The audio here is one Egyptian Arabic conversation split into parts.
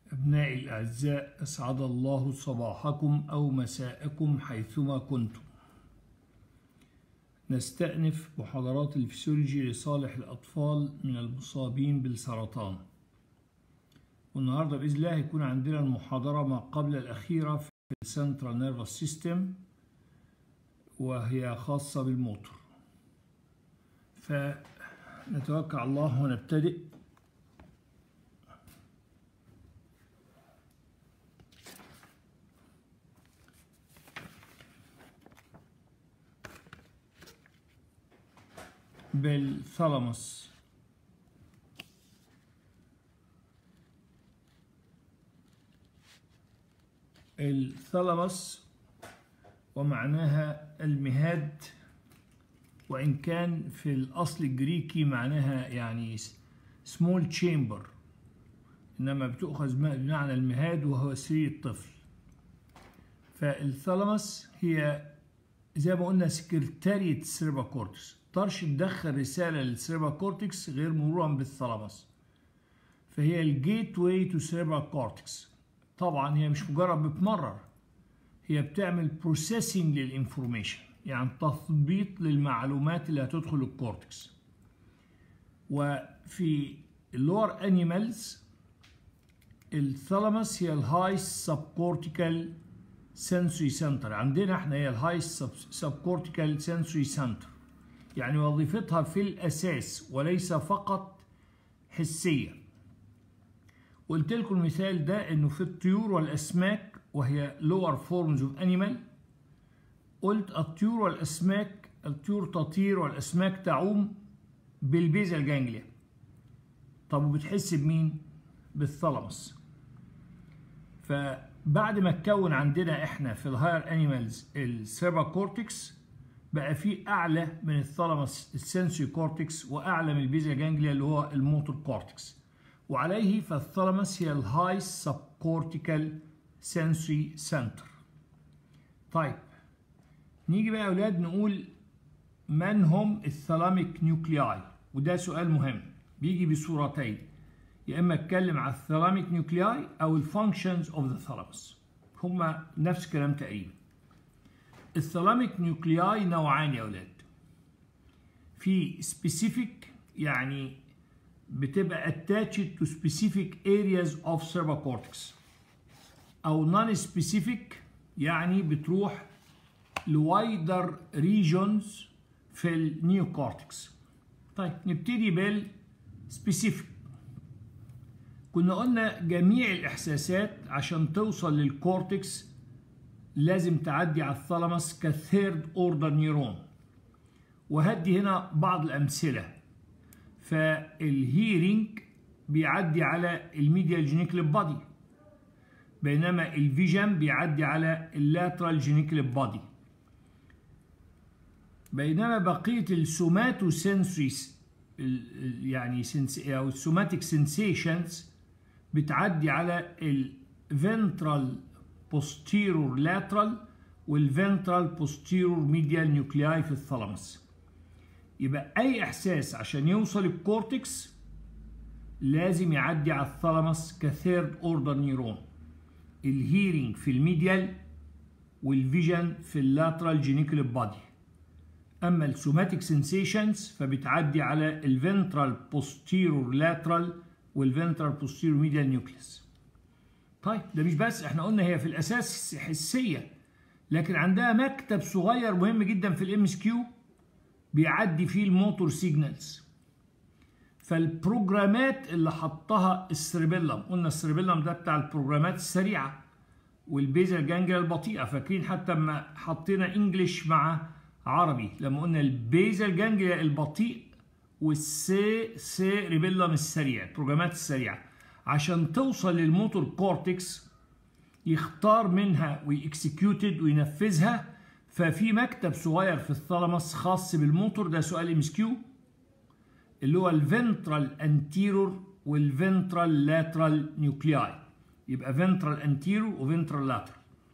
أبنائي الأعزاء أسعد الله صباحكم أو مساءكم حيثما كنتم نستأنف محاضرات الفسيولوجي لصالح الأطفال من المصابين بالسرطان والنهاردة بإذن الله هيكون عندنا المحاضرة ما قبل الأخيرة في السنترال نيرفس سيستم وهي خاصة بالموتور فنتوكل على الله ونبتدئ بالثالاموس الثالاموس ومعناها المهاد وإن كان في الأصل الجريكي معناها يعني small chamber إنما بتؤخذ بمعنى المهاد وهو سرير الطفل فالثالاموس هي زي ما قلنا سكرتارية السيربا كورتكس تقدرش تدخل رسالة للسيربا كورتكس غير مرورا بالثالاموس فهي الجيت واي تو سيربا كورتكس طبعا هي مش مجرد بتمرر هي بتعمل بروسيسنج للانفورميشن يعني تثبيط للمعلومات اللي هتدخل الكورتكس وفي اللور انيمالز الثالاموس هي الهاي سبكورتيكال سنسوري سنتر عندنا احنا هي الهاي سبكورتيكال سنسوري سنتر يعني وظيفتها في الاساس وليس فقط حسيه قلت لكم المثال ده انه في الطيور والاسماك وهي lower forms of animal قلت الطيور والاسماك الطيور تطير والاسماك تعوم بالبيزال جانجليا طب وبتحس بمين بالثالاموس فبعد ما اتكون عندنا احنا في الهاير انيمالز السيربا كورتكس بقى في اعلى من الثالاموس السنسوري كورتكس واعلى من البيزال جانجليا اللي هو الموتور كورتكس وعليه فالثالاموس هي الهاي سبكورتيكال سنسوري سنتر طيب نيجي بقى يا اولاد نقول من هم الثالاميك نيوكلياي وده سؤال مهم بيجي بصورتين يا اما اتكلم على الثالاميك نيوكلياي او الفانكشنز اوف ذا ثالاموس هما نفس الكلام تقريبا الثالاميك نيوكلياي نوعان يا اولاد في سبيسيفيك يعني بتبقى attached to specific areas of cerebral cortex او non specific يعني بتروح لوايدر ريجونز في النيو كورتكس طيب نبتدي بالسبيسيفيك كنا قلنا جميع الاحساسات عشان توصل للكورتكس لازم تعدي على الثالاموس كثيرد اوردر نيرون وهدي هنا بعض الامثله فالهيرنج بيعدي على الميديال جينيكليب بادي بينما الفيجن بيعدي على اللاترال جينيكليب بادي بينما بقيه السوماتو سنسوريز يعني او السوماتيك سنسيشنز بتعدي على الفنترال بوستيرور لاترال والفنترال بوستيرور ميديال نيوكلياي في الثالاموس يبقى اي احساس عشان يوصل الكورتكس لازم يعدي على الثالاموس كثيرد اوردر نيرون الهيرنج في الميديال والفيجن في اللاترال جينيكوليب بادي اما السوماتيك سنسيشنز فبتعدي على الفنترال بوستيرور لاترال والفنترال بوستيرور ميديال نيوكليس طيب ده مش بس احنا قلنا هي في الاساس حسيه لكن عندها مكتب صغير مهم جدا في الام اس كيو بيعدي فيه الموتور سيجنالز فالبروجرامات اللي حطها السريبيلم قلنا السريبيلم ده بتاع البروجرامات السريعه والبيزل جانجليا البطيئه فاكرين حتى لما حطينا انجلش مع عربي لما قلنا البيزل جانجليا البطيء والسي سيريبيلم السريع البروجرامات السريعه عشان توصل للموتور كورتكس يختار منها ويكسكيوتد وينفذها ففي مكتب صغير في الثالاموس خاص بالموتور ده سؤال ام اس كيو اللي هو الفنترال انتيرور والفنترال لاترال نيوكلياي يبقى فنترال انتيرور وفنترال لاترال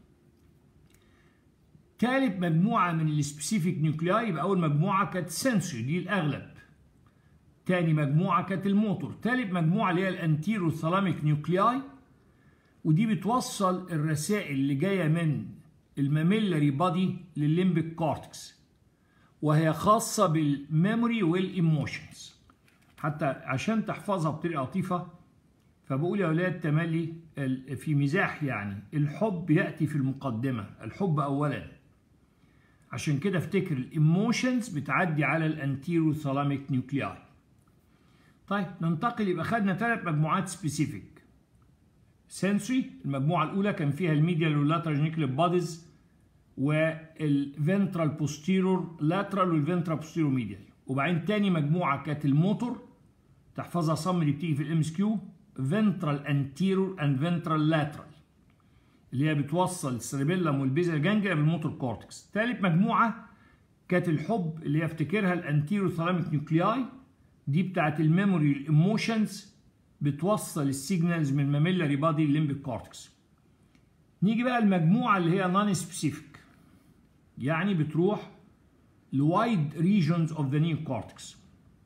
ثالث مجموعه من السبيسيفيك نيوكلياي يبقى اول مجموعه كانت سنسوري دي الاغلب تاني مجموعه كانت الموتور ثالث مجموعه اللي هي الانتيرو ثالاميك نيوكلياي ودي بتوصل الرسائل اللي جايه من الماميلري بادي للليمبيك كورتكس وهي خاصه بالميموري والايموشنز حتى عشان تحفظها بطريقه لطيفه فبقول يا اولاد تملي في مزاح يعني الحب ياتي في المقدمه الحب اولا عشان كده افتكر الايموشنز بتعدي على الانتيرو ثالاميك نيوكلياي طيب ننتقل يبقى خدنا ثلاث مجموعات سبيسيفيك سنسوري المجموعه الاولى كان فيها الميديال واللاترال نيوكلير بوديز والفنترال بوستيرور لاترال والفنترال بوستيرور ميديال وبعدين تاني مجموعه كانت الموتور تحفظها صم اللي بتيجي في الام اس كيو فنترال انتيرور اند فنترال لاترال اللي هي بتوصل السيربيلم والبيزل جانجليا بالموتور كورتكس ثالث مجموعه كانت الحب اللي هي افتكرها الانتيرو ثالاميك نيوكلياي دي بتاعت الميموري الايموشنز بتوصل السيجنالز من ماميلاري بادي للليمبيك كورتكس نيجي بقى المجموعه اللي هي نون سبيسيفيك يعني بتروح لوايد ريجونز اوف ذا نيو كورتكس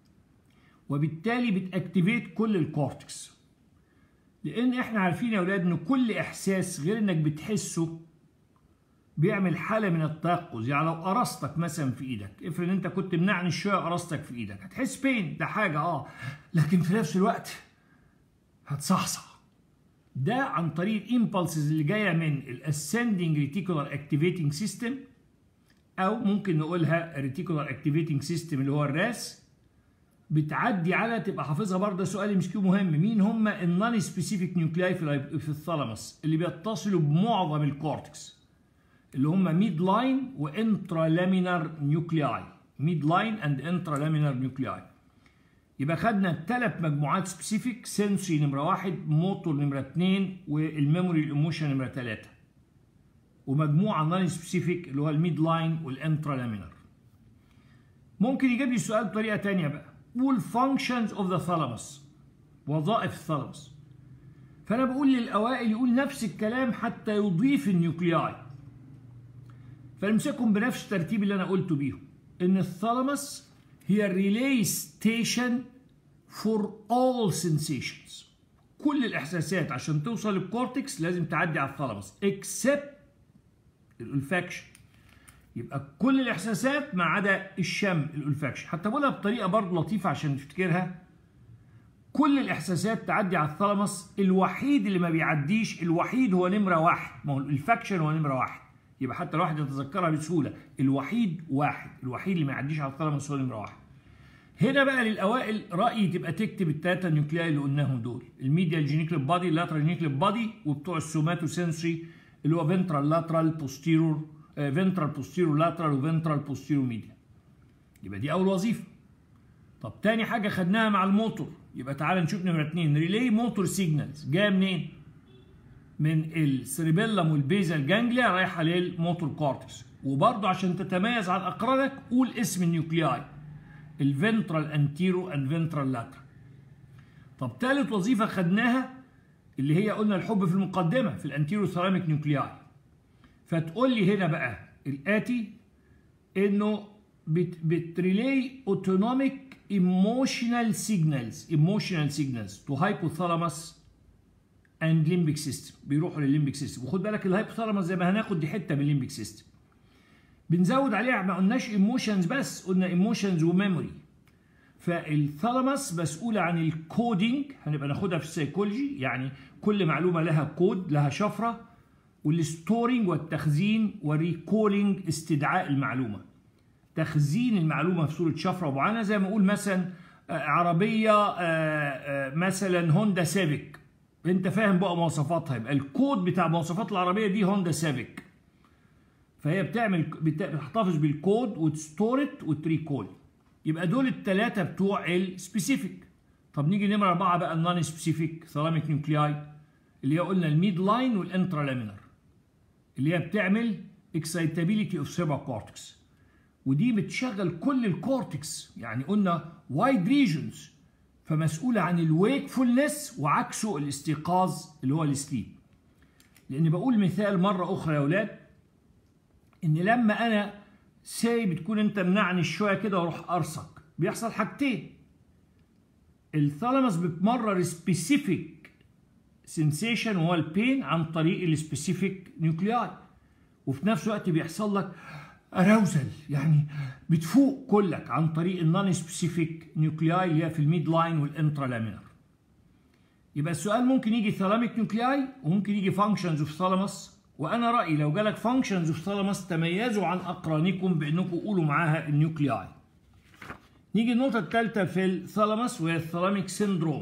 وبالتالي بتاكتيفيت كل الكورتكس لان احنا عارفين يا اولاد ان كل احساس غير انك بتحسه بيعمل حاله من التيقظ يعني لو قرصتك مثلا في ايدك افرض انت كنت منعني شويه قرصتك في ايدك هتحس بين ده حاجه اه لكن في نفس الوقت هتصحصح ده عن طريق الامبلسز اللي جايه من الاسندنج ريتيكولار اكتيفيتنج سيستم او ممكن نقولها ريتيكولار اكتيفيتنج سيستم اللي هو الراس بتعدي على تبقى حافظها برضه سؤال مش كيو مهم مين هم النون سبيسيفيك نيوكلاي في الثالاموس اللي بيتصلوا بمعظم الكورتكس اللي هم ميد لاين وانترا لامينار نيوكلياي ميد لاين اند انترا لامينار نيوكلياي يبقى خدنا ثلاث مجموعات سبيسيفيك سنسوري نمره واحد موتور نمره اثنين والميموري الايموشن نمره ثلاثه ومجموعه نون سبيسيفيك اللي هو الميد لاين والانترا لامينار ممكن يجيب لي سؤال بطريقه ثانيه بقى قول functions of the thalamus وظائف الثالاموس فانا بقول للاوائل يقول نفس الكلام حتى يضيف النيوكلياي فنمسكهم بنفس الترتيب اللي انا قلته بيهم ان الثالاموس هي الريلي ستيشن فور all sensations كل الاحساسات عشان توصل للكورتكس لازم تعدي على الثالاموس except الالفاكشن يبقى كل الاحساسات ما عدا الشم الالفاكشن حتى بقولها بطريقه برضه لطيفه عشان تفتكرها كل الاحساسات تعدي على الثالاموس الوحيد اللي ما بيعديش الوحيد هو نمره واحد ما هو الالفاكشن هو نمره واحد يبقى حتى الواحد يتذكرها بسهوله الوحيد واحد الوحيد اللي ما يعديش على الثالاموس هو نمره واحد هنا بقى للاوائل رايي تبقى تكتب الثلاثه نيوكلياي اللي قلناهم دول الميديال جينيكليب بادي اللاترال جينيكليب بادي وبتوع السوماتو سنسوري اللي هو فنترال لاترال بوستيرور فنترال بوستيرو لاترال وفنترال بوستيرو ميديا يبقى دي اول وظيفه طب تاني حاجه خدناها مع الموتور يبقى تعال نشوف نمره اتنين ريلي موتور سيجنالز جايه منين من السريبيلم والبيزال جانجليا رايحه للموتور كورتكس وبرضه عشان تتميز عن اقرانك قول اسم النيوكلياي الفنترال انتيرو اند فنترال لاترال طب ثالث وظيفه خدناها اللي هي قلنا الحب في المقدمه في الانتيرو ثيراميك نيوكلياي فتقول لي هنا بقى الاتي انه بت بتريلي اوتونوميك ايموشنال سيجنالز ايموشنال سيجنالز تو هايبوثالاموس اند ليمبيك سيستم بيروحوا للليمبيك سيستم وخد بالك الهايبوثالاموس زي ما هناخد دي حته من الليمبيك سيستم بنزود عليها ما قلناش ايموشنز بس قلنا ايموشنز وميموري فالثالاموس مسؤولة عن الكودينج هنبقى ناخدها في السيكولوجي يعني كل معلومة لها كود لها شفرة والستورنج والتخزين والريكولينج استدعاء المعلومة تخزين المعلومة في صورة شفرة معينة زي ما أقول مثلا عربية مثلا هوندا سيفيك انت فاهم بقى مواصفاتها يبقى الكود بتاع مواصفات العربية دي هوندا سيفيك فهي بتعمل بتحتفظ بالكود وتستورت وتريكول يبقى دول الثلاثة بتوع السبيسيفيك طب نيجي نمرة أربعة بقى النون سبيسيفيك ثلاميك نيوكلياي اللي هي قلنا الميد لاين والانترا لامينر اللي هي بتعمل اكسايتابيليتي اوف سيربا كورتكس ودي بتشغل كل الكورتكس يعني قلنا وايد ريجنز فمسؤولة عن الويكفولنس وعكسه الاستيقاظ اللي هو السليب لأن بقول مثال مرة أخرى يا أولاد إن لما أنا ساي بتكون أنت منعني شوية كده وأروح قرصك بيحصل حاجتين الثالاموس بتمرر سبيسيفيك سنسيشن وهو البين عن طريق السبيسيفيك نيوكلياي وفي نفس الوقت بيحصل لك اراوزل يعني بتفوق كلك عن طريق النون سبيسيفيك نيوكلياي اللي هي في الميد لاين والانترا لامينر يبقى السؤال ممكن يجي ثالاميك نيوكلياي وممكن يجي فانكشنز اوف ثالاموس وانا رايي لو جالك فانكشنز اوف ثالاموس تميزوا عن اقرانكم بانكم قولوا معاها النيوكلياي نيجي النقطة الثالثة في الثالاموس وهي الثالاميك سيندروم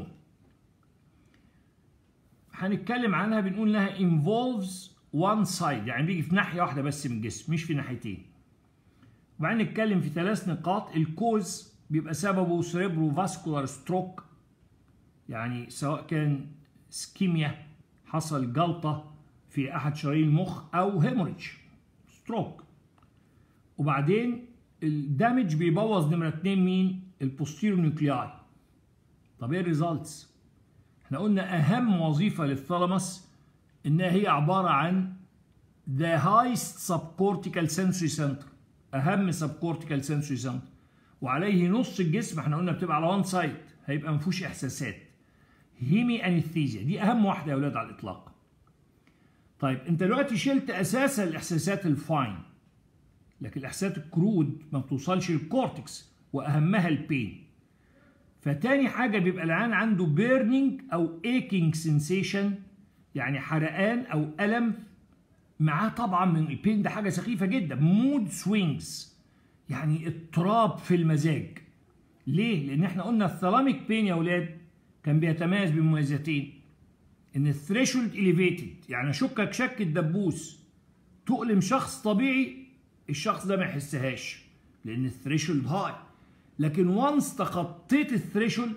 هنتكلم عنها بنقول انها involves one side يعني بيجي في ناحية واحدة بس من الجسم مش في ناحيتين وبعدين نتكلم في ثلاث نقاط الكوز بيبقى سببه سيريبرو فاسكولار ستروك يعني سواء كان سكيميا حصل جلطة في أحد شرايين المخ أو هيموريدج ستروك وبعدين الدامج بيبوظ نمرة اتنين مين؟ البوستيرو نيوكلياي طب ايه الريزلتس؟ احنا قلنا أهم وظيفة للثالاموس إنها هي عبارة عن the highest subcortical sensory center أهم subcortical sensory center وعليه نص الجسم احنا قلنا بتبقى على وان سايد هيبقى ما فيهوش إحساسات هيمي انستيزيا دي اهم واحده يا اولاد على الاطلاق طيب انت دلوقتي شلت اساسا الاحساسات الفاين لكن الاحساسات الكرود ما بتوصلش للكورتكس واهمها البين فتاني حاجه بيبقى العيان عنده بيرنينج او ايكينج سensation يعني حرقان او الم معاه طبعا من البين ده حاجه سخيفه جدا مود سوينجز يعني اضطراب في المزاج ليه لان احنا قلنا الثلاميك بين يا اولاد كان بيتميز بمميزاتين ان الثريشولد اليفيتد يعني اشكك شك الدبوس تؤلم شخص طبيعي الشخص ده ما يحسهاش لان الثريشولد هاي لكن وانس تخطيت الثريشولد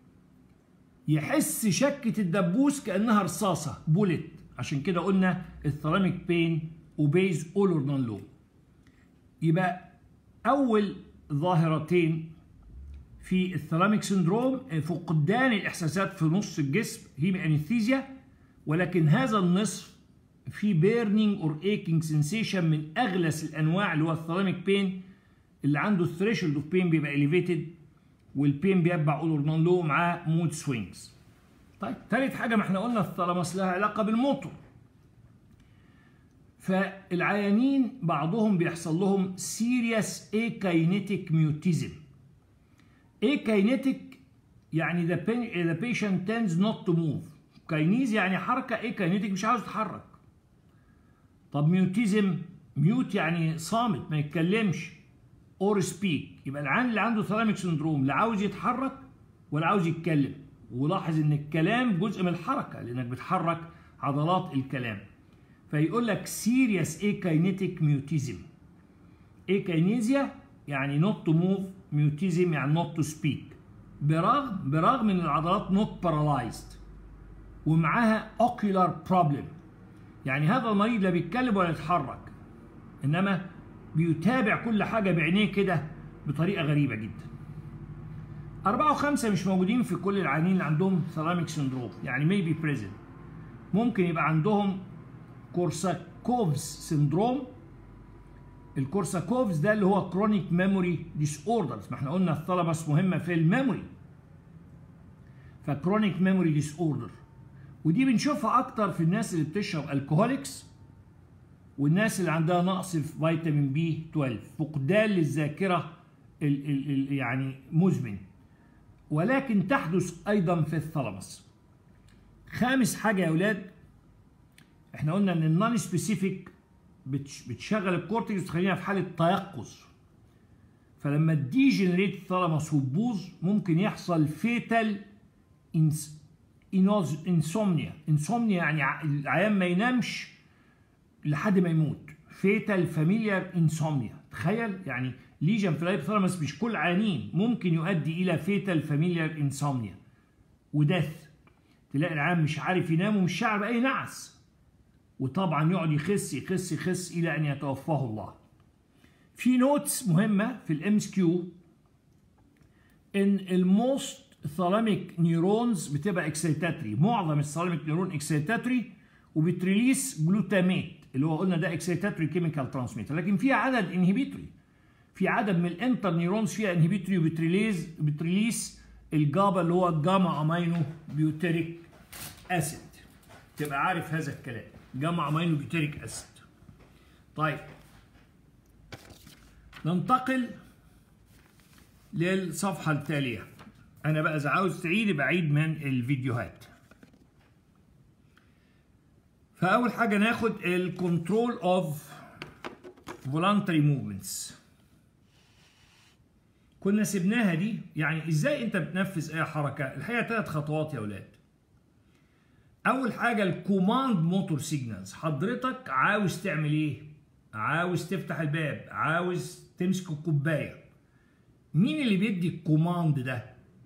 يحس شكة الدبوس كأنها رصاصة بولت عشان كده قلنا الثراميك بين وبيز اول اور نون لو يبقى أول ظاهرتين في الثلاميك سندروم فقدان الاحساسات في نص الجسم هيمي انستيزيا ولكن هذا النصف في بيرنينج اور ايكينج سنسيشن من اغلس الانواع اللي هو الثلاميك بين اللي عنده الثريشولد اوف بين بيبقى اليفيتد والبين بيتبع اول اور نون لو معاه مود سوينجز طيب ثالث حاجه ما احنا قلنا الثلاموس لها علاقه بالموتور فالعيانين بعضهم بيحصل لهم سيريس ايكاينيتيك ميوتيزم ايكاينيتيك يعني the, the patient tends not to move كاينيز يعني حركة ايكاينيتيك مش عاوز يتحرك طب ميوتيزم ميوت يعني صامت ما يتكلمش اور سبيك يبقى العيان اللي عنده ثلاميك سندروم لا عاوز يتحرك ولا عاوز يتكلم ولاحظ ان الكلام جزء من الحركة لانك بتحرك عضلات الكلام فيقول لك سيريس ايكاينيتيك ميوتيزم ايكاينيزيا يعني نوت تو موف ميوتيزم يعني نوت تو سبيك برغم برغم ان العضلات نوت بارالايزد ومعاها اوكيولار بروبلم يعني هذا المريض لا بيتكلم ولا يتحرك انما بيتابع كل حاجه بعينيه كده بطريقه غريبه جدا أربعة وخمسة مش موجودين في كل العيانين اللي عندهم ثلاميك سندروم يعني ميبي بريزنت ممكن يبقى عندهم كورساكوفز سندروم الكورساكوفز ده اللي هو كرونيك ميموري ديس اوردرز ما احنا قلنا الثلاموس مهمه في الميموري فكرونيك ميموري ديس اوردر ودي بنشوفها اكتر في الناس اللي بتشرب الكهوليكس والناس اللي عندها نقص في فيتامين بي 12 فقدان للذاكره ال ال ال يعني مزمن ولكن تحدث ايضا في الثلاموس خامس حاجه يا اولاد احنا قلنا ان النون سبيسيفيك بتشغل الكورتكس تخلينا في حاله تيقظ فلما الديجنريت الثلاموس وتبوظ ممكن يحصل فيتال انسومنيا انسومنيا يعني العيان ما ينامش لحد ما يموت فيتال فاميليار انسومنيا تخيل يعني ليجن في الهايبوثالاموس مش كل عيانين ممكن يؤدي الى فيتال فاميليار انسومنيا ودث تلاقي العيان مش عارف ينام ومش شاعر باي نعس وطبعا يقعد يخس يخس يخس الى ان يتوفاه الله في نوتس مهمه في الام اس كيو ان الموست ثالاميك نيورونز بتبقى اكسيتاتري معظم الثالاميك نيورون اكسيتاتري وبتريليس جلوتاميت اللي هو قلنا ده اكسيتاتري كيميكال ترانسميتر لكن في عدد انهبيتوري في عدد من الانتر نيورونز فيها انهبيتوري وبتريليز بتريليس الجابا اللي هو الجاما امينو بيوتريك اسيد تبقى عارف هذا الكلام جمع امينو بيوتيريك اسيد طيب ننتقل للصفحة التالية أنا بقى إذا عاوز تعيد بعيد من الفيديوهات فأول حاجة ناخد الكنترول اوف voluntary movements كنا سبناها دي يعني ازاي انت بتنفذ اي حركة الحقيقة ثلاث خطوات يا ولاد اول حاجة الكوماند موتور سيجنالز حضرتك عاوز تعمل ايه عاوز تفتح الباب عاوز تمسك الكوباية مين اللي بيدي الكوماند ده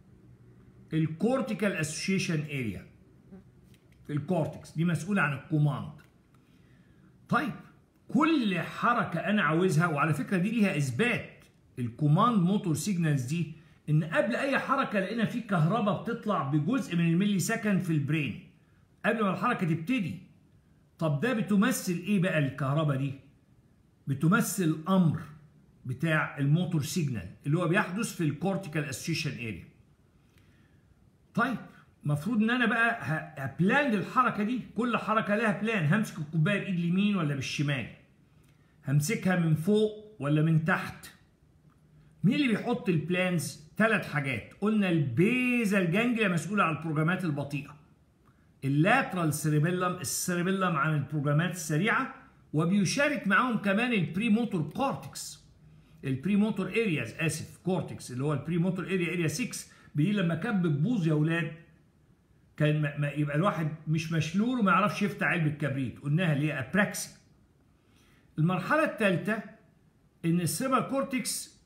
الكورتيكال اسوشيشن اريا الكورتكس دي مسؤولة عن الكوماند طيب كل حركة أنا عاوزها وعلى فكرة دي ليها إثبات الكوماند موتور سيجنالز دي إن قبل أي حركة لقينا في كهرباء بتطلع بجزء من الملي سكند في البرين قبل ما الحركة تبتدي طب ده بتمثل إيه بقى الكهرباء دي؟ بتمثل أمر بتاع الموتور سيجنال اللي هو بيحدث في الكورتيكال اسوشيشن اريا طيب المفروض ان انا بقى هبلان للحركه دي كل حركه لها بلان همسك الكوبايه بايد اليمين ولا بالشمال همسكها من فوق ولا من تحت مين اللي بيحط البلانز ثلاث حاجات قلنا البيزال جانجليا مسؤوله عن البروجرامات البطيئه اللاترال سيريبيلم السيريبيلم عن البروجرامات السريعه وبيشارك معاهم كمان البري موتور كورتكس البري موتور ارياز اسف كورتكس اللي هو البري موتور اريا اريا 6 دي لما كانت بتبوظ يا اولاد كان ما ما يبقى الواحد مش مشلول وما يعرفش يفتح علبه كبريت قلناها اللي هي ابراكسي المرحله الثالثه ان السيربر كورتكس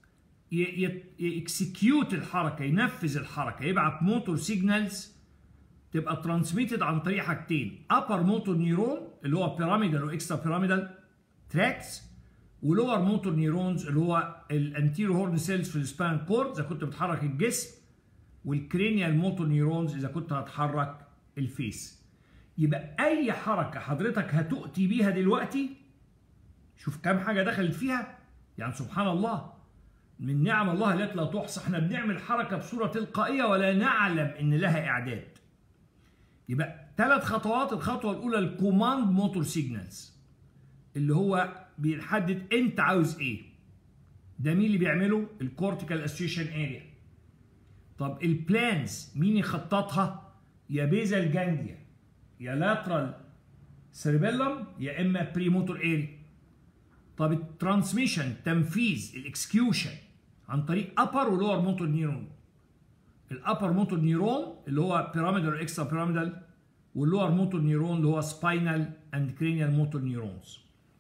يكسكيوت الحركه ينفذ الحركه يبعت موتور سيجنالز تبقى ترانسميتد عن طريق حاجتين ابر موتور نيرون اللي هو بيراميدال واكسترا بيراميدال تراكس ولور موتور نيرونز اللي هو الانتيرو هورن سيلز في السبان كورد اذا كنت بتحرك الجسم والكرينيال موتور نيرونز اذا كنت هتحرك الفيس يبقى اي حركه حضرتك هتؤتي بيها دلوقتي شوف كام حاجه دخلت فيها يعني سبحان الله من نعم الله التي لا تحصى احنا بنعمل حركه بصوره تلقائيه ولا نعلم ان لها اعداد يبقى ثلاث خطوات الخطوه الاولى الكوماند موتور سيجنالز اللي هو بيحدد انت عاوز ايه ده مين اللي بيعمله الكورتيكال اسوشيشن اريا طب البلانز مين يخططها يا بيزال جانجليا يا لاترال سيربيلم يا اما بري موتور اريا طب الترانسميشن تنفيذ الاكسكيوشن عن طريق ابر ولور موتور نيرون الابر موتور نيرون اللي هو بيراميدال اكسترا بيراميدال واللور موتور نيرون اللي هو سباينال اند كرينيال موتور نيرونز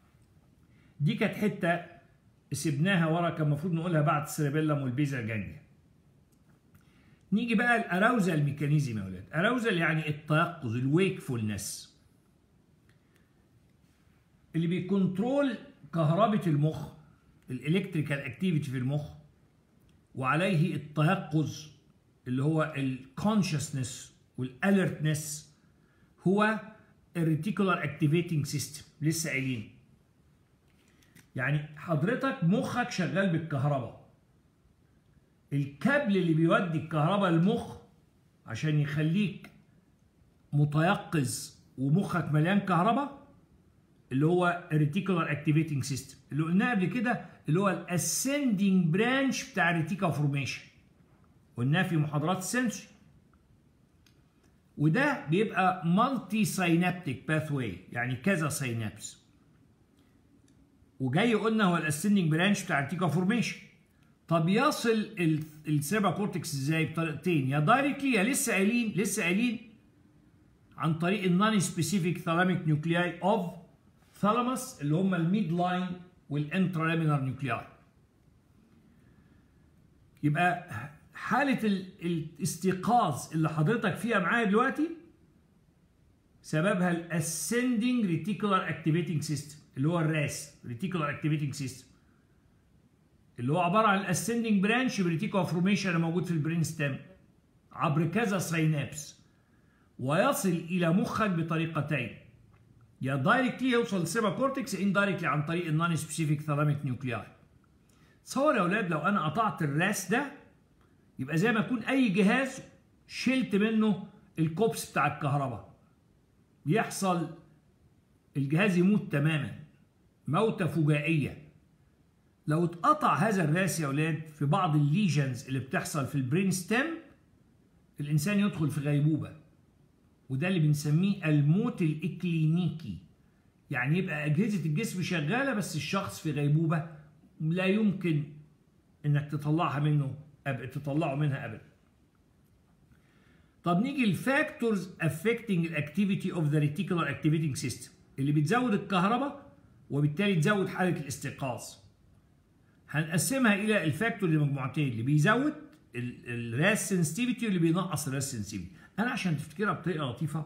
دي كانت حته سيبناها ورا كان المفروض نقولها بعد السيربيلم والبيزا جانجليا نيجي بقى الاراوزال ميكانيزم يا ولاد اراوزال يعني التيقظ الويكفولنس اللي بيكنترول كهربة المخ الالكتريكال اكتيفيتي في المخ وعليه التيقظ اللي هو الكونشسنس والالرتنس هو الريتيكولار اكتيفيتنج سيستم لسه قايلين يعني حضرتك مخك شغال بالكهرباء الكابل اللي بيودي الكهرباء للمخ عشان يخليك متيقظ ومخك مليان كهرباء اللي هو الريتيكولار اكتيفيتنج سيستم اللي قلناه قبل كده اللي هو الاسندنج برانش بتاع الريتيكا فورميشن قلناه في محاضرات السنسوري وده بيبقى مالتي ساينابتيك باثواي يعني كذا ساينابس وجاي قلنا هو الاسندنج برانش بتاع الريتيكا فورميشن طب يصل السيربا كورتكس ازاي بطريقتين يا دايركتلي يا لسه قايلين لسه قايلين عن طريق النون سبيسيفيك ثالاميك نيوكلياي اوف ثالاموس اللي هم الميد لاين والانترالامينار نيوكلياي يبقى حالة الاستيقاظ اللي حضرتك فيها معايا دلوقتي سببها الاسندنج ريتيكولار اكتيفيتنج سيستم اللي هو الراس ريتيكولار اكتيفيتنج سيستم اللي هو عباره عن الاسندنج برانش بريتيكو فورميشن اللي موجود في البرين ستيم عبر كذا ساينابس ويصل الى مخك بطريقتين يا دايركتلي يوصل للسيربا كورتكس ان دايركتلي عن طريق النون سبيسيفيك ثالاميك نيوكلياي تصور يا اولاد لو انا قطعت الراس ده يبقى زي ما يكون اي جهاز شلت منه الكوبس بتاع الكهرباء يحصل الجهاز يموت تماما موتة فجائية لو اتقطع هذا الراس يا اولاد في بعض الليجنز اللي بتحصل في البرين ستيم الانسان يدخل في غيبوبه وده اللي بنسميه الموت الاكلينيكي يعني يبقى اجهزه الجسم شغاله بس الشخص في غيبوبه لا يمكن انك تطلعها منه أب... تطلعه منها ابدا طب نيجي الفاكتورز افكتنج الاكتيفيتي اوف ذا ريتيكولار اكتيفيتنج سيستم اللي بتزود الكهرباء وبالتالي تزود حاله الاستيقاظ هنقسمها الى الفاكتور لمجموعتين اللي بيزود الراس سنسيتيفيتي واللي بينقص الراس سنسيتيفيتي انا عشان تفتكرها بطريقه لطيفه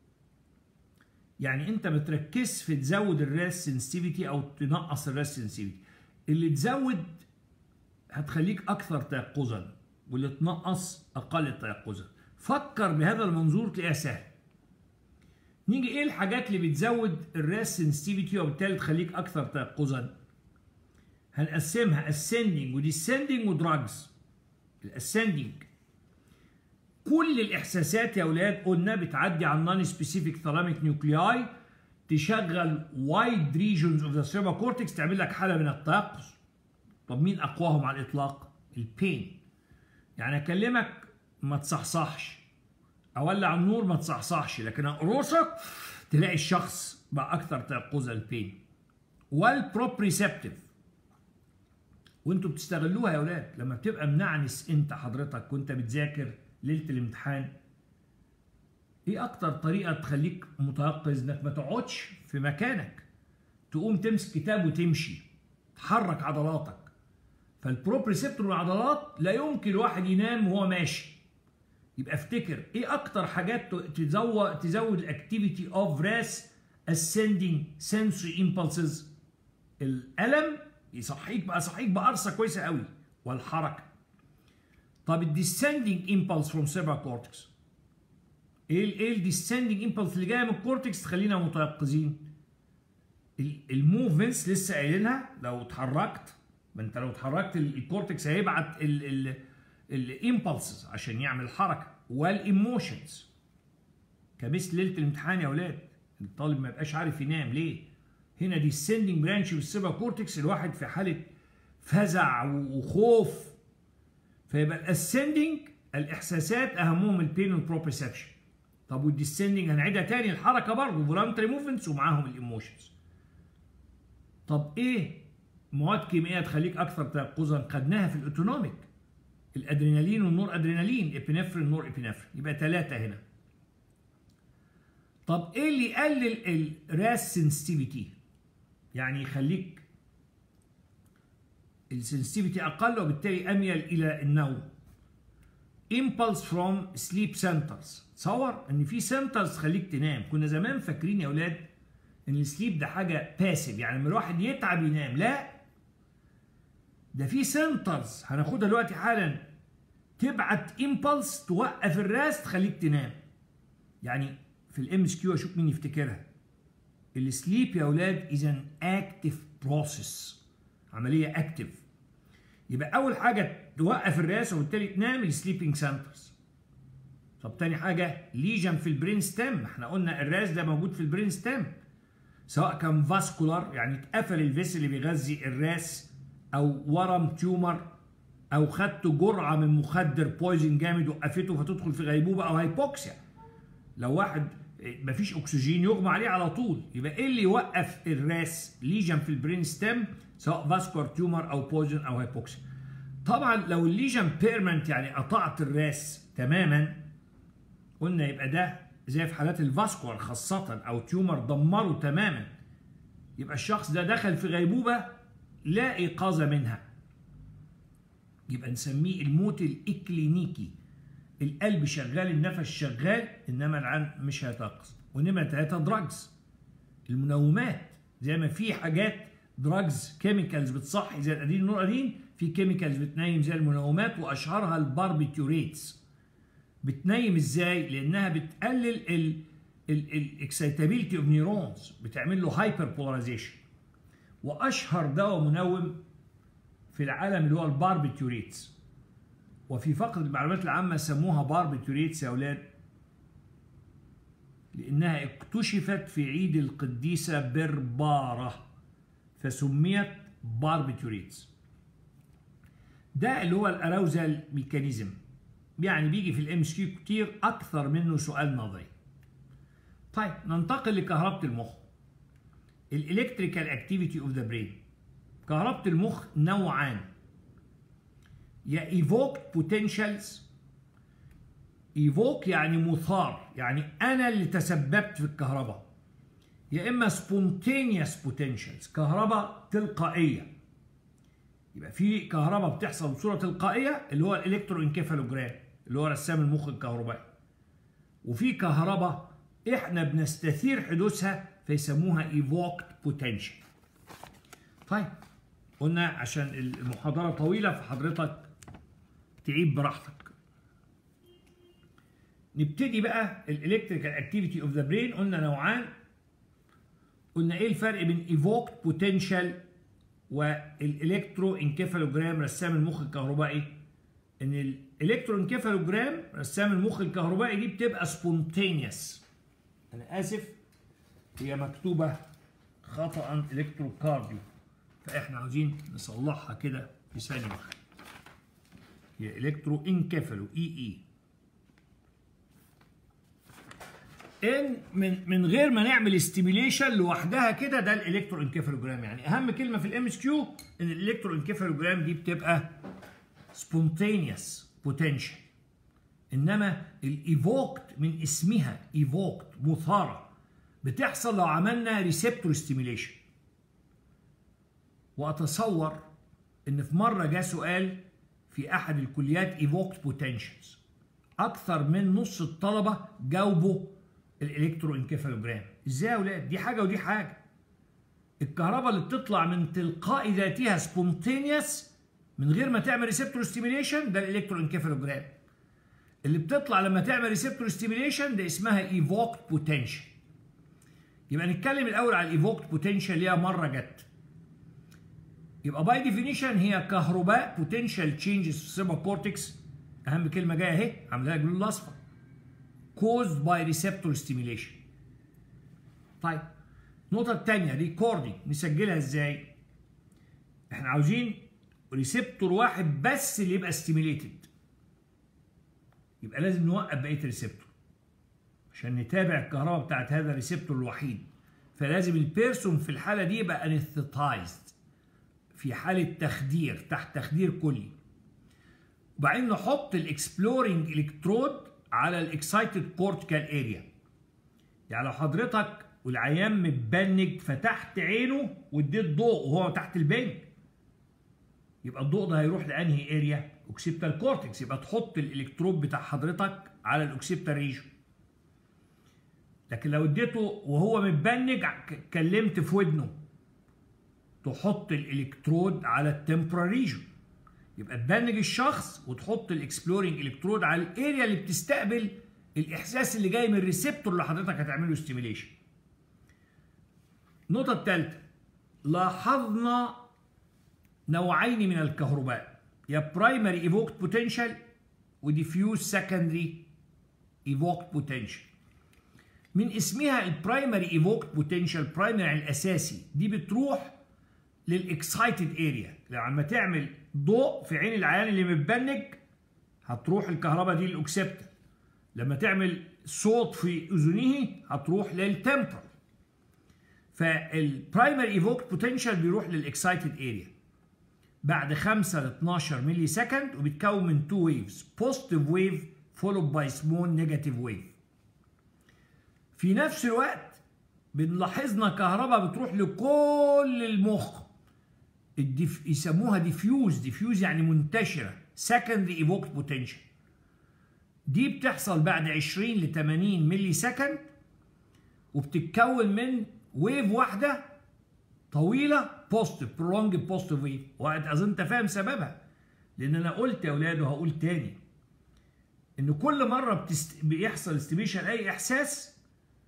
يعني انت ما تركزش في تزود الراس سنسيتيفيتي او تنقص الراس سنسيتيفيتي اللي تزود هتخليك اكثر تيقظا واللي تنقص اقل تيقظا فكر بهذا المنظور تلاقيها سهل نيجي ايه الحاجات اللي بتزود الراس سنسيتيفيتي وبالتالي تخليك اكثر تيقظا هنقسمها ascending وديسندنج ودراجز الاسندنج كل الاحساسات يا اولاد قلنا بتعدي على النون سبيسيفيك ثالاميك نيوكلياي تشغل وايد ريجونز اوف ذا سيربا كورتكس تعمل لك حاله من التيقظ طب مين اقواهم على الاطلاق البين يعني اكلمك ما تصحصحش اولع النور ما تصحصحش لكن اقرصك تلاقي الشخص بقى اكثر تيقظا البين والبروبريسبتيف وانتوا بتستغلوها يا اولاد لما بتبقى منعنس انت حضرتك وانت بتذاكر ليله الامتحان ايه اكتر طريقه تخليك متيقظ انك ما تقعدش في مكانك تقوم تمسك كتاب وتمشي تحرك عضلاتك فالبروبريسبتور العضلات لا يمكن الواحد ينام وهو ماشي يبقى افتكر ايه اكتر حاجات تزود تزود الاكتيفيتي اوف راس ascending sensory impulses الالم يصحيك بقى صحيك بقرصه كويسه قوي والحركه طب الديسندنج امبلس فروم سيربرال كورتكس ايه ايه الديسندنج امبلس اللي جايه من الكورتكس تخلينا متيقظين الموفمنتس لسه قايلينها لو اتحركت ما انت لو اتحركت الكورتكس هيبعت الامبلسز عشان يعمل حركه والايموشنز كمثل ليله الامتحان يا اولاد الطالب ما يبقاش عارف ينام ليه هنا دي السندنج برانش والسيبا كورتكس الواحد في حاله فزع وخوف فيبقى الاسندنج الاحساسات اهمهم البين والبروبريسبشن طب والديسندنج هنعيدها تاني الحركه برضه فولانتري موفمنتس ومعاهم الايموشنز طب ايه مواد كيميائيه تخليك اكثر تيقظا خدناها في الاوتونوميك الادرينالين والنور ادرينالين ابينفرين نور ابينفرين يبقى ثلاثه هنا طب ايه اللي يقلل الراس سنسيتيفيتي يعني يخليك السنسيتيفيتي اقل وبالتالي اميل الى النوم impulse from sleep centers تصور ان في سنترز تخليك تنام كنا زمان فاكرين يا اولاد ان السليب ده حاجه باسيف يعني لما الواحد يتعب ينام لا ده في سنترز هناخدها دلوقتي حالا تبعت امبلس توقف الراس تخليك تنام يعني في الام اس كيو اشوف مين يفتكرها السليب يا اولاد از ان اكتف بروسيس عمليه اكتف يبقى اول حاجه توقف الراس وبالتالي تنام السليبنج سنترز طب تاني حاجه ليجن في البرين ستيم احنا قلنا الراس ده موجود في البرين ستيم سواء كان فاسكولار يعني اتقفل الفيس اللي بيغذي الراس او ورم تيومر او خدت جرعه من مخدر بويزن جامد وقفته فتدخل في غيبوبه او هايبوكسيا لو واحد مفيش اكسجين يغمى عليه على طول يبقى ايه اللي يوقف الراس ليجن في البرين ستيم سواء فاسكولار تيومر او بويزن او هايبوكسيا طبعا لو الليجن بيرمنت يعني قطعت الراس تماما قلنا يبقى ده زي في حالات الفاسكولار خاصة أو تيومر دمره تماما يبقى الشخص ده دخل في غيبوبة لا إيقاظ منها يبقى نسميه الموت الإكلينيكي القلب شغال النفس شغال إنما العين مش هيتيقظ ونمرة ثلاثة دراجز المنومات زي ما في حاجات دراجز كيميكالز بتصحي زي الأدين والنورادين في كيميكالز بتنيم زي المنومات وأشهرها الباربيتوريتس بتنيم ازاي؟ لانها بتقلل الاكسيتابيلتي اوف نيورونز بتعمل له هايبر بولاريزيشن واشهر دواء منوم في العالم اللي هو الباربيتوريتس وفي فقره المعلومات العامه سموها باربيتوريتس يا اولاد لأنها اكتشفت في عيد القديسة بربارة فسميت باربيتوريتس ده اللي هو الاراوزال ميكانيزم يعني بيجي في الام اس كيو كتير اكثر منه سؤال نظري طيب ننتقل لكهربة المخ الالكتريكال اكتيفيتي اوف ذا برين كهربة المخ نوعان يا ايفوك بوتنشالز ايفوك يعني مثار يعني انا اللي تسببت في الكهرباء يا اما سبونتينيوس بوتنشالز كهرباء تلقائيه يبقى في كهرباء بتحصل بصوره تلقائيه اللي هو الالكترو انكيفالوجرام اللي هو رسام المخ الكهربائي وفي كهرباء احنا بنستثير حدوثها فيسموها ايفوكت بوتنشال طيب قلنا عشان المحاضره طويله فحضرتك تعيد براحتك نبتدي بقى الالكتريكال اكتيفيتي اوف ذا برين قلنا نوعان قلنا ايه الفرق بين ايفوكت بوتنشال والالكترو انكيفالوجرام رسام المخ الكهربائي ان الالكترو انكيفالوجرام رسام المخ الكهربائي دي بتبقى سبونتينيوس انا اسف هي مكتوبه خطا الكترو كارديو فاحنا عاوزين نصلحها كده في ثانيه واحده هي الكترو انكيفالو اي اي ان من من غير ما نعمل استيميليشن لوحدها كده ده الالكترو انكيفالوجرام يعني اهم كلمه في الام اس كيو ان الالكترو انكيفالوجرام دي بتبقى سبونتينيوس بوتنشال انما الايفوكت من اسمها ايفوكت مثاره بتحصل لو عملنا ريسبتور ستيميليشن واتصور ان في مره جاء سؤال في احد الكليات ايفوكت بوتنشالز اكثر من نص الطلبه جاوبوا الالكترو انكيفالوجرام ازاي يا اولاد دي حاجه ودي حاجه الكهرباء اللي بتطلع من تلقاء ذاتها سبونتينيوس من غير ما تعمل ريسبتور ستيميليشن ده الالكترو انكيفالوجرام اللي بتطلع لما تعمل ريسبتور ستيميليشن ده اسمها ايفوكت بوتنشال يبقى نتكلم الاول على الايفوكت بوتنشال اللي هي مره جت يبقى باي ديفينيشن هي كهرباء بوتنشال تشينجز في السيربا كورتكس اهم كلمه جايه اهي عاملاها باللون الاصفر caused by receptor stimulation. طيب النقطة الثانية ريكوردنج نسجلها ازاي؟ احنا عاوزين ريسبتور واحد بس اللي يبقى ستيميليتد. يبقى لازم نوقف بقية الريسبتور. عشان نتابع الكهرباء بتاعت هذا الريسبتور الوحيد. فلازم البيرسون في الحالة دي يبقى انستيتايزد. في حالة تخدير تحت تخدير كلي. وبعدين نحط الاكسبلورنج الكترود على الاكسايتد كورتيكال اريا يعني لو حضرتك والعيان متبنج فتحت عينه واديت ضوء وهو تحت البنج يبقى الضوء ده هيروح لانهي اريا اوكسيبتال كورتكس يبقى تحط الالكترود بتاع حضرتك على الاوكسيبتال ريجن لكن لو اديته وهو متبنج كلمت في ودنه تحط الالكترود على التمبرال ريجن يبقى تبنج الشخص وتحط الاكسبلورنج الكترود على الاريا اللي بتستقبل الاحساس اللي جاي من الريسبتور اللي حضرتك هتعمل له ستيميليشن. النقطة الثالثة لاحظنا نوعين من الكهرباء يا برايمري ايفوكت بوتنشال وديفيوز سكندري ايفوكت بوتنشال. من اسمها البرايمري ايفوكت بوتنشال برايمري الاساسي دي بتروح للاكسايتد اريا لما تعمل ضوء في عين العيان اللي متبنج هتروح الكهرباء دي للاوكسبتر لما تعمل صوت في اذنه هتروح للتمبرال فالبرايمري ايفوكت بوتنشال بيروح للاكسايتد اريا بعد 5 ل 12 ملي سكند وبيتكون من تو ويفز بوزيتيف ويف فولود باي سمول نيجاتيف ويف في نفس الوقت بنلاحظنا كهرباء بتروح لكل المخ الديف... يسموها ديفيوز ديفيوز يعني منتشره سكندري ايفوكت بوتنشال دي بتحصل بعد 20 ل 80 ملي سكند وبتتكون من ويف واحده طويله بوزيتيف برولونج بوزيتيف ويف واظن انت فاهم سببها لان انا قلت يا اولاد وهقول تاني ان كل مره بتست... بيحصل استيميشن اي احساس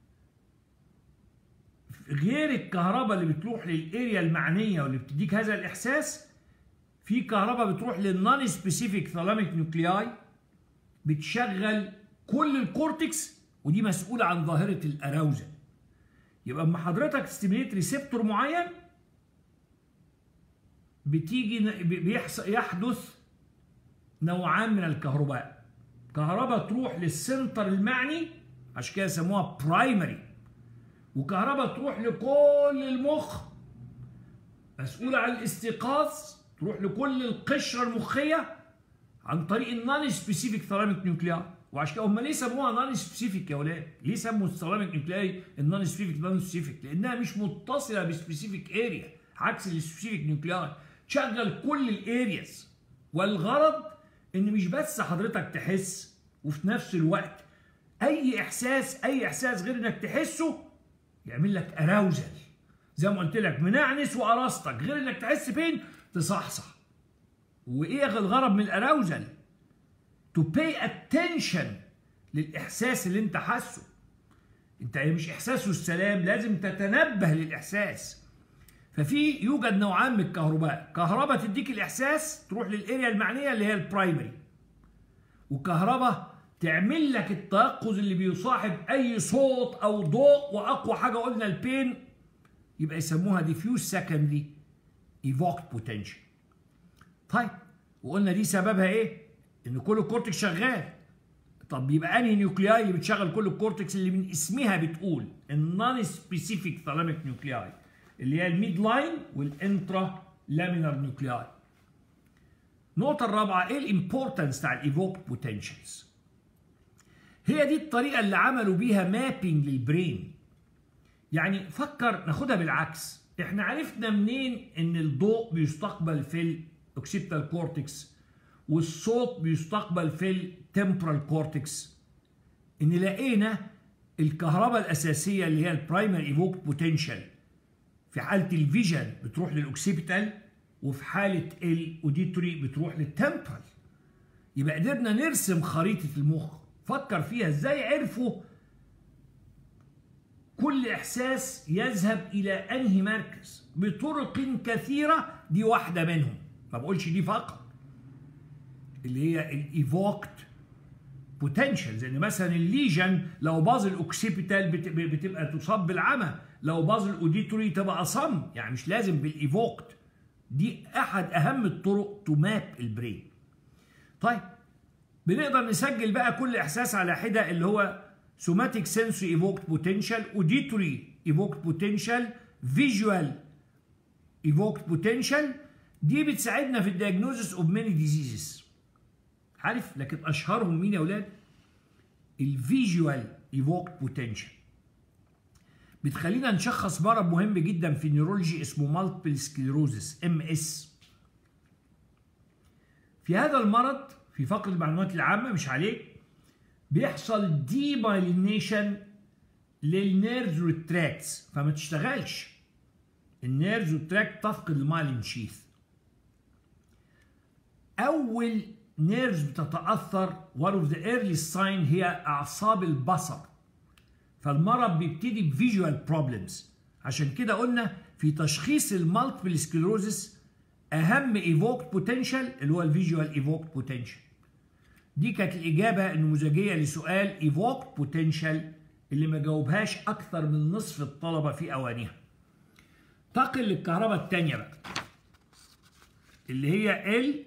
غير الكهرباء اللي بتروح للاريا المعنيه واللي بتديك هذا الاحساس في كهرباء بتروح للنون سبيسيفيك ثالاميك نيوكلياي بتشغل كل الكورتكس ودي مسؤوله عن ظاهره الاراوزل يبقى اما حضرتك ستيميليت ريسبتور معين بتيجي بيحصل يحدث نوعان من الكهرباء كهرباء تروح للسنتر المعني عشان كده يسموها برايمري وكهرباء تروح لكل المخ مسؤولة عن الاستيقاظ تروح لكل القشرة المخية عن طريق النون سبيسيفيك ثلاميك نيوكليار وعشان كده هم ليه سموها نون سبيسيفيك يا ولاد؟ ليه سموا الثلاميك نيوكلياي النون سبيسيفيك نون سبيسيفيك؟ لأنها مش متصلة بسبيسيفيك اريا عكس السبيسيفيك نيوكليار تشغل كل الارياز والغرض ان مش بس حضرتك تحس وفي نفس الوقت اي احساس اي احساس غير انك تحسه يعمل لك اراوزل زي ما قلت لك منعنس وقراصتك غير انك تحس فين تصحصح وايه الغرض من الاراوزل to pay attention للاحساس اللي انت حاسه انت مش احساسه السلام لازم تتنبه للاحساس ففي يوجد نوعان من الكهرباء كهرباء تديك الاحساس تروح للاريا المعنيه اللي هي البرايمري وكهرباء تعمل لك التيقظ اللي بيصاحب اي صوت او ضوء واقوى حاجه قلنا البين يبقى يسموها ديفيوز سكندري ايفوكت بوتنشال طيب وقلنا دي سببها ايه ان كل الكورتكس شغال طب يبقى انهي نيوكلياي اللي بتشغل كل الكورتكس اللي من اسمها بتقول النون سبيسيفيك ثالاميك نيوكلياي اللي هي الميد لاين والانترا لامينار نيوكلياي النقطة الرابعة ايه الامبورتنس بتاع الايفوك بوتنشالز هي دي الطريقة اللي عملوا بيها مابينج للبرين يعني فكر ناخدها بالعكس احنا عرفنا منين ان الضوء بيستقبل في الاوكسيبتال كورتكس والصوت بيستقبل في التمبرال كورتكس ان لقينا الكهرباء الاساسيه اللي هي البرايمري ايفوك بوتنشال في حاله الفيجن بتروح للاوكسيبيتال وفي حاله الاوديتوري بتروح للتمبرال يبقى قدرنا نرسم خريطه المخ فكر فيها ازاي عرفوا كل احساس يذهب الى انهي مركز بطرق كثيره دي واحده منهم ما بقولش دي فقط اللي هي الايفوكت بوتنشال زي مثلا الليجن لو باظ الاوكسيبيتال بتبقى تصاب بالعمى لو باظ الاوديتوري تبقى اصم يعني مش لازم بالايفوكت دي احد اهم الطرق تو ماب البرين طيب بنقدر نسجل بقى كل احساس على حده اللي هو سوماتيك سنسوري ايفوكت بوتنشال اوديتوري ايفوكت بوتنشال فيجوال ايفوكت بوتنشال دي بتساعدنا في الدياجنوزس اوف ماني ديزيزز عارف لكن اشهرهم مين يا اولاد الفيجوال ايفوكت بوتنشال بتخلينا نشخص مرض مهم جدا في النيورولوجي اسمه مالتيبل سكليروزس ام اس في هذا المرض في فقر المعلومات العامه مش عليك بيحصل ديمايلينيشن للنيرز والتراكس فما تشتغلش النيرز والتراك تفقد المايلين شيث اول نيرز بتتاثر one of the early sign هي اعصاب البصر فالمرض بيبتدي بفيجوال بروبلمز عشان كده قلنا في تشخيص المالتيبل سكليروزس اهم ايفوكت بوتنشال اللي هو الفيجوال ايفوكت بوتنشال دي كانت الاجابه النموذجيه لسؤال ايفوكت بوتنشال اللي ما جاوبهاش اكثر من نصف الطلبه في اوانها انتقل للكهرباء الثانيه بقى اللي هي ال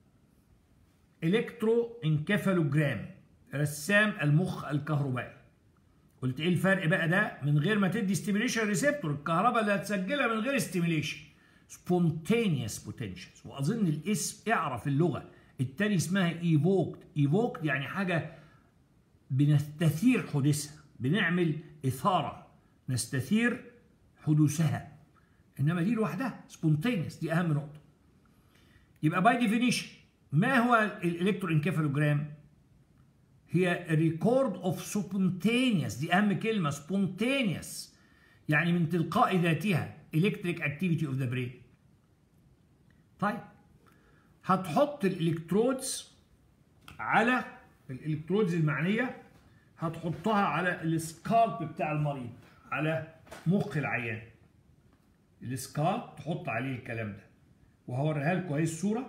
الكترو انكفالوجرام رسام المخ الكهربائي قلت ايه الفرق بقى ده من غير ما تدي ستيميليشن ريسبتور الكهرباء اللي هتسجلها من غير ستيميليشن سبونتينيوس بوتنشالز واظن الاسم اعرف اللغه التاني اسمها ايفوكت ايفوكت يعني حاجه بنستثير حدوثها بنعمل اثاره نستثير حدوثها انما دي لوحدها سبونتينيوس دي اهم نقطه يبقى باي ديفينيشن ما هو الالكترو انكفالوجرام هي ريكورد اوف سبونتينيوس دي اهم كلمه سبونتينيوس يعني من تلقاء ذاتها الكتريك اكتيفيتي اوف ذا برين طيب هتحط الالكترودز على الالكترودز المعنيه هتحطها على السكالب بتاع المريض على مخ العيان السكالب تحط عليه الكلام ده وهوريها لكم اهي الصوره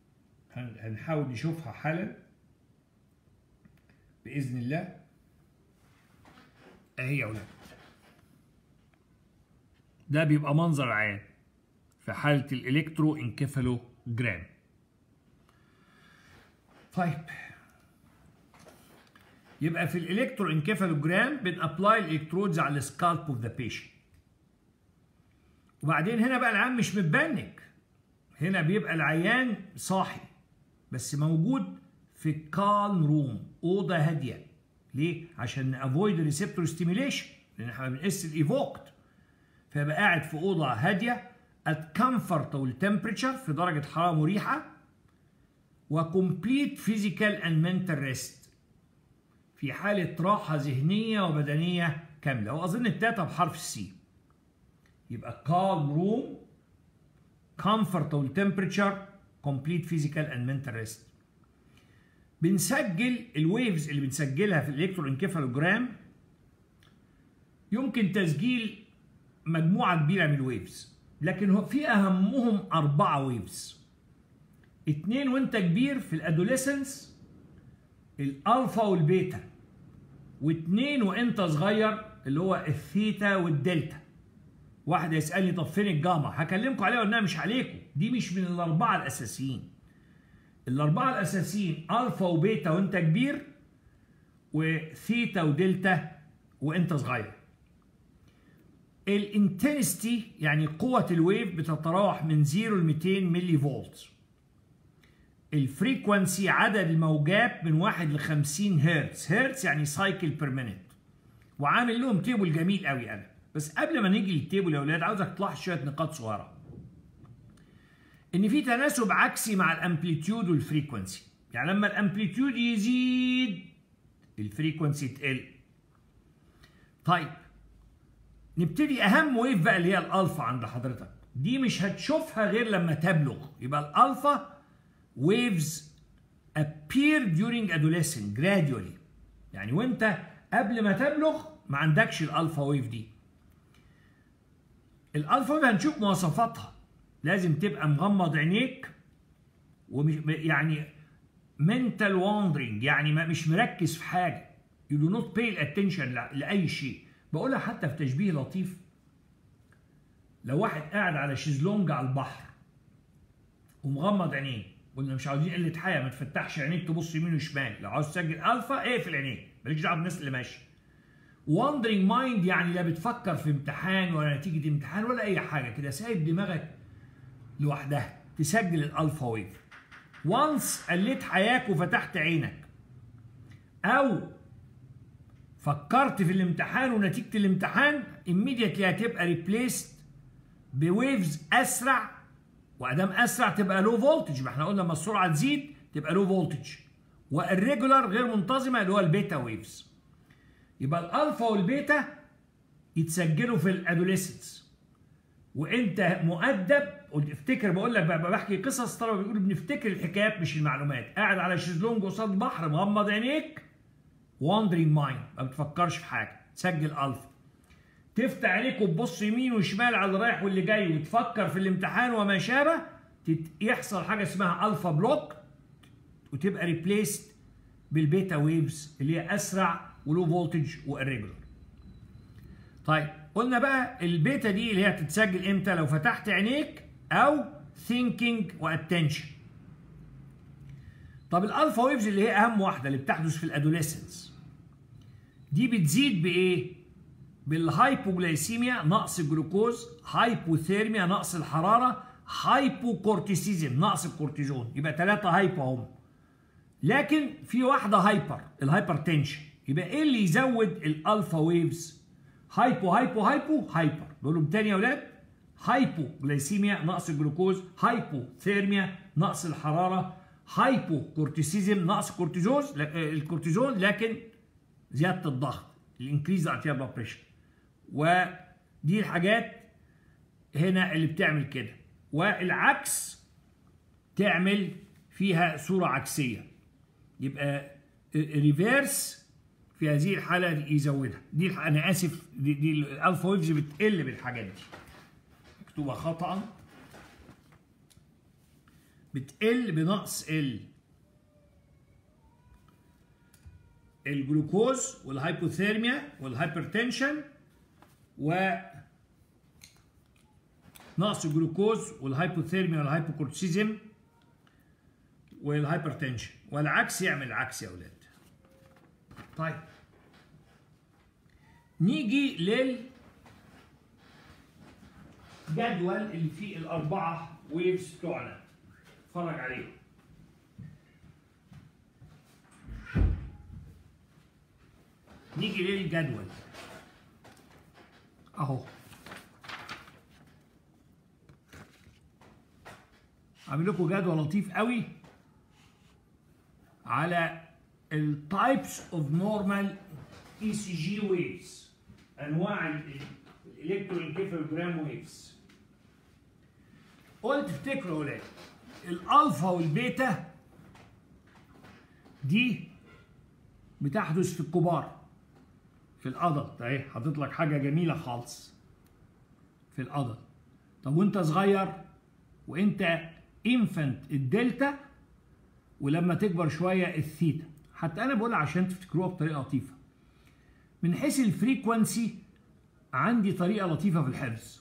هنحاول نشوفها حالا باذن الله اهي يا ولاد ده بيبقى منظر عام في حالة الإلكترو انكفالوجرام طيب يبقى في الإلكترو انكفالوجرام بنابلاي الإلكترودز على السكالب اوف ذا بيشنت وبعدين هنا بقى العيان مش متبنك هنا بيبقى العيان صاحي بس موجود في كالم روم اوضه هاديه ليه؟ عشان نافويد ريسبتور ستيميليشن لان احنا بنقيس الايفوكت فيبقى قاعد في اوضه هاديه at comfortable temperature في درجه حراره مريحه وكمبليت فيزيكال اند منتال ريست في حاله راحه ذهنيه وبدنيه كامله واظن التاتا بحرف السي يبقى calm room comfortable temperature complete physical and mental rest بنسجل الويفز اللي بنسجلها في الالكترو انكفالوجرام يمكن تسجيل مجموعه كبيره من الويفز لكن في اهمهم اربعه ويفز اتنين وانت كبير في الادوليسنس الالفا والبيتا واتنين وانت صغير اللي هو الثيتا والدلتا واحد يسالني طب فين الجاما هكلمكم عليها وانها مش عليكم دي مش من الاربعه الاساسيين الاربعه الاساسيين الفا وبيتا وانت كبير وثيتا ودلتا وانت صغير الانتنستي يعني قوة الويف بتتراوح من 0 ل 200 ملي فولت الفريكونسي عدد الموجات من 1 ل 50 هرتز هرتز يعني سايكل بير مينيت وعامل لهم تيبل جميل قوي انا بس قبل ما نيجي للتيبل يا اولاد عاوزك تلاحظ شويه نقاط صغيره ان في تناسب عكسي مع الامبليتيود والفريكونسي يعني لما الامبليتيود يزيد الفريكونسي تقل طيب نبتدي اهم ويف بقى اللي هي الالفا عند حضرتك دي مش هتشوفها غير لما تبلغ يبقى الالفا waves appear during adolescence gradually يعني وانت قبل ما تبلغ ما عندكش الالفا ويف دي الالفا ويف هنشوف مواصفاتها لازم تبقى مغمض عينيك ومش يعني mental wandering يعني ما مش مركز في حاجه you do not pay attention لاي شيء بقولها حتى في تشبيه لطيف لو واحد قاعد على شيزلونج على البحر ومغمض عينيه قلنا مش عاوزين قله حياه ما تفتحش عينيك تبص يمين وشمال لو عاوز تسجل الفا اقفل عينيك مالكش دعوه بالناس اللي ماشيه واندرينج مايند يعني لا بتفكر في امتحان ولا نتيجه امتحان ولا اي حاجه كده سايب دماغك لوحدها تسجل الالفا ويف وانس قلت حياك وفتحت عينك او فكرت في الامتحان ونتيجه الامتحان immediately هتبقى ريبليست بويفز اسرع وادام اسرع تبقى لو فولتج ما احنا قلنا لما السرعه تزيد تبقى لو فولتج والريجولار غير منتظمه اللي هو البيتا ويفز يبقى الالفا والبيتا يتسجلوا في الادوليسنس وانت مؤدب افتكر بقول لك بقى بحكي قصص طلبه بيقولوا بنفتكر الحكايات مش المعلومات قاعد على شيزلونج قصاد البحر مغمض عينيك واندرينج مايند ما بتفكرش في حاجه تسجل الفا تفتح عينيك وتبص يمين وشمال على اللي رايح واللي جاي وتفكر في الامتحان وما شابه يحصل حاجه اسمها الفا بلوك وتبقى ريبليست بالبيتا ويفز اللي هي اسرع ولو فولتج والريجولار طيب قلنا بقى البيتا دي اللي هي تتسجل امتى لو فتحت عينيك او ثينكينج واتنشن طب الالفا ويفز اللي هي اهم واحده اللي بتحدث في الادوليسنس دي بتزيد بايه بالهايبوجلايسيميا نقص الجلوكوز هايبوثيرميا نقص الحراره هايبوكورتيسيزم نقص الكورتيزون يبقى ثلاثه هايبو هم لكن في واحده هايبر الهايبر تنشن يبقى ايه اللي يزود الالفا ويفز هايبو هايبو هايبو هايبر بقولهم تاني يا اولاد هايبو جلايسيميا نقص الجلوكوز هايبو ثيرميا نقص الحراره هايبو كورتيسيزم نقص الكورتيزون الكورتيزون لكن زياده الضغط الانكريز ارتيال بلاد بريشر ودي الحاجات هنا اللي بتعمل كده والعكس تعمل فيها صوره عكسيه يبقى ريفيرس في هذه الحاله يزودها دي انا اسف دي, دي الالفا ويفز بتقل بالحاجات دي مكتوبه خطا بتقل بنقص ال الجلوكوز والهايبوثيرميا والهايبرتنشن و نقص الجلوكوز والهايبوثيرميا والهايبوكورتيزم والهايبرتنشن والعكس يعمل العكس يا اولاد طيب نيجي لل جدول اللي فيه الاربعه ويفز بتوعنا اتفرج عليهم نيجي للجدول اهو عامل لكم جدول لطيف قوي على التايبس اوف نورمال اي سي جي ويفز انواع الالكتروانكيفالوجرام ويفز قلت افتكروا يا ولاد الالفا والبيتا دي بتحدث في الكبار في الادلت اهي حاطط لك حاجه جميله خالص في الادلت طب وانت صغير وانت انفنت الدلتا ولما تكبر شويه الثيتا حتى انا بقول عشان تفتكروها بطريقه لطيفه من حيث الفريكونسي عندي طريقه لطيفه في الحفظ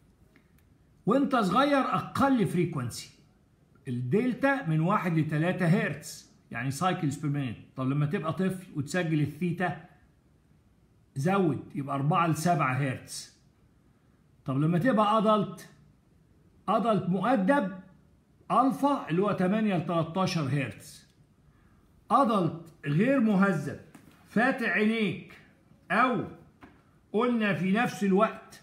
وانت صغير اقل فريكونسي الدلتا من 1 ل 3 هرتز يعني سايكلز بير مينيت طب لما تبقى طفل وتسجل الثيتا زود يبقى 4 ل 7 هرتز طب لما تبقى ادلت ادلت مؤدب الفا اللي هو 8 ل 13 هرتز ادلت غير مهذب فاتح عينيك او قلنا في نفس الوقت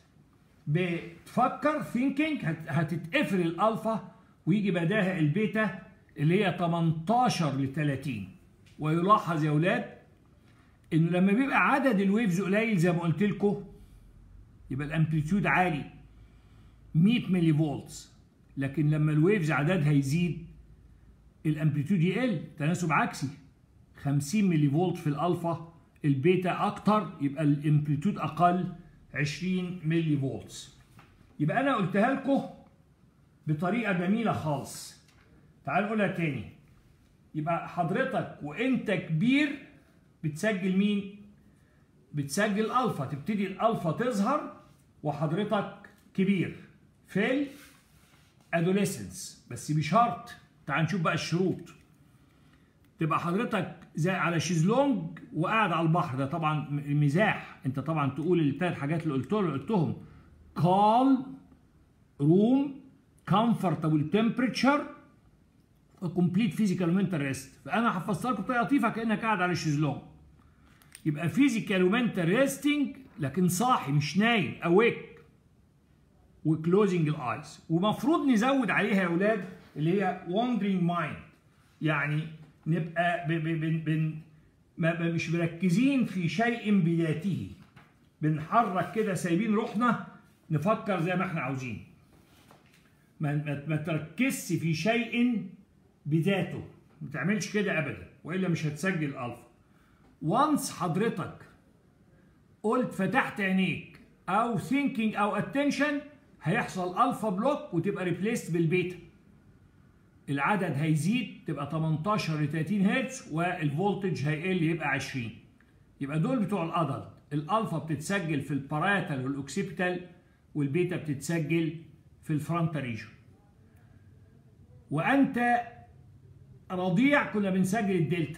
بتفكر ثينكينج هتتقفل الالفا ويجي بداها البيتا اللي هي 18 ل 30 ويلاحظ يا اولاد انه لما بيبقى عدد الويفز قليل زي ما قلت لكم يبقى الامبليتيود عالي 100 ملي فولتس لكن لما الويفز عددها يزيد الامبليتيود يقل تناسب عكسي 50 ملي فولت في الالفا البيتا اكتر يبقى الامبليتيود اقل 20 ملي فولتس يبقى انا قلتها لكم بطريقه جميله خالص تعال نقولها تاني يبقى حضرتك وانت كبير بتسجل مين بتسجل الفا تبتدي الالفا تظهر وحضرتك كبير في الادوليسنس بس بشرط تعال نشوف بقى الشروط تبقى حضرتك زي على شيزلونج وقاعد على البحر ده طبعا مزاح انت طبعا تقول الثلاث حاجات اللي قلتهم اللي قلتهم calm room comfortable temperature complete physical mental rest فانا هفسر لكم بطريقه لطيفه كانك قاعد على الشيزلونج يبقى physical ومنتال ريستنج لكن صاحي مش نايم awake وكلوزنج الايز ومفروض نزود عليها يا اولاد اللي هي wandering mind يعني نبقى ب ب ب بن ما مش مركزين في شيء بذاته بنحرك كده سايبين روحنا نفكر زي ما احنا عاوزين ما, ما, ما تركزش في شيء بذاته ما تعملش كده ابدا والا مش هتسجل الالفا وانس حضرتك قلت فتحت عينيك او ثينكينج او اتنشن هيحصل الفا بلوك وتبقى ريبليست بالبيتا العدد هيزيد تبقى 18 ل 30 هرتز والفولتج هيقل يبقى 20 يبقى دول بتوع الادلت الالفا بتتسجل في الباراتال والاوكسيبيتال والبيتا بتتسجل في الفرونتا ريجن وانت رضيع كنا بنسجل الدلتا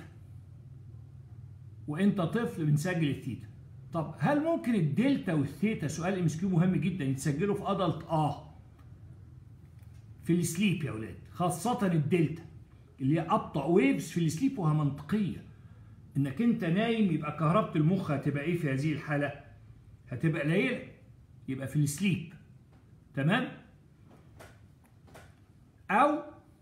وانت طفل بنسجل الثيتا طب هل ممكن الدلتا والثيتا سؤال ام كيو مهم جدا يتسجلوا في ادلت اه في السليب يا اولاد خاصة الدلتا اللي هي ابطأ ويفز في السليب وهي منطقية انك انت نايم يبقى كهربة المخ هتبقى ايه في هذه الحالة هتبقى قليلة يبقى في السليب تمام او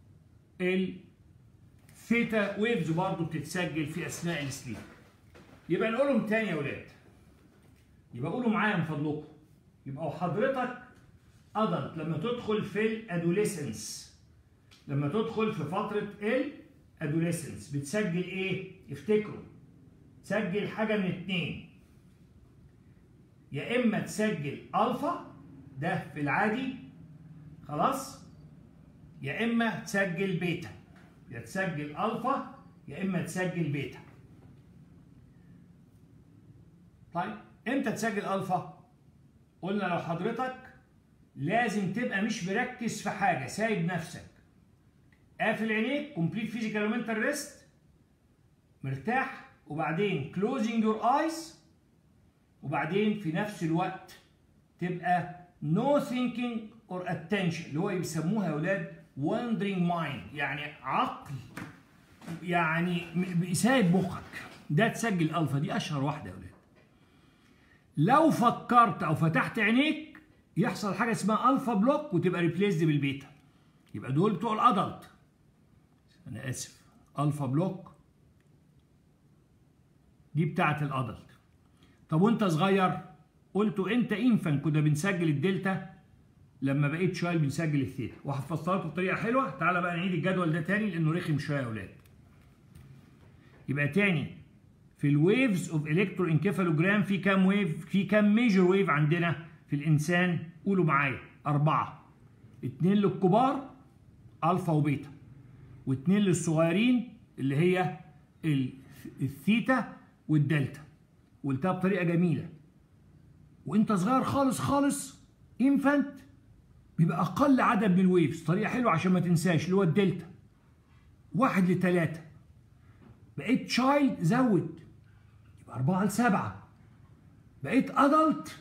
الثيتا ويفز برضه بتتسجل في اثناء السليب يبقى نقولهم تاني يا ولاد يبقى قولوا معايا من فضلكم يبقى حضرتك ادلت لما تدخل في الادوليسنس لما تدخل في فتره الادوليسنس بتسجل ايه افتكروا تسجل حاجه من اتنين يا اما تسجل الفا ده في العادي خلاص يا اما تسجل بيتا يا تسجل الفا يا اما تسجل بيتا طيب امتى تسجل الفا قلنا لو حضرتك لازم تبقى مش مركز في حاجه سايب نفسك قافل عينيك كومبليت فيزيكال ومنتال ريست مرتاح وبعدين كلوزنج يور ايز وبعدين في نفس الوقت تبقى نو ثينكينج اور اتنشن اللي هو بيسموها يا اولاد wandering mind يعني عقل يعني سايب مخك ده تسجل الفا دي اشهر واحده يا اولاد لو فكرت او فتحت عينيك يحصل حاجه اسمها الفا بلوك وتبقى ريبليسد بالبيتا يبقى دول بتوع الادلت انا اسف الفا بلوك دي بتاعه الادلت طب وانت صغير قلتوا انت انفن كنا بنسجل الدلتا لما بقيت شويه بنسجل الثيتا وهفصلها لكم بطريقه حلوه تعالى بقى نعيد الجدول ده تاني لانه رخم شويه يا اولاد يبقى تاني في الويفز اوف الكترو انكفالوجرام في كام ويف في كام ميجر ويف عندنا في الانسان قولوا معايا اربعه اتنين للكبار الفا وبيتا واتنين للصغيرين اللي هي الثيتا والدلتا قلتها بطريقه جميله وانت صغير خالص خالص انفانت بيبقى اقل عدد من الويفز طريقه حلوه عشان ما تنساش اللي هو الدلتا واحد لثلاثه بقيت تشايلد زود يبقى أربعة لسبعة بقيت أدلت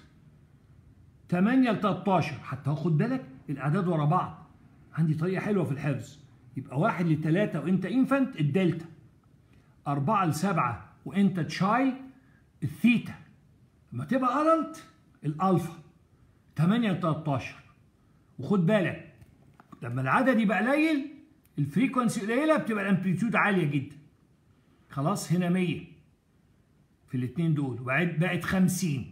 8 ل 13 حتى خد بالك الأعداد ورا بعض عندي طريقة حلوة في الحفظ يبقى واحد لثلاثة وأنت إنفنت الدلتا أربعة لسبعة وأنت تشايلد الثيتا لما تبقى أدلت الألفا 8 ل 13 وخد بالك لما العدد يبقى قليل الفريكونسي قليله بتبقى الامبليتيود عاليه جدا خلاص هنا 100 في الاثنين دول وبعد بقت 50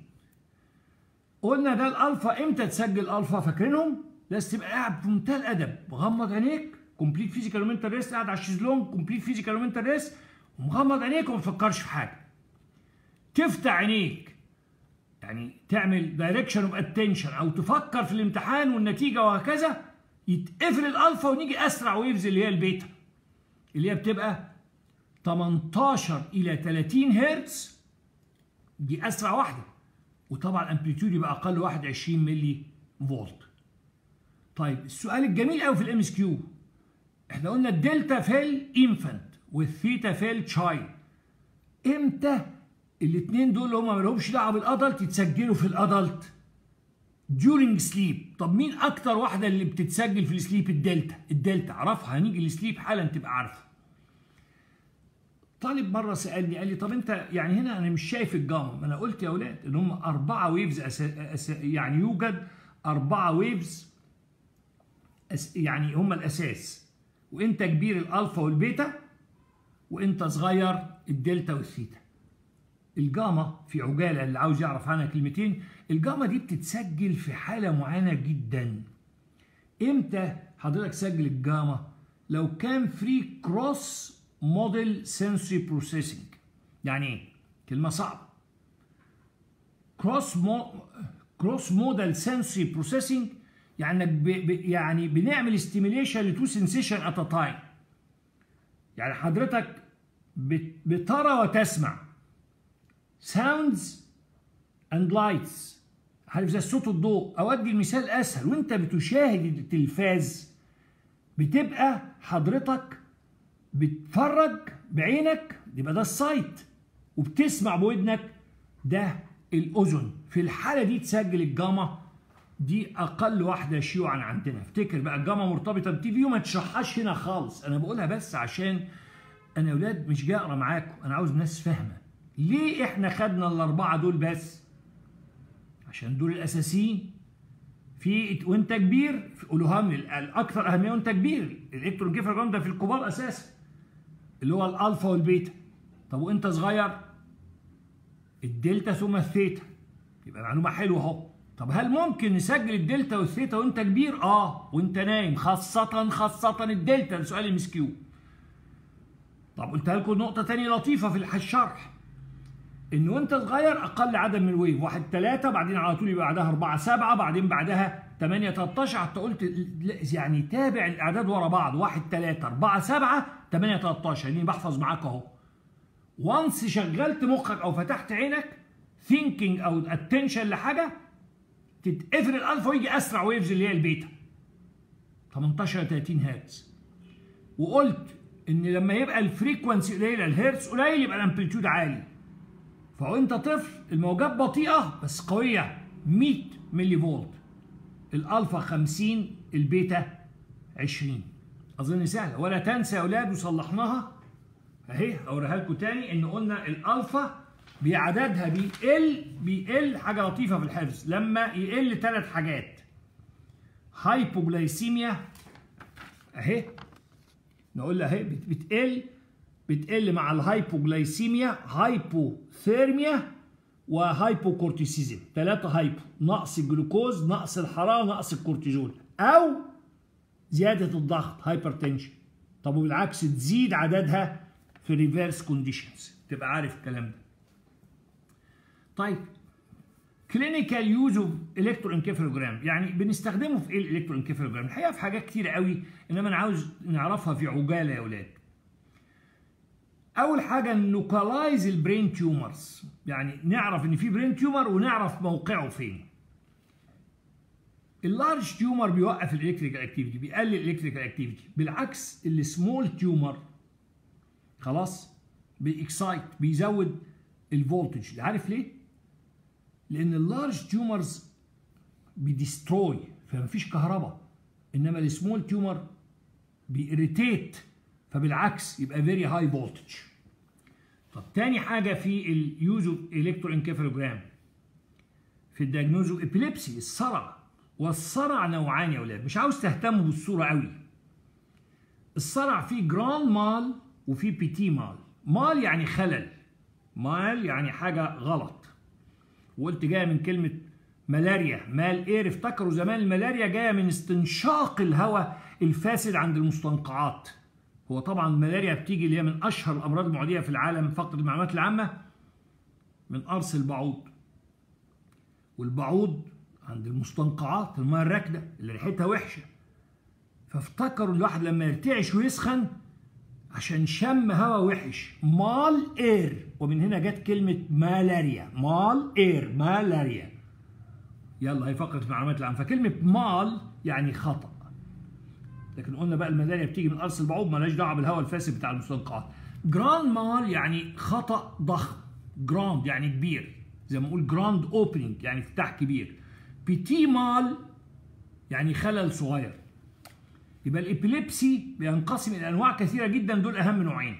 قلنا ده الالفا امتى تسجل الفا فاكرينهم لازم تبقى قاعد في منتهى الادب مغمض عينيك كومبليت فيزيكال ومنتال ريست قاعد على الشيزلونج كومبليت فيزيكال ومنتال ريست ومغمض عينيك وما تفكرش في حاجه تفتح عينيك يعني تعمل دايركشن اوف اتنشن او تفكر في الامتحان والنتيجه وهكذا يتقفل الالفا ونيجي اسرع ويفز اللي هي البيتا اللي هي بتبقى 18 الى 30 هرتز دي اسرع واحده وطبعا الامبليتيود يبقى اقل 21 ملي فولت طيب السؤال الجميل قوي في الام اس كيو احنا قلنا الدلتا في الانفانت والثيتا في التشايلد امتى الاثنين دول هم ما لهمش دعوه بالادلت يتسجلوا في الادلت during sleep طب مين اكتر واحده اللي بتتسجل في السليب الدلتا الدلتا اعرفها هنيجي للسليب حالا تبقى عارفه طالب مره سالني قال لي طب انت يعني هنا انا مش شايف الجاما ما انا قلت يا اولاد ان هم اربعه ويفز أسا أسا يعني يوجد اربعه ويفز أس يعني هم الاساس وانت كبير الالفا والبيتا وانت صغير الدلتا والثيتا الجاما في عجاله اللي عاوز يعرف عنها كلمتين الجاما دي بتتسجل في حاله معينه جدا امتى حضرتك تسجل الجاما لو كان فري كروس موديل سنسوري بروسيسنج يعني ايه كلمه صعبه كروس مو كروس موديل سنسوري بروسيسنج يعني ب... ب... يعني بنعمل ستيميليشن لتو سنسيشن ات تايم يعني حضرتك بت... بترى وتسمع sounds and lights عارف زي الصوت والضوء اودي المثال اسهل وانت بتشاهد التلفاز بتبقى حضرتك بتتفرج بعينك يبقى ده السايت وبتسمع بودنك ده الاذن في الحاله دي تسجل الجاما دي اقل واحده شيوعا عندنا افتكر بقى الجاما مرتبطه بالتي في وما تشرحهاش هنا خالص انا بقولها بس عشان انا يا اولاد مش جاي اقرا معاكم انا عاوز ناس فاهمه ليه احنا خدنا الاربعه دول بس عشان دول الاساسيين في وانت كبير قولوها من الاكثر اهميه وانت كبير الالكترون كيفرجرام ده في الكبار اساسا اللي هو الالفا والبيتا طب وانت صغير الدلتا ثم الثيتا يبقى معلومه حلوه اهو طب هل ممكن نسجل الدلتا والثيتا وانت كبير اه وانت نايم خاصه خاصه الدلتا ده سؤال مسكيو طب قلت لكم نقطه ثانيه لطيفه في الشرح ان وانت صغير اقل عدد من الويف واحد ثلاثة بعدين على طول يبقى بعدها أربعة سبعة بعدين بعدها 8 13 حتى قلت يعني تابع الاعداد ورا بعض واحد ثلاثة أربعة سبعة 8 13 يعني بحفظ معاك اهو وانس شغلت مخك او فتحت عينك ثينكينج او اتنشن لحاجه تتقفل الالفا ويجي اسرع ويفز اللي هي البيتا 18 30 هرتز وقلت ان لما يبقى الفريكونسي قليله الهرتز قليل يبقى الامبليتيود عالي فوانت طفل الموجات بطيئه بس قويه 100 ملي فولت الالفا 50 البيتا 20 اظن سهله ولا تنسى يا اولاد وصلحناها اهي اوريها لكم تاني ان قلنا الالفا بعددها بيقل بيقل حاجه لطيفه في الحفظ لما يقل ثلاث حاجات هايبوجلايسيميا اهي نقول اهي بتقل بتقل مع الهايبوجلايسيميا هايبوثيرميا وهايبوكورتيسيزم ثلاثة هايبو نقص الجلوكوز نقص الحرارة نقص الكورتيزول أو زيادة الضغط هايبرتنشن طب وبالعكس تزيد عددها في ريفيرس كونديشنز تبقى عارف الكلام ده طيب كلينيكال يوز اوف الكترو انكفالوجرام يعني بنستخدمه في ايه الالكترو انكفالوجرام الحقيقه في حاجات كتيره قوي انما انا عاوز نعرفها في عجاله يا اولاد اول حاجه نوكالايز البرين تيومرز يعني نعرف ان في برين تيومر ونعرف موقعه فين اللارج تيومر بيوقف الالكتريكال اكتيفيتي بيقلل الالكتريكال اكتيفيتي بالعكس السمول تيومر خلاص بيكسايت بيزود الفولتج عارف ليه لان اللارج تيومرز بيديستروي فمفيش كهرباء انما السمول تيومر بيريتيت فبالعكس يبقى فيري هاي فولتج طب تاني حاجه في اليوز اوف الكترو انكفالوجرام في الدياجنوز اوف ابيليبسي الصرع والصرع نوعان يا اولاد مش عاوز تهتموا بالصوره قوي الصرع فيه جراند مال وفيه بيتي مال مال يعني خلل مال يعني حاجه غلط وقلت جايه من كلمه ملاريا مال اير افتكروا زمان الملاريا جايه من استنشاق الهواء الفاسد عند المستنقعات هو طبعا الملاريا بتيجي اللي هي من اشهر الامراض المعديه في العالم فقد المعلومات العامه من قرص البعوض والبعوض عند المستنقعات الميه الراكده اللي ريحتها وحشه فافتكروا الواحد لما يرتعش ويسخن عشان شم هواء وحش مال اير ومن هنا جت كلمه مالاريا مال اير مالاريا يلا هي فقره المعلومات العامه فكلمه مال يعني خطا لكن قلنا بقى الملاريا بتيجي من قرص البعوض مالهاش دعوه بالهواء الفاسد بتاع المستنقعات جراند مال يعني خطا ضخم جراند يعني كبير زي ما نقول جراند اوبننج يعني افتتاح كبير بيتي مال يعني خلل صغير يبقى الابيليبسي بينقسم الى انواع كثيره جدا دول اهم نوعين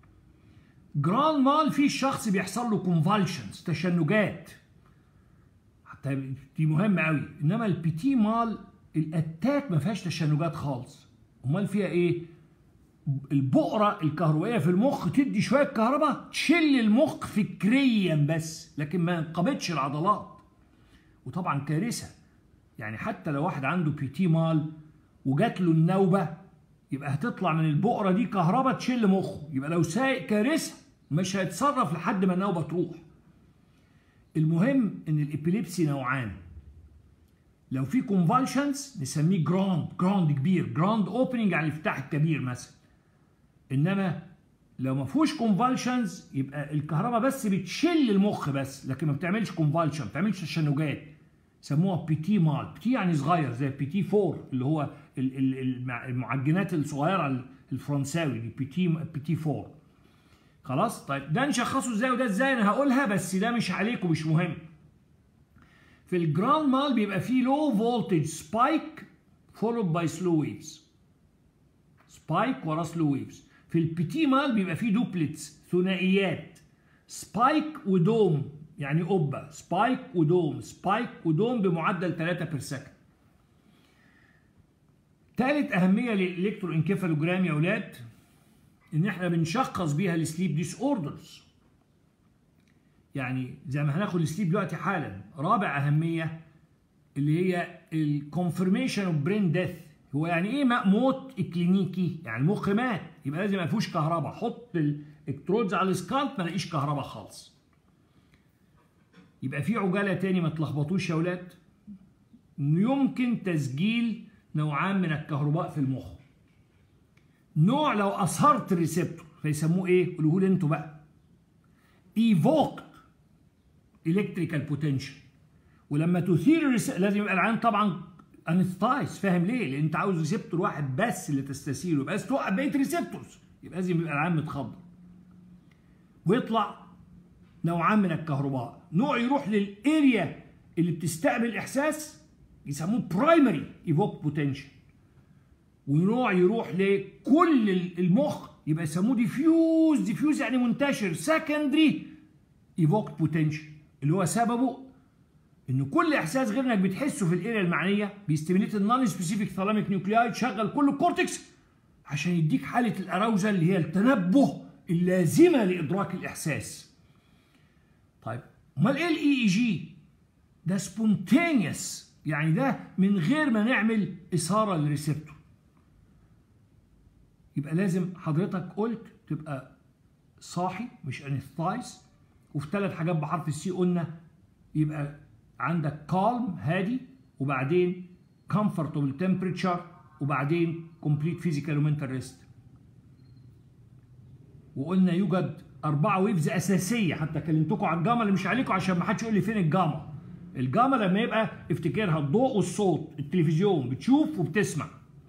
جراند مال في شخص بيحصل له كونفالشنز تشنجات حتى دي مهمه قوي انما البيتي مال الاتاك ما فيهاش تشنجات خالص امال فيها ايه البؤره الكهربائيه في المخ تدي شويه كهرباء تشل المخ فكريا بس لكن ما ينقبضش العضلات وطبعا كارثه يعني حتى لو واحد عنده بيتي مال وجات له النوبه يبقى هتطلع من البؤره دي كهرباء تشل مخه يبقى لو سايق كارثه مش هيتصرف لحد ما النوبه تروح المهم ان الابيليبسي نوعان لو في كونفالشنز نسميه جراند جراند كبير جراند اوبننج يعني الافتتاح الكبير مثلا انما لو ما فيهوش كونفالشنز يبقى الكهرباء بس بتشل المخ بس لكن ما بتعملش كونفالشن ما بتعملش تشنجات سموها بيتي مال بيتي يعني صغير زي بيتي فور اللي هو المعجنات الصغيره الفرنساوي دي بيتي بيتي فور خلاص طيب ده نشخصه ازاي وده ازاي انا هقولها بس ده مش عليكم مش مهم في الجراند مال بيبقى فيه لو فولتج سبايك فولود باي سلو ويفز سبايك ورا سلو ويفز في البيتي مال بيبقى فيه دوبلتس ثنائيات سبايك ودوم يعني قبه سبايك ودوم سبايك ودوم بمعدل 3 بير سكند ثالث اهميه للالكترو انكفالوجرام يا اولاد ان احنا بنشخص بيها السليب ديس اوردرز يعني زي ما هناخد السليب دلوقتي حالا رابع اهميه اللي هي الكونفirmation اوف برين ديث هو يعني ايه موت اكلينيكي يعني المخ مات يبقى لازم ما فيهوش كهرباء حط الالكترودز على السكالب ما لاقيش كهرباء خالص يبقى في عجاله تاني ما تلخبطوش يا اولاد يمكن تسجيل نوعان من الكهرباء في المخ نوع لو اثرت الريسبتور فيسموه ايه قولوه لي انتوا بقى ايفوكت الكتريكال بوتنشال ولما تثير الريس... لازم يبقى العين طبعا انستايز فاهم ليه؟ لان انت عاوز ريسبتور واحد بس اللي تستثيره يبقى لازم توقف بقيه ريسبتورز يبقى لازم يبقى العين متخضر ويطلع نوعان من الكهرباء نوع يروح للاريا اللي بتستقبل الاحساس يسموه برايمري ايفوك بوتنشال ونوع يروح لكل المخ يبقى يسموه ديفيوز ديفيوز يعني منتشر سكندري ايفوك بوتنشال اللي هو سببه ان كل احساس غير انك بتحسه في الاريا المعنيه بيستيميليت النون سبيسيفيك ثالاميك نيوكلياي تشغل كل الكورتكس عشان يديك حاله الاراوزا اللي هي التنبه اللازمه لادراك الاحساس. طيب امال ايه الاي اي جي؟ ده سبونتينيوس يعني ده من غير ما نعمل اثاره للريسبتور. يبقى لازم حضرتك قلت تبقى صاحي مش انستايز وفي ثلاث حاجات بحرف السي قلنا يبقى عندك calm هادي وبعدين comfortable temperature وبعدين complete physical ومنتال rest وقلنا يوجد أربعة ويفز أساسية حتى كلمتكم على الجاما اللي مش عليكم عشان ما حدش يقول لي فين الجاما الجاما لما يبقى افتكرها الضوء والصوت التلفزيون بتشوف وبتسمع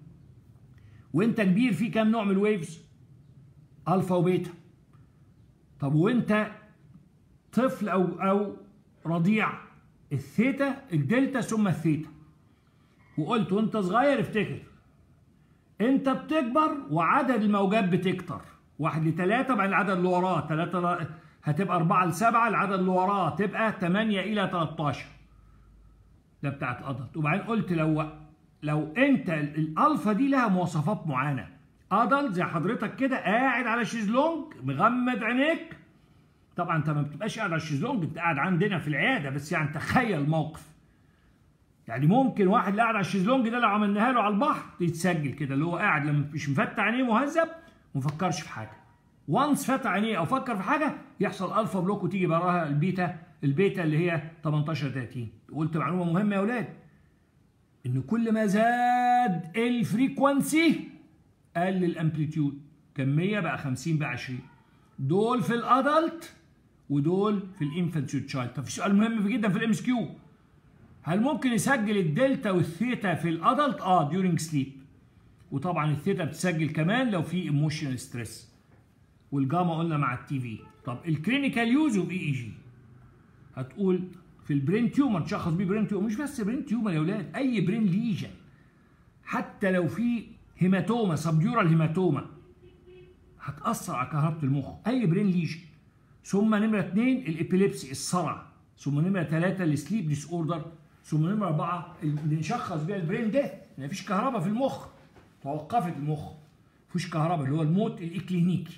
وانت كبير في كام نوع من الويفز الفا وبيتا طب وانت طفل او او رضيع الثيتا الدلتا ثم الثيتا وقلت وانت صغير افتكر انت بتكبر وعدد الموجات بتكتر واحد لثلاثة بعد العدد اللي وراه ثلاثة هتبقى أربعة لسبعة العدد اللي وراه تبقى 8 إلى 13 ده بتاعت أدلت وبعدين قلت لو لو أنت الألفا دي لها مواصفات معينة أدلت زي حضرتك كده قاعد على شيزلونج مغمض عينيك طبعا انت ما بتبقاش قاعد على الشيزلونج انت قاعد عندنا في العياده بس يعني تخيل موقف يعني ممكن واحد اللي قاعد على الشيزلونج ده لو عملناها له على البحر يتسجل كده اللي هو قاعد لما مش مفتح عينيه مهذب وما فكرش في حاجه وانس فتح عينيه او فكر في حاجه يحصل الفا بلوك وتيجي وراها البيتا البيتا اللي هي 18 30 قلت معلومه مهمه يا اولاد ان كل ما زاد الفريكونسي قل الامبليتيود كان 100 بقى 50 بقى 20 دول في الادلت ودول في الانفانت تشايلد طب في سؤال مهم جدا في الام اس كيو هل ممكن يسجل الدلتا والثيتا في الادلت اه ديورنج سليب وطبعا الثيتا بتسجل كمان لو في ايموشنال ستريس والجاما قلنا مع التي في طب الكلينيكال يوز اوف اي اي جي هتقول في البرين تيومر تشخص بيه برين تيومر مش بس برين تيومر يا اولاد اي برين ليجن حتى لو في هيماتوما سبيورال هيماتوما هتاثر على كهربه المخ اي برين ليجن ثم نمره اثنين الابيليبسي الصرع ثم نمره ثلاثه السليب ديس اوردر ثم نمره اربعه اللي نشخص بيها البرين ديث مفيش كهرباء في المخ توقفت المخ مفيش كهرباء اللي هو الموت الاكلينيكي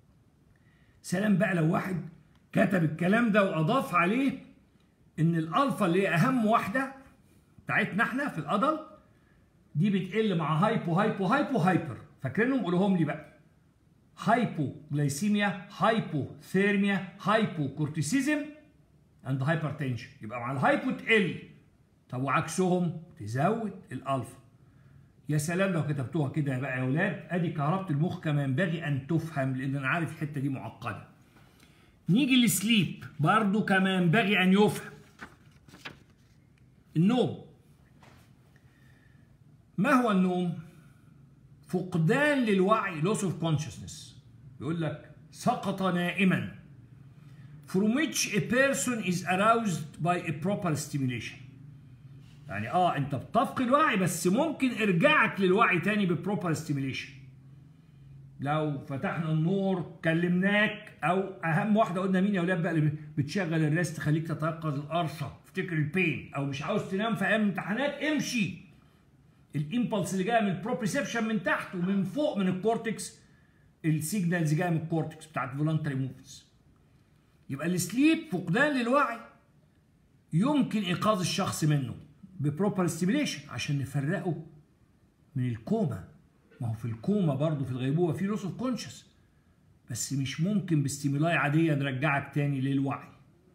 سلام بقى لو واحد كتب الكلام ده واضاف عليه ان الالفا اللي هي اهم واحده بتاعتنا احنا في الادل دي بتقل مع هايبو هايبو هايبو هايبر فاكرينهم قولهم لي بقى هايبو جلايسيميا هايبو ثيرميا هايبو كورتيسيزم اند هايبرتنشن يبقى مع الهايبو تقل طب وعكسهم تزود الالفا يا سلام لو كتبتوها كده بقى يا اولاد ادي كهربة المخ كما ينبغي ان تفهم لان انا عارف الحته دي معقده نيجي للسليب برضو كما ينبغي ان يفهم النوم ما هو النوم فقدان للوعي loss of consciousness يقول لك سقط نائما from which a person is aroused by a proper stimulation يعني اه انت بتفقد الوعي بس ممكن ارجاعك للوعي تاني ببروبر ستيميليشن لو فتحنا النور كلمناك او اهم واحده قلنا مين يا اولاد بقى اللي بتشغل الريست تخليك تتيقظ القرصه افتكر البين او مش عاوز تنام في ايام امتحانات امشي الامبلس اللي جايه من البروبريسبشن من تحت ومن فوق من الكورتكس السيجنالز جايه من الكورتكس بتاعت فولنتري موفز يبقى السليب فقدان للوعي يمكن ايقاظ الشخص منه ببروبر ستيميليشن عشان نفرقه من الكوما ما هو في الكوما برضه في الغيبوبه في لوس اوف كونشس بس مش ممكن باستيمولاي عاديه نرجعك تاني للوعي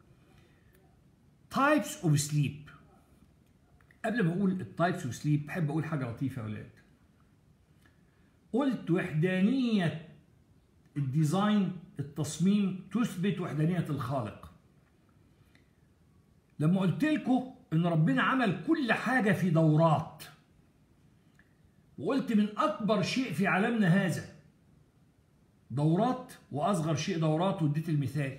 تايبس اوف سليب قبل ما اقول التايبس اوف سليب بحب اقول حاجه لطيفه يا ولاد قلت وحدانيه الديزاين التصميم تثبت وحدانيه الخالق لما قلت لكم ان ربنا عمل كل حاجه في دورات وقلت من اكبر شيء في عالمنا هذا دورات واصغر شيء دورات واديت المثال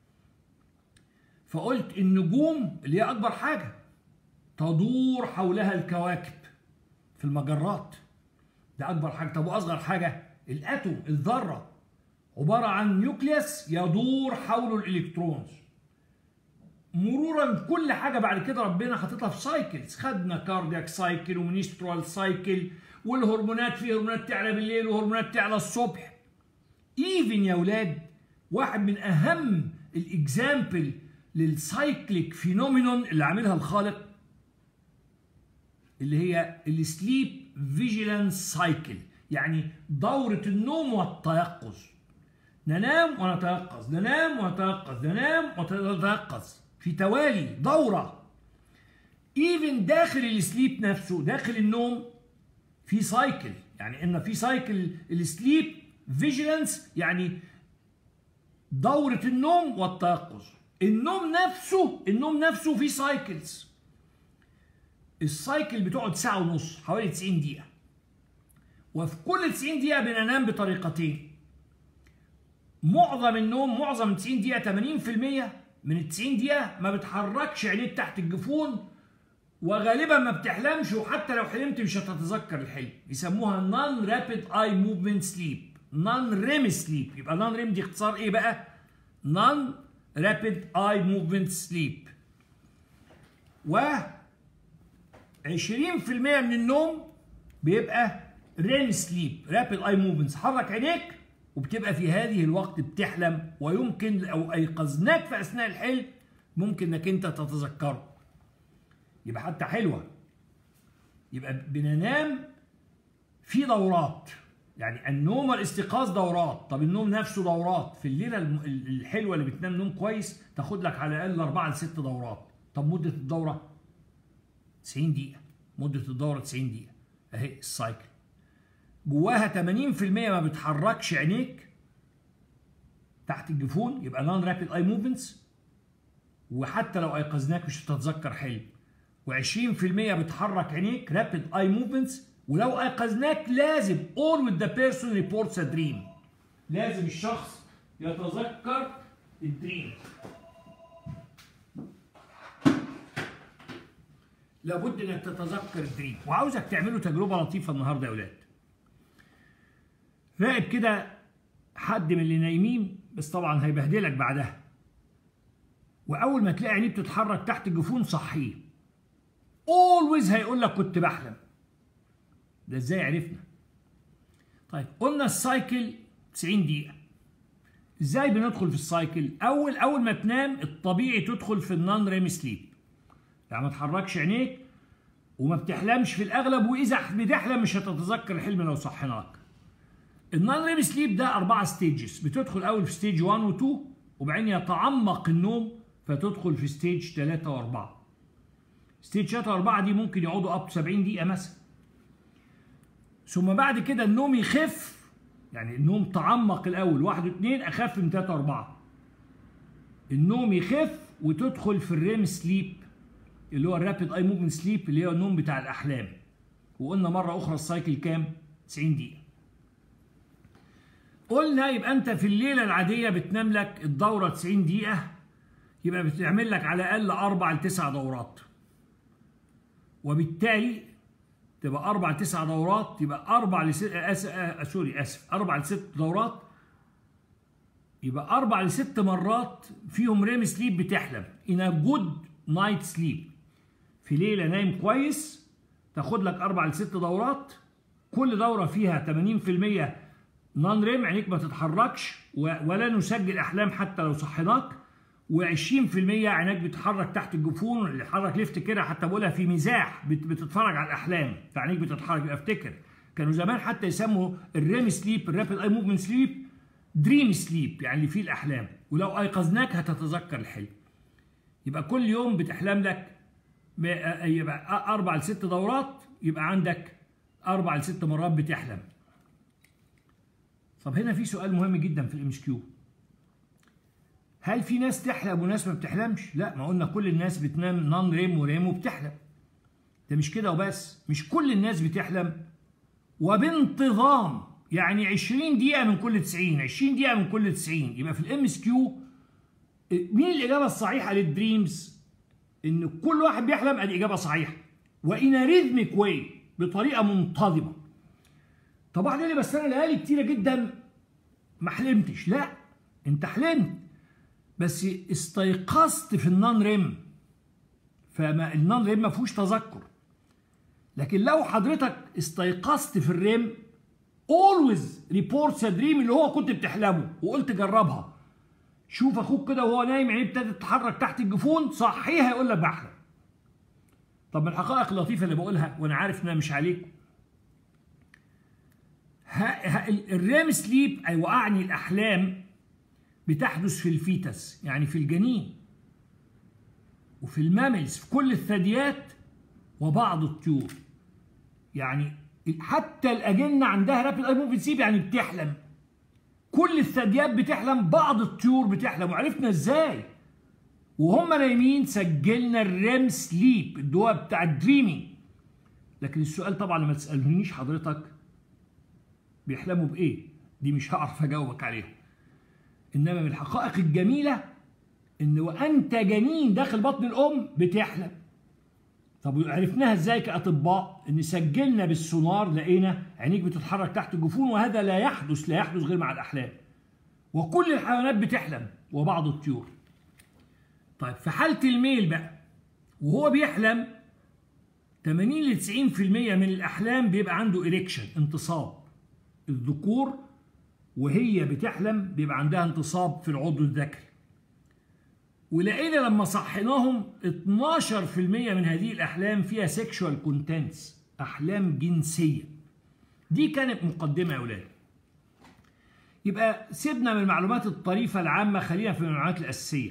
فقلت النجوم اللي هي اكبر حاجه تدور حولها الكواكب في المجرات ده اكبر حاجه طب واصغر حاجه الاتوم الذره عباره عن نيوكليوس يدور حوله الالكترونز مرورا كل حاجه بعد كده ربنا حاططها في سايكلز خدنا كاردياك سايكل ومينسترال سايكل والهرمونات في هرمونات تعلى بالليل وهرمونات تعلى الصبح ايفن يا ولاد واحد من اهم الاكزامبل للسايكليك فينومينون اللي عاملها الخالق اللي هي السليب فيجيلانس سايكل يعني دورة النوم والتيقظ ننام ونتيقظ ننام ونتيقظ ننام ونتيقظ في توالي دورة ايفن داخل السليب نفسه داخل النوم في سايكل يعني ان في سايكل السليب فيجيلانس يعني دورة النوم والتيقظ النوم نفسه النوم نفسه في سايكلز السايكل بتقعد ساعة ونص حوالي 90 دقيقة وفي كل 90 دقيقة بننام بطريقتين معظم النوم معظم 90 دقيقة 80% من ال 90 دقيقة ما بتحركش عينيك تحت الجفون وغالبا ما بتحلمش وحتى لو حلمت مش هتتذكر الحلم يسموها نون رابيد اي موفمنت سليب نون ريم سليب يبقى نون ريم دي اختصار ايه بقى؟ نون رابيد اي موفمنت سليب و 20% من النوم بيبقى ريم سليب رابيد اي موفمنتس حرك عينيك وبتبقى في هذه الوقت بتحلم ويمكن لو ايقظناك في اثناء الحلم ممكن انك انت تتذكره يبقى حتى حلوه يبقى بننام في دورات يعني النوم والاستيقاظ دورات طب النوم نفسه دورات في الليله الحلوه اللي بتنام نوم كويس تاخد لك على الاقل 4 ل 6 دورات طب مده الدوره 90 دقيقه مده الدوره 90 دقيقه اهي السايكل جواها 80% ما بتحركش عينيك تحت الجفون يبقى نون رابيد اي موفمنتس وحتى لو ايقظناك مش هتتذكر حلم و20% بتحرك عينيك رابيد اي موفمنتس ولو ايقظناك لازم all with the person reports a dream لازم الشخص يتذكر الدريم لابد انك تتذكر الدريم وعاوزك تعملوا تجربه لطيفه النهارده يا اولاد راقب كده حد من اللي نايمين بس طبعا هيبهدلك بعدها واول ما تلاقي عينيه بتتحرك تحت الجفون صحيه اولويز هيقول لك كنت بحلم ده ازاي عرفنا طيب قلنا السايكل 90 دقيقه ازاي بندخل في السايكل اول اول ما تنام الطبيعي تدخل في النون ريم سليب يعني ما تحركش عينيك وما بتحلمش في الاغلب واذا بتحلم مش هتتذكر الحلم لو صحيناك النون ريم سليب ده اربعه ستيجز بتدخل اول في ستيج 1 و 2 وبعدين يتعمق النوم فتدخل في ستيج 3 و4 ستيج 3 و4 دي ممكن يقعدوا اب 70 دقيقه مثلا ثم بعد كده النوم يخف يعني النوم تعمق الاول واحد واثنين اخف من ثلاثة واربعة النوم يخف وتدخل في الريم سليب اللي هو الرابيد اي موفمنت سليب اللي هو النوم بتاع الاحلام وقلنا مره اخرى السايكل كام 90 دقيقه قلنا يبقى انت في الليله العاديه بتنام لك الدوره 90 دقيقه يبقى بتعمل لك على الاقل اربع لتسع دورات وبالتالي تبقى اربع لتسع دورات يبقى اربع لست أس... آه سوري اسف اربع لست دورات يبقى اربع لست مرات فيهم ريم سليب بتحلم ان جود نايت سليب في ليله نايم كويس تاخد لك اربع لست دورات كل دوره فيها 80% نون ريم عينيك ما تتحركش ولا نسجل احلام حتى لو صحيناك و20% عينك بتتحرك تحت الجفون اللي حرك ليفت كده حتى بقولها في مزاح بتتفرج على الاحلام فعينيك بتتحرك يبقى افتكر كانوا زمان حتى يسموا الريم سليب الرابid اي موفمنت سليب دريم سليب يعني اللي فيه الاحلام ولو ايقظناك هتتذكر الحلم يبقى كل يوم بتحلم لك يبقى اربع لست دورات يبقى عندك اربع لست مرات بتحلم طب هنا في سؤال مهم جدا في الام اس كيو هل في ناس تحلم وناس ما بتحلمش؟ لا ما قلنا كل الناس بتنام نون ريم وريم وبتحلم. ده مش كده وبس، مش كل الناس بتحلم وبانتظام يعني 20 دقيقة من كل 90 20 دقيقة من كل 90 يبقى في الام اس كيو مين الإجابة الصحيحة للدريمز؟ إن كل واحد بيحلم ادي إجابة صحيحة وإن ريزميك واي بطريقة منتظمة. طب واحد يقول لي بس أنا ليالي كتيرة جدا ما حلمتش، لا أنت حلمت بس استيقظت في النون ريم فالنون ريم ما فيهوش تذكر لكن لو حضرتك استيقظت في الريم always reports a dream اللي هو كنت بتحلمه وقلت جربها شوف اخوك كده وهو نايم عينيه ابتدت تتحرك تحت الجفون صحيها يقول لك بحلم طب من الحقائق اللطيفه اللي بقولها وانا عارف انها مش عليكم الريم سليب اي وقعني الاحلام بتحدث في الفيتس يعني في الجنين وفي الماملز في كل الثدييات وبعض الطيور يعني حتى الأجنة عندها رابid اي موفمنت سليب يعني بتحلم كل الثدييات بتحلم بعض الطيور بتحلم وعرفنا ازاي وهم نايمين سجلنا الريم سليب الدواء بتاع الدريمينج لكن السؤال طبعا لما تسألونيش حضرتك بيحلموا بإيه دي مش هعرف أجاوبك عليها إنما من الحقائق الجميلة إن وأنت جنين داخل بطن الأم بتحلم طب عرفناها ازاي كاطباء ان سجلنا بالسونار لقينا عينيك بتتحرك تحت الجفون وهذا لا يحدث لا يحدث غير مع الاحلام وكل الحيوانات بتحلم وبعض الطيور طيب في حاله الميل بقى وهو بيحلم 80 ل 90% من الاحلام بيبقى عنده اريكشن انتصاب الذكور وهي بتحلم بيبقى عندها انتصاب في العضو الذكري ولقينا لما صحيناهم 12% من هذه الأحلام فيها سيكشوال كونتنتس أحلام جنسية دي كانت مقدمة يا أولاد يبقى سيبنا من المعلومات الطريفة العامة خلينا في المعلومات الأساسية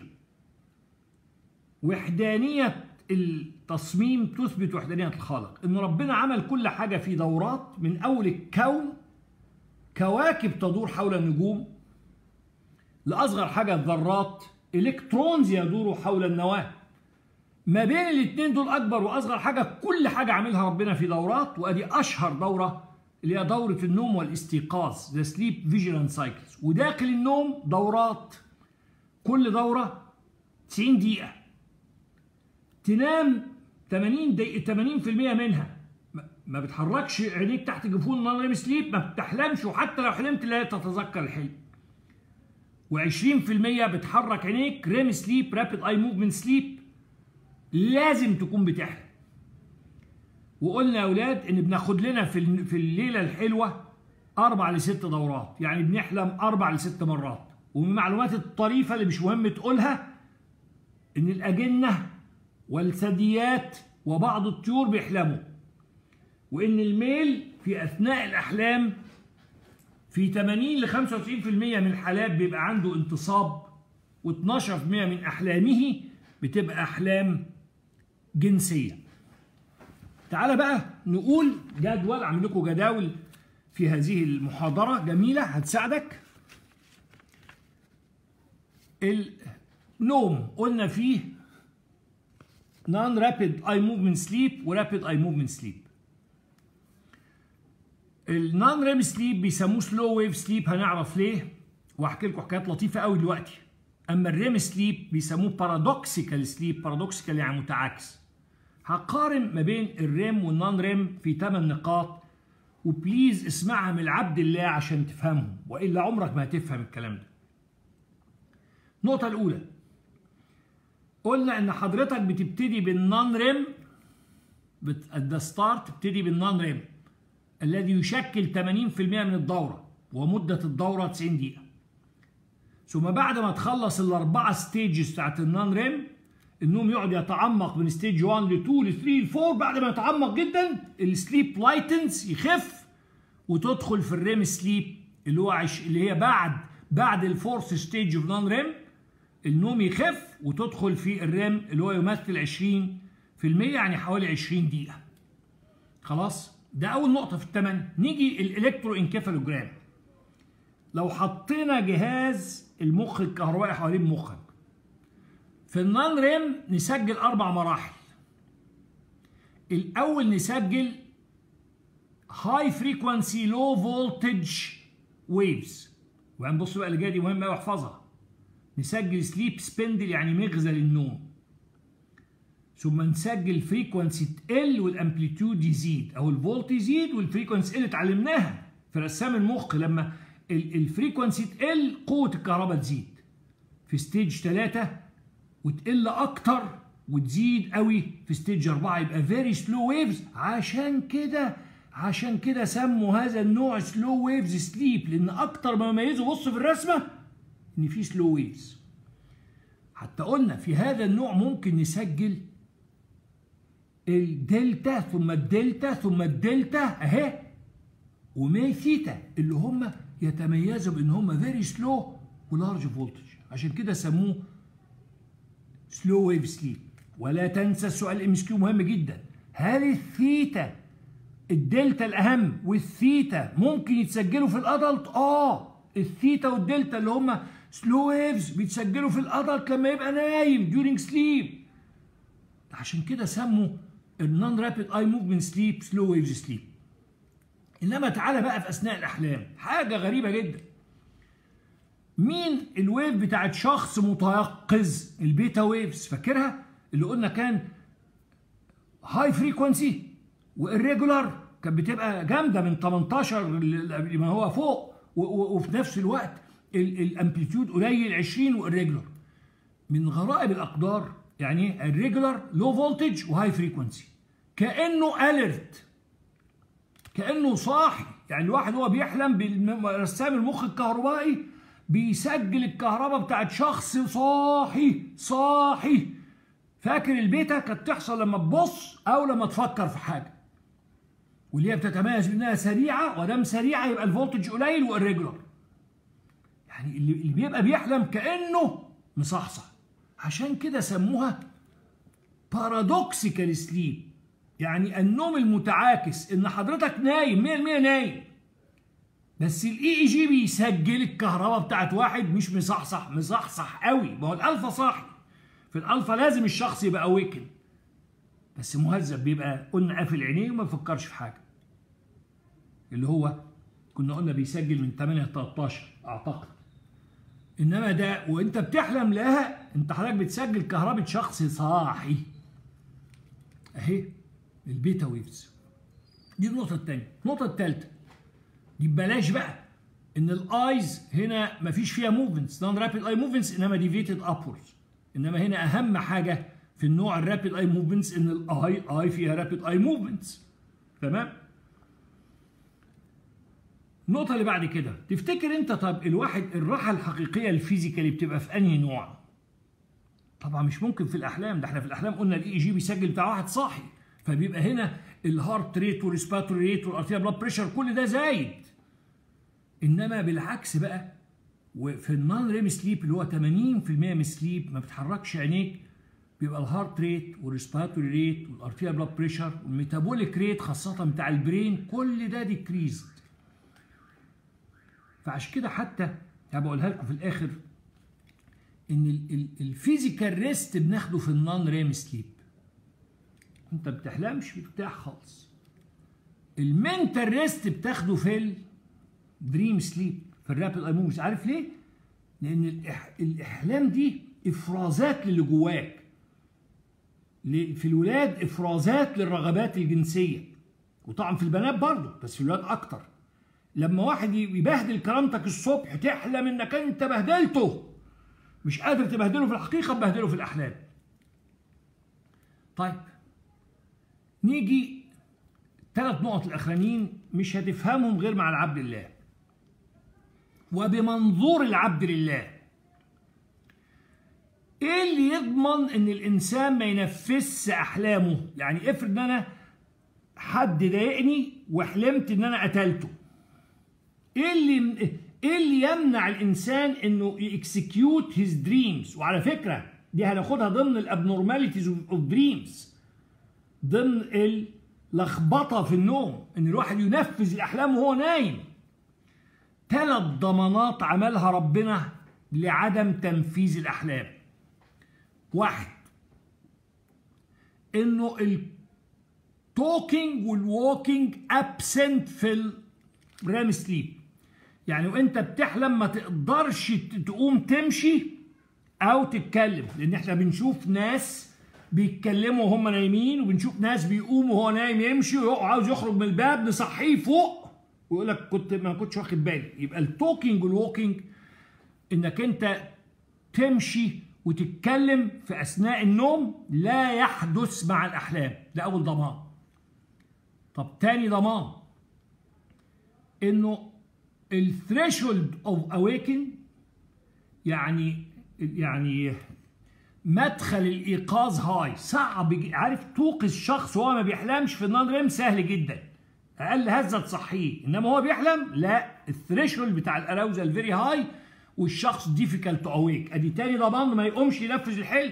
وحدانية التصميم تثبت وحدانية الخالق إن ربنا عمل كل حاجة في دورات من أول الكون كواكب تدور حول النجوم لأصغر حاجة الذرات الكترونز يدوروا حول النواه ما بين الاثنين دول اكبر واصغر حاجه كل حاجه عاملها ربنا في دورات وادي اشهر دوره اللي هي دوره النوم والاستيقاظ ذا سليب فيجيلانت سايكلز وداخل النوم دورات كل دوره 90 دقيقه تنام 80 دقيقه 80% منها ما بتحركش عينيك تحت جفون نون سليب ما بتحلمش وحتى لو حلمت لا تتذكر الحلم و20% بتحرك عينيك ريم سليب رابيد اي موفمنت سليب لازم تكون بتحلم وقلنا يا اولاد ان بناخد لنا في في الليله الحلوه اربع لست دورات يعني بنحلم اربع لست مرات ومن المعلومات الطريفه اللي مش مهم تقولها ان الاجنه والثدييات وبعض الطيور بيحلموا وان الميل في اثناء الاحلام في 80 ل 95% من الحالات بيبقى عنده انتصاب و12% من احلامه بتبقى احلام جنسيه. تعالى بقى نقول جدول اعمل لكم جداول في هذه المحاضره جميله هتساعدك. النوم قلنا فيه نون رابيد اي موفمنت سليب ورابيد اي موفمنت سليب. النون ريم سليب بيسموه سلو ويف سليب هنعرف ليه واحكي لكم حكايات لطيفه قوي دلوقتي اما الريم سليب بيسموه بارادوكسيكال سليب بارادوكسيكال يعني متعاكس هقارن ما بين الريم والنون ريم في 8 نقاط وبليز اسمعها من العبد الله عشان تفهمهم والا عمرك ما هتفهم الكلام ده النقطه الاولى قلنا ان حضرتك بتبتدي بالنون ريم ذا ستارت تبتدي بالنون ريم الذي يشكل 80% من الدورة ومدة الدورة 90 دقيقة ثم بعد ما تخلص الأربعة ستيجز بتاعت النون ريم النوم يقعد يتعمق من ستيج 1 ل 2 ل 3 ل 4 بعد ما يتعمق جدا السليب لايتنس يخف وتدخل في الريم سليب اللي هو عش... اللي هي بعد بعد الفورث ستيج اوف نون ريم النوم يخف وتدخل في الريم اللي هو يمثل 20% يعني حوالي 20 دقيقة خلاص ده أول نقطة في الثمن نيجي الإلكترو انكفالوجرام لو حطينا جهاز المخ الكهربائي حوالين مخك في النون ريم نسجل اربع مراحل الاول نسجل هاي فريكوانسي لو فولتج ويفز وبعدين بصوا بقى اللي جايه دي مهمه قوي احفظها نسجل سليب سبندل يعني مغزل النوم ثم نسجل فريكوانسي تقل والامبليتيود يزيد او الفولت يزيد والفريكوانسي اللي اتعلمناها في رسام المخ لما الفريكوانسي تقل قوه الكهرباء تزيد في ستيج 3 وتقل اكتر وتزيد قوي في ستيج 4 يبقى فيري سلو ويفز عشان كده عشان كده سموا هذا النوع سلو ويفز سليب لان اكتر ما يميزه بص في الرسمه ان في سلو ويفز حتى قلنا في هذا النوع ممكن نسجل الدلتا ثم الدلتا ثم الدلتا اهي وماي ثيتا اللي هم يتميزوا بان هم فيري سلو ولارج فولتج عشان كده سموه سلو ويف سليب ولا تنسى السؤال ام اس كيو مهم جدا هل الثيتا الدلتا الاهم والثيتا ممكن يتسجلوا في الادلت اه الثيتا والدلتا اللي هم سلو ويفز بيتسجلوا في الادلت لما يبقى نايم during sleep عشان كده سموا النون رابيد اي موفمنت سليب سلو ويفز سليب انما تعالى بقى في اثناء الاحلام حاجه غريبه جدا مين الويف بتاعت شخص متيقظ البيتا ويفز فاكرها اللي قلنا كان هاي فريكونسي والريجولار كانت بتبقى جامده من 18 لما هو فوق وفي نفس الوقت الامبليتيود قليل 20 والريجولار من غرائب الاقدار يعني الريجولار لو فولتج وهاي فريكونسي كانه اليرت كانه صاحي يعني الواحد هو بيحلم برسام المخ الكهربائي بيسجل الكهرباء بتاعت شخص صاحي صاحي فاكر البيتا كانت تحصل لما تبص او لما تفكر في حاجه واللي هي بتتميز بانها سريعه ودام سريعه يبقى الفولتج قليل والريجولار يعني اللي بيبقى بيحلم كانه مصحصح عشان كده سموها بارادوكسيكال سليب يعني النوم المتعاكس ان حضرتك نايم 100% نايم بس الاي اي جي بيسجل الكهرباء بتاعت واحد مش مصحصح مصحصح قوي ما هو الالفا صاحي في الالفا لازم الشخص يبقى اويكن بس مهذب بيبقى قلنا قافل عينيه وما بيفكرش في حاجه اللي هو كنا قلنا بيسجل من 8 ل 13 اعتقد انما ده وانت بتحلم لها انت حضرتك بتسجل كهرباء شخص صاحي اهي البيتا ويفز دي النقطة الثانية النقطة الثالثة دي ببلاش بقى ان الايز هنا مفيش فيها موفمنتس نون رابيد اي موفمنتس انما ديفيتد ابوردز انما هنا اهم حاجة في النوع الرابيد اي موفمنتس ان الاي اي فيها رابيد اي موفمنتس تمام النقطة اللي بعد كده تفتكر انت طب الواحد الراحة الحقيقية الفيزيكالي بتبقى في انهي نوع؟ طبعا مش ممكن في الاحلام ده احنا في الاحلام قلنا الاي جي بيسجل بتاع واحد صاحي فبيبقى هنا الهارت ريت والريسباتوري ريت والارتيال بلاد بريشر كل ده زايد انما بالعكس بقى وفي النون ريم سليب اللي هو 80% من السليب ما بتحركش عينيك بيبقى الهارت ريت والريسباتوري ريت والارتيال بلاد بريشر والميتابوليك ريت خاصه بتاع البرين كل ده ديكريزد فعشان كده حتى بقولها لكم في الاخر ان الفيزيكال ريست بناخده في النون ريم سليب انت بتحلمش بترتاح خالص المنتال ريست بتاخده في الدريم سليب في الرابid اي موفمنتس عارف ليه؟ لان الإح... الاحلام دي افرازات للي جواك في الولاد افرازات للرغبات الجنسيه وطبعا في البنات برضه بس في الولاد اكتر لما واحد يبهدل كرامتك الصبح تحلم انك انت بهدلته مش قادر تبهدله في الحقيقه تبهدله في الاحلام طيب نيجي ثلاث نقط الاخرانيين مش هتفهمهم غير مع العبد لله وبمنظور العبد لله ايه اللي يضمن ان الانسان ما ينفذش احلامه يعني افرض ان انا حد ضايقني وحلمت ان انا قتلته ايه اللي ايه اللي يمنع الانسان انه يكسكيوت هيز دريمز وعلى فكره دي هناخدها ضمن الابنورماليتيز اوف دريمز ضمن اللخبطه في النوم ان الواحد ينفذ الاحلام وهو نايم ثلاث ضمانات عملها ربنا لعدم تنفيذ الاحلام واحد انه التوكينج والووكينج ابسنت في الرام سليب يعني وانت بتحلم ما تقدرش تقوم تمشي او تتكلم لان احنا بنشوف ناس بيتكلموا وهم نايمين وبنشوف ناس بيقوموا وهو نايم يمشي وعاوز يخرج من الباب نصحيه فوق ويقول لك كنت ما كنتش واخد بالي يبقى التوكينج والووكينج انك انت تمشي وتتكلم في اثناء النوم لا يحدث مع الاحلام ده اول ضمان طب تاني ضمان انه الثريشولد اوف اويكن يعني يعني مدخل الايقاظ هاي صعب عارف توقظ شخص وهو ما بيحلمش في النون ريم سهل جدا اقل هزه تصحيه انما هو بيحلم لا الثريشولد بتاع الاراوزال فيري هاي والشخص ديفيكالت تو اويك ادي تاني ضمان ما يقومش ينفذ الحلم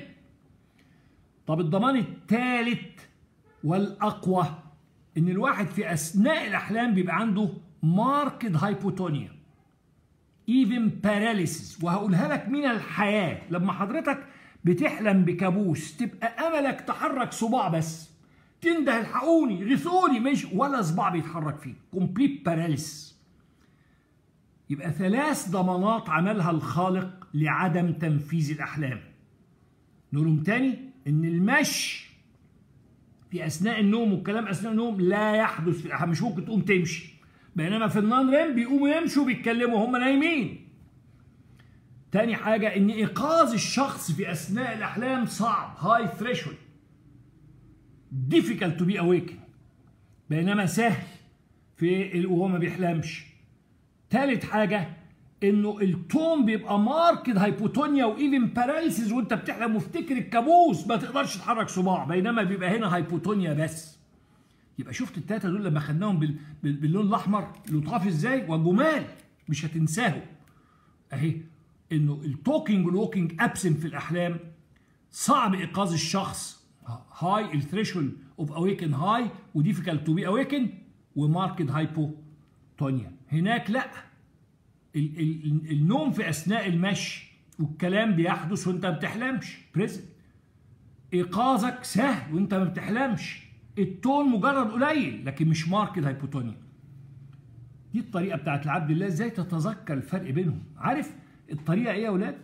طب الضمان الثالث والاقوى ان الواحد في اثناء الاحلام بيبقى عنده ماركد هايبوتونيا ايفن باراليسيس وهقولها لك من الحياه لما حضرتك بتحلم بكابوس تبقى املك تحرك صباع بس تنده الحقوني غثوني مش ولا صباع بيتحرك فيه كومبليت باراليس يبقى ثلاث ضمانات عملها الخالق لعدم تنفيذ الاحلام نقولهم تاني ان المشي في اثناء النوم والكلام اثناء النوم لا يحدث في الاحلام مش ممكن تقوم تمشي بينما في النون ريم بيقوموا يمشوا بيتكلموا وهم نايمين تاني حاجة إن إيقاظ الشخص في أثناء الأحلام صعب هاي ثريشولد difficult to be awakened بينما سهل في وهو ما بيحلمش تالت حاجة إنه التون بيبقى ماركد هايبوتونيا وإيفن باراليسيس وأنت بتحلم وافتكر الكابوس ما تقدرش تحرك صباع بينما بيبقى هنا هايبوتونيا بس يبقى شفت التلاته دول لما خدناهم بال... بال... باللون الاحمر لطاف ازاي وجمال مش هتنساهم اهي انه التوكينج والووكينج ابسنت في الاحلام صعب ايقاظ الشخص هاي الثريشولد اوف اويكن هاي وديفيكالت تو بي اويكن وماركت هايبوتونيا هناك لا ال... ال... النوم في اثناء المشي والكلام بيحدث وانت ما بتحلمش بريزنت ايقاظك سهل وانت ما بتحلمش التون مجرد قليل لكن مش ماركت هايبوتونيا دي الطريقه بتاعت العبد الله ازاي تتذكر الفرق بينهم عارف الطريقه ايه يا اولاد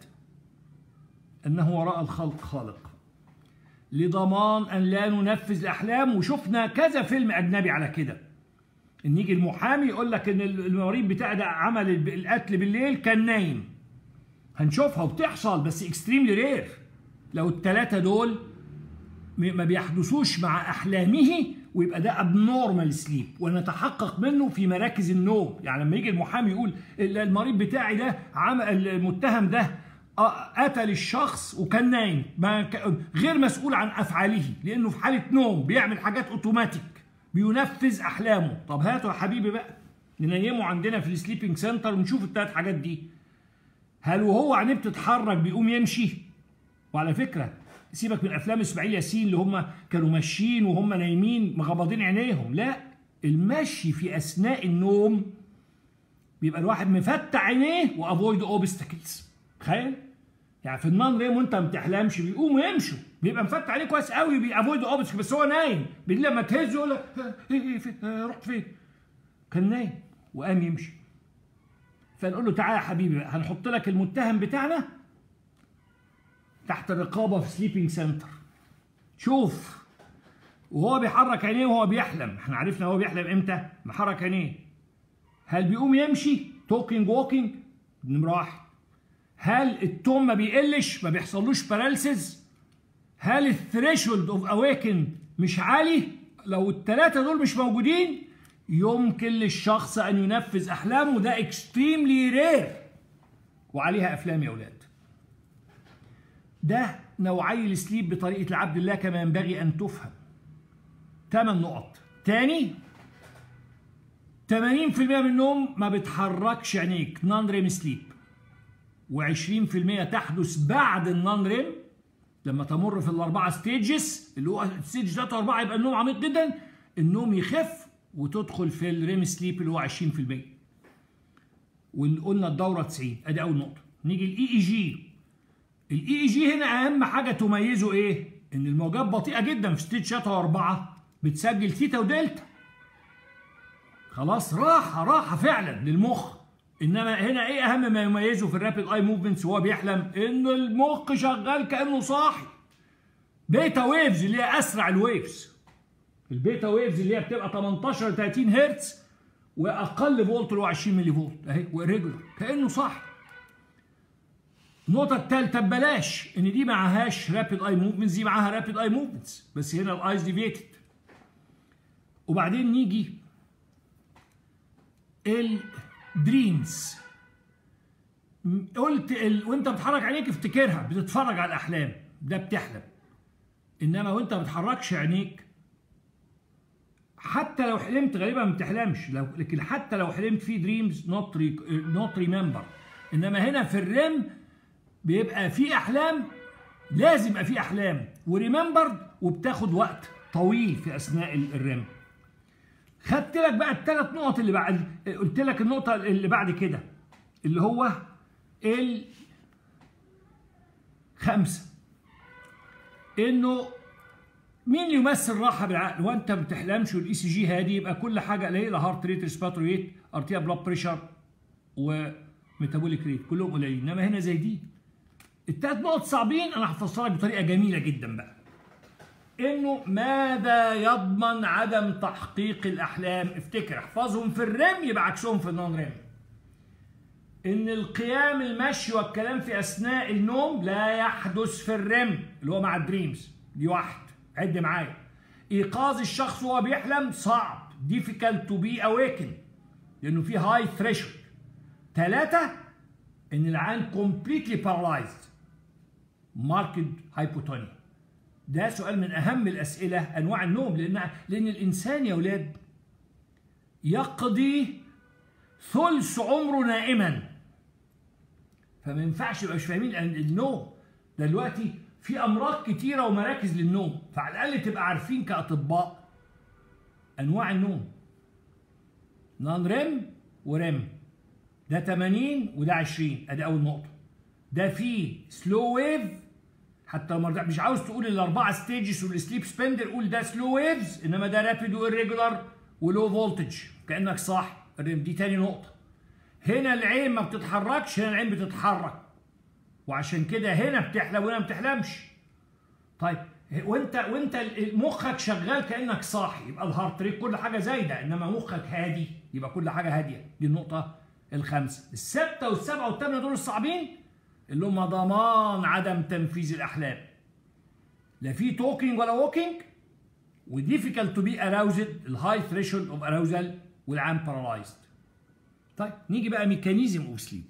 انه وراء الخلق خالق لضمان ان لا ننفذ الاحلام وشفنا كذا فيلم اجنبي على كده ان يجي المحامي يقول لك ان المريض بتاعي ده عمل القتل بالليل كان نايم هنشوفها وبتحصل بس اكستريملي رير لو الثلاثه دول ما بيحدثوش مع احلامه ويبقى ده ابنورمال سليب ونتحقق منه في مراكز النوم يعني لما يجي المحامي يقول المريض بتاعي ده عمل المتهم ده قتل الشخص وكان نايم ما غير مسؤول عن افعاله لانه في حاله نوم بيعمل حاجات اوتوماتيك بينفذ احلامه طب هاتوا يا حبيبي بقى ننيمه عندنا في السليبنج سنتر ونشوف الثلاث حاجات دي هل وهو عينيه بتتحرك بيقوم يمشي وعلى فكره سيبك من افلام اسماعيل ياسين اللي هم كانوا ماشيين وهم نايمين مغمضين عينيهم لا المشي في اثناء النوم بيبقى الواحد مفتح عينيه وافويد اوبستكلز تخيل يعني في النون ريم وانت ما بتحلمش بيقوموا يمشوا بيبقى مفتح عليه كويس قوي بيافويد اوبستكلز بس هو نايم بالليل لما تهزه يقول لك ايه ايه فين رحت فين كان نايم وقام يمشي فنقول له تعالى يا حبيبي هنحط لك المتهم بتاعنا تحت الرقابه في سليبنج سنتر شوف وهو بيحرك عينيه وهو بيحلم احنا عرفنا هو بيحلم امتى محرك عينيه هل بيقوم يمشي توكينج ووكينج نمره واحد هل التوم ما بيقلش ما بيحصلوش بارالسيز هل الثريشولد اوف اويكن مش عالي لو الثلاثه دول مش موجودين يمكن للشخص ان ينفذ احلامه ده اكستريملي رير وعليها افلام يا اولاد ده نوعي السليب بطريقة العبد الله كما ينبغي أن تفهم ثمان نقط تاني 80% من النوم ما بتحركش عينيك نون ريم سليب و20% تحدث بعد النون ريم لما تمر في الأربعة ستيجز اللي هو ستيج 3 وأربعة يبقى النوم عميق جدا النوم يخف وتدخل في الريم سليب اللي هو 20% وقلنا الدورة 90 ادي أول نقطة نيجي الاي اي جي الاي اي جي هنا اهم حاجه تميزه ايه ان الموجات بطيئه جدا في ستيج شاتا واربعه بتسجل ثيتا ودلتا خلاص راحه راحه فعلا للمخ انما هنا ايه اهم ما يميزه في الرابيد اي موفمنتس وهو بيحلم ان المخ شغال كانه صاحي بيتا ويفز اللي هي اسرع الويفز البيتا ويفز اللي هي بتبقى 18 ل 30 هرتز واقل فولت اللي هو 20 ملي فولت اهي وريجولار كانه صاحي النقطة الثالثة ببلاش ان دي معهاش رابيد اي موفمنتس دي معاها رابيد اي موفمنتس بس هنا الايز ديفيتد وبعدين نيجي الدريمز قلت ال... وانت بتحرك عينيك افتكرها بتتفرج على الاحلام ده بتحلم انما وانت ما بتحركش عينيك حتى لو حلمت غالبا ما بتحلمش لو لكن حتى لو حلمت في دريمز نوت نوت ريمبر انما هنا في الريم بيبقى في احلام لازم يبقى في احلام وريمبر وبتاخد وقت طويل في اثناء الريم خدت لك بقى الثلاث نقط اللي بعد قلت لك النقطه اللي بعد كده اللي هو الخمسه انه مين يمثل راحه بالعقل وانت ما بتحلمش والاي سي جي هادي يبقى كل حاجه قليله هارت ريت ريسباتوري ريت ارتيا بلاد بريشر وميتابوليك ريت كلهم قليلين انما هنا زي دي الثلاث نقط صعبين انا هفسرها بطريقه جميله جدا بقى انه ماذا يضمن عدم تحقيق الاحلام افتكر احفظهم في الريم يبقى عكسهم في النون ريم ان القيام المشي والكلام في اثناء النوم لا يحدث في الريم اللي هو مع الدريمز دي واحد عد معايا ايقاظ الشخص وهو بيحلم صعب difficult to be awakened لانه في هاي threshold ثلاثة ان العين completely paralyzed marked hypotonia ده سؤال من اهم الاسئله انواع النوم لان لان الانسان يا اولاد يقضي ثلث عمره نائما فما ينفعش يبقى مش فاهمين النوم دلوقتي في امراض كتيره ومراكز للنوم فعلى الاقل تبقى عارفين كاطباء انواع النوم نون ريم وريم ده 80 وده 20 ادي اول نقطه ده فيه سلو ويف حتى لو مش عاوز تقول الاربعه ستيجز والسليب سبندر قول ده سلو ويفز انما ده رابيد وإيريجولار ولو فولتج كانك صح دي تاني نقطه هنا العين ما بتتحركش هنا العين بتتحرك وعشان كده هنا بتحلم وهنا ما بتحلمش طيب وانت وانت مخك شغال كانك صاحي يبقى الهارت ريت كل حاجه زايده انما مخك هادي يبقى كل حاجه هاديه دي النقطه الخامسه السته والسبعه والثامنه دول الصعبين اللي هم ضمان عدم تنفيذ الاحلام لا في توكينج ولا ووكينج وديفيكالت تو بي اراوزد الهاي ثريشولد اوف اراوزل والعام بارالايزد طيب نيجي بقى ميكانيزم اوف سليب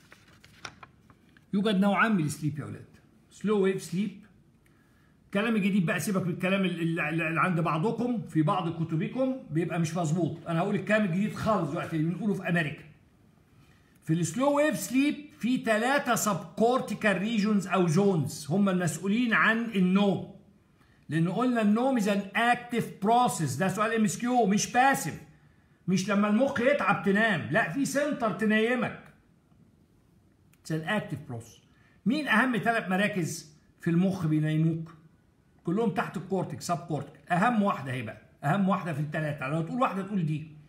يوجد نوعان من السليب يا اولاد سلو ويف سليب الكلام الجديد بقى سيبك من الكلام اللي عند بعضكم في بعض كتبكم بيبقى مش مظبوط انا هقول الكلام الجديد خالص دلوقتي اللي بنقوله في امريكا في السلو ويف سليب في ثلاثة سب كورتيكال ريجونز او زونز هم المسؤولين عن النوم لان قلنا النوم از ان اكتف بروسيس ده سؤال ام اس كيو مش باسف مش لما المخ يتعب تنام لا في سنتر تنيمك اتس ان اكتف بروسيس مين اهم ثلاث مراكز في المخ بينيموك كلهم تحت الكورتكس سب كورتكس اهم واحده هي بقى اهم واحده في الثلاثه لو تقول واحده تقول دي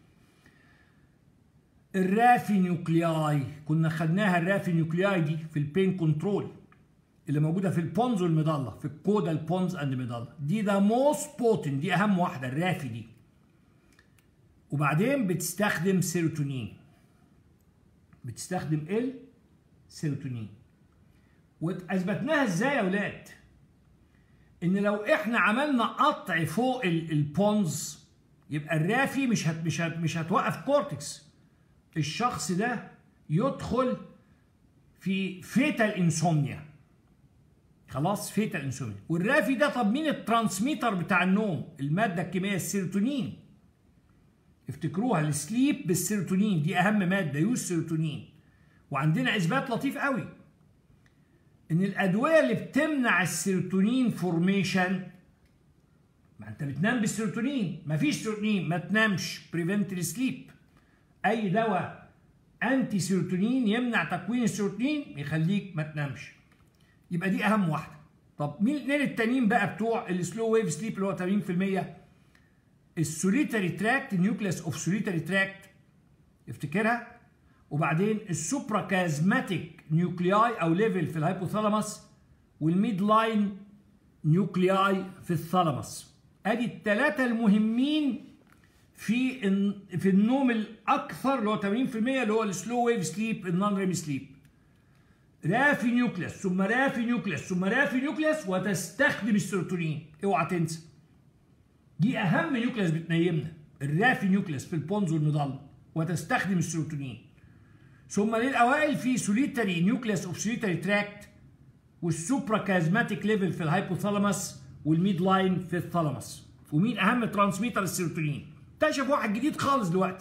الرافي نيوكلياي كنا خدناها الرافي نيوكلياي دي في البين كنترول اللي موجوده في البونز والمضله في الكودا البونز اند مضله دي ذا موست بوتن دي اهم واحده الرافي دي وبعدين بتستخدم سيروتونين بتستخدم ال سيروتونين واثبتناها ازاي يا اولاد ان لو احنا عملنا قطع فوق البونز يبقى الرافي مش هت مش هت مش هتوقف كورتكس الشخص ده يدخل في فيتال انسومنيا خلاص فيتال انسومنيا والرافي ده طب مين الترانسميتر بتاع النوم الماده الكيميائيه السيروتونين افتكروها السليب بالسيروتونين دي اهم ماده يوز سيروتونين وعندنا اثبات لطيف قوي ان الادويه اللي بتمنع السيروتونين فورميشن ما انت بتنام بالسيروتونين ما فيش سيروتونين ما تنامش بريفنت سليب اي دواء انتي سيروتونين يمنع تكوين السيروتونين يخليك ما تنامش يبقى دي اهم واحده طب مين الاثنين التانيين بقى بتوع السلو ويف سليب اللي هو 80% السوليتري تراكت نيوكليس اوف سوليتري تراكت افتكرها وبعدين السوبرا كازماتيك نيوكلياي او ليفل في الهايبوثالاموس والميد لاين نيوكلياي في الثالاموس ادي الثلاثه المهمين في في النوم الاكثر اللي هو 80% اللي هو السلو ويف سليب النون ريم سليب رافي نيوكليس ثم رافي نيوكليس ثم رافي نيوكليس وتستخدم السيروتونين اوعى تنسى دي اهم نيوكليس بتنيمنا الرافي نيوكليس في البونز والمضل وتستخدم السيروتونين ثم للاوائل في سوليتري نيوكليس اوف سوليتري تراكت والسوبرا كازماتيك ليفل في الهايبوثالاموس والميد لاين في الثالاموس ومين اهم ترانسميتر السيروتونين اكتشف واحد جديد خالص دلوقتي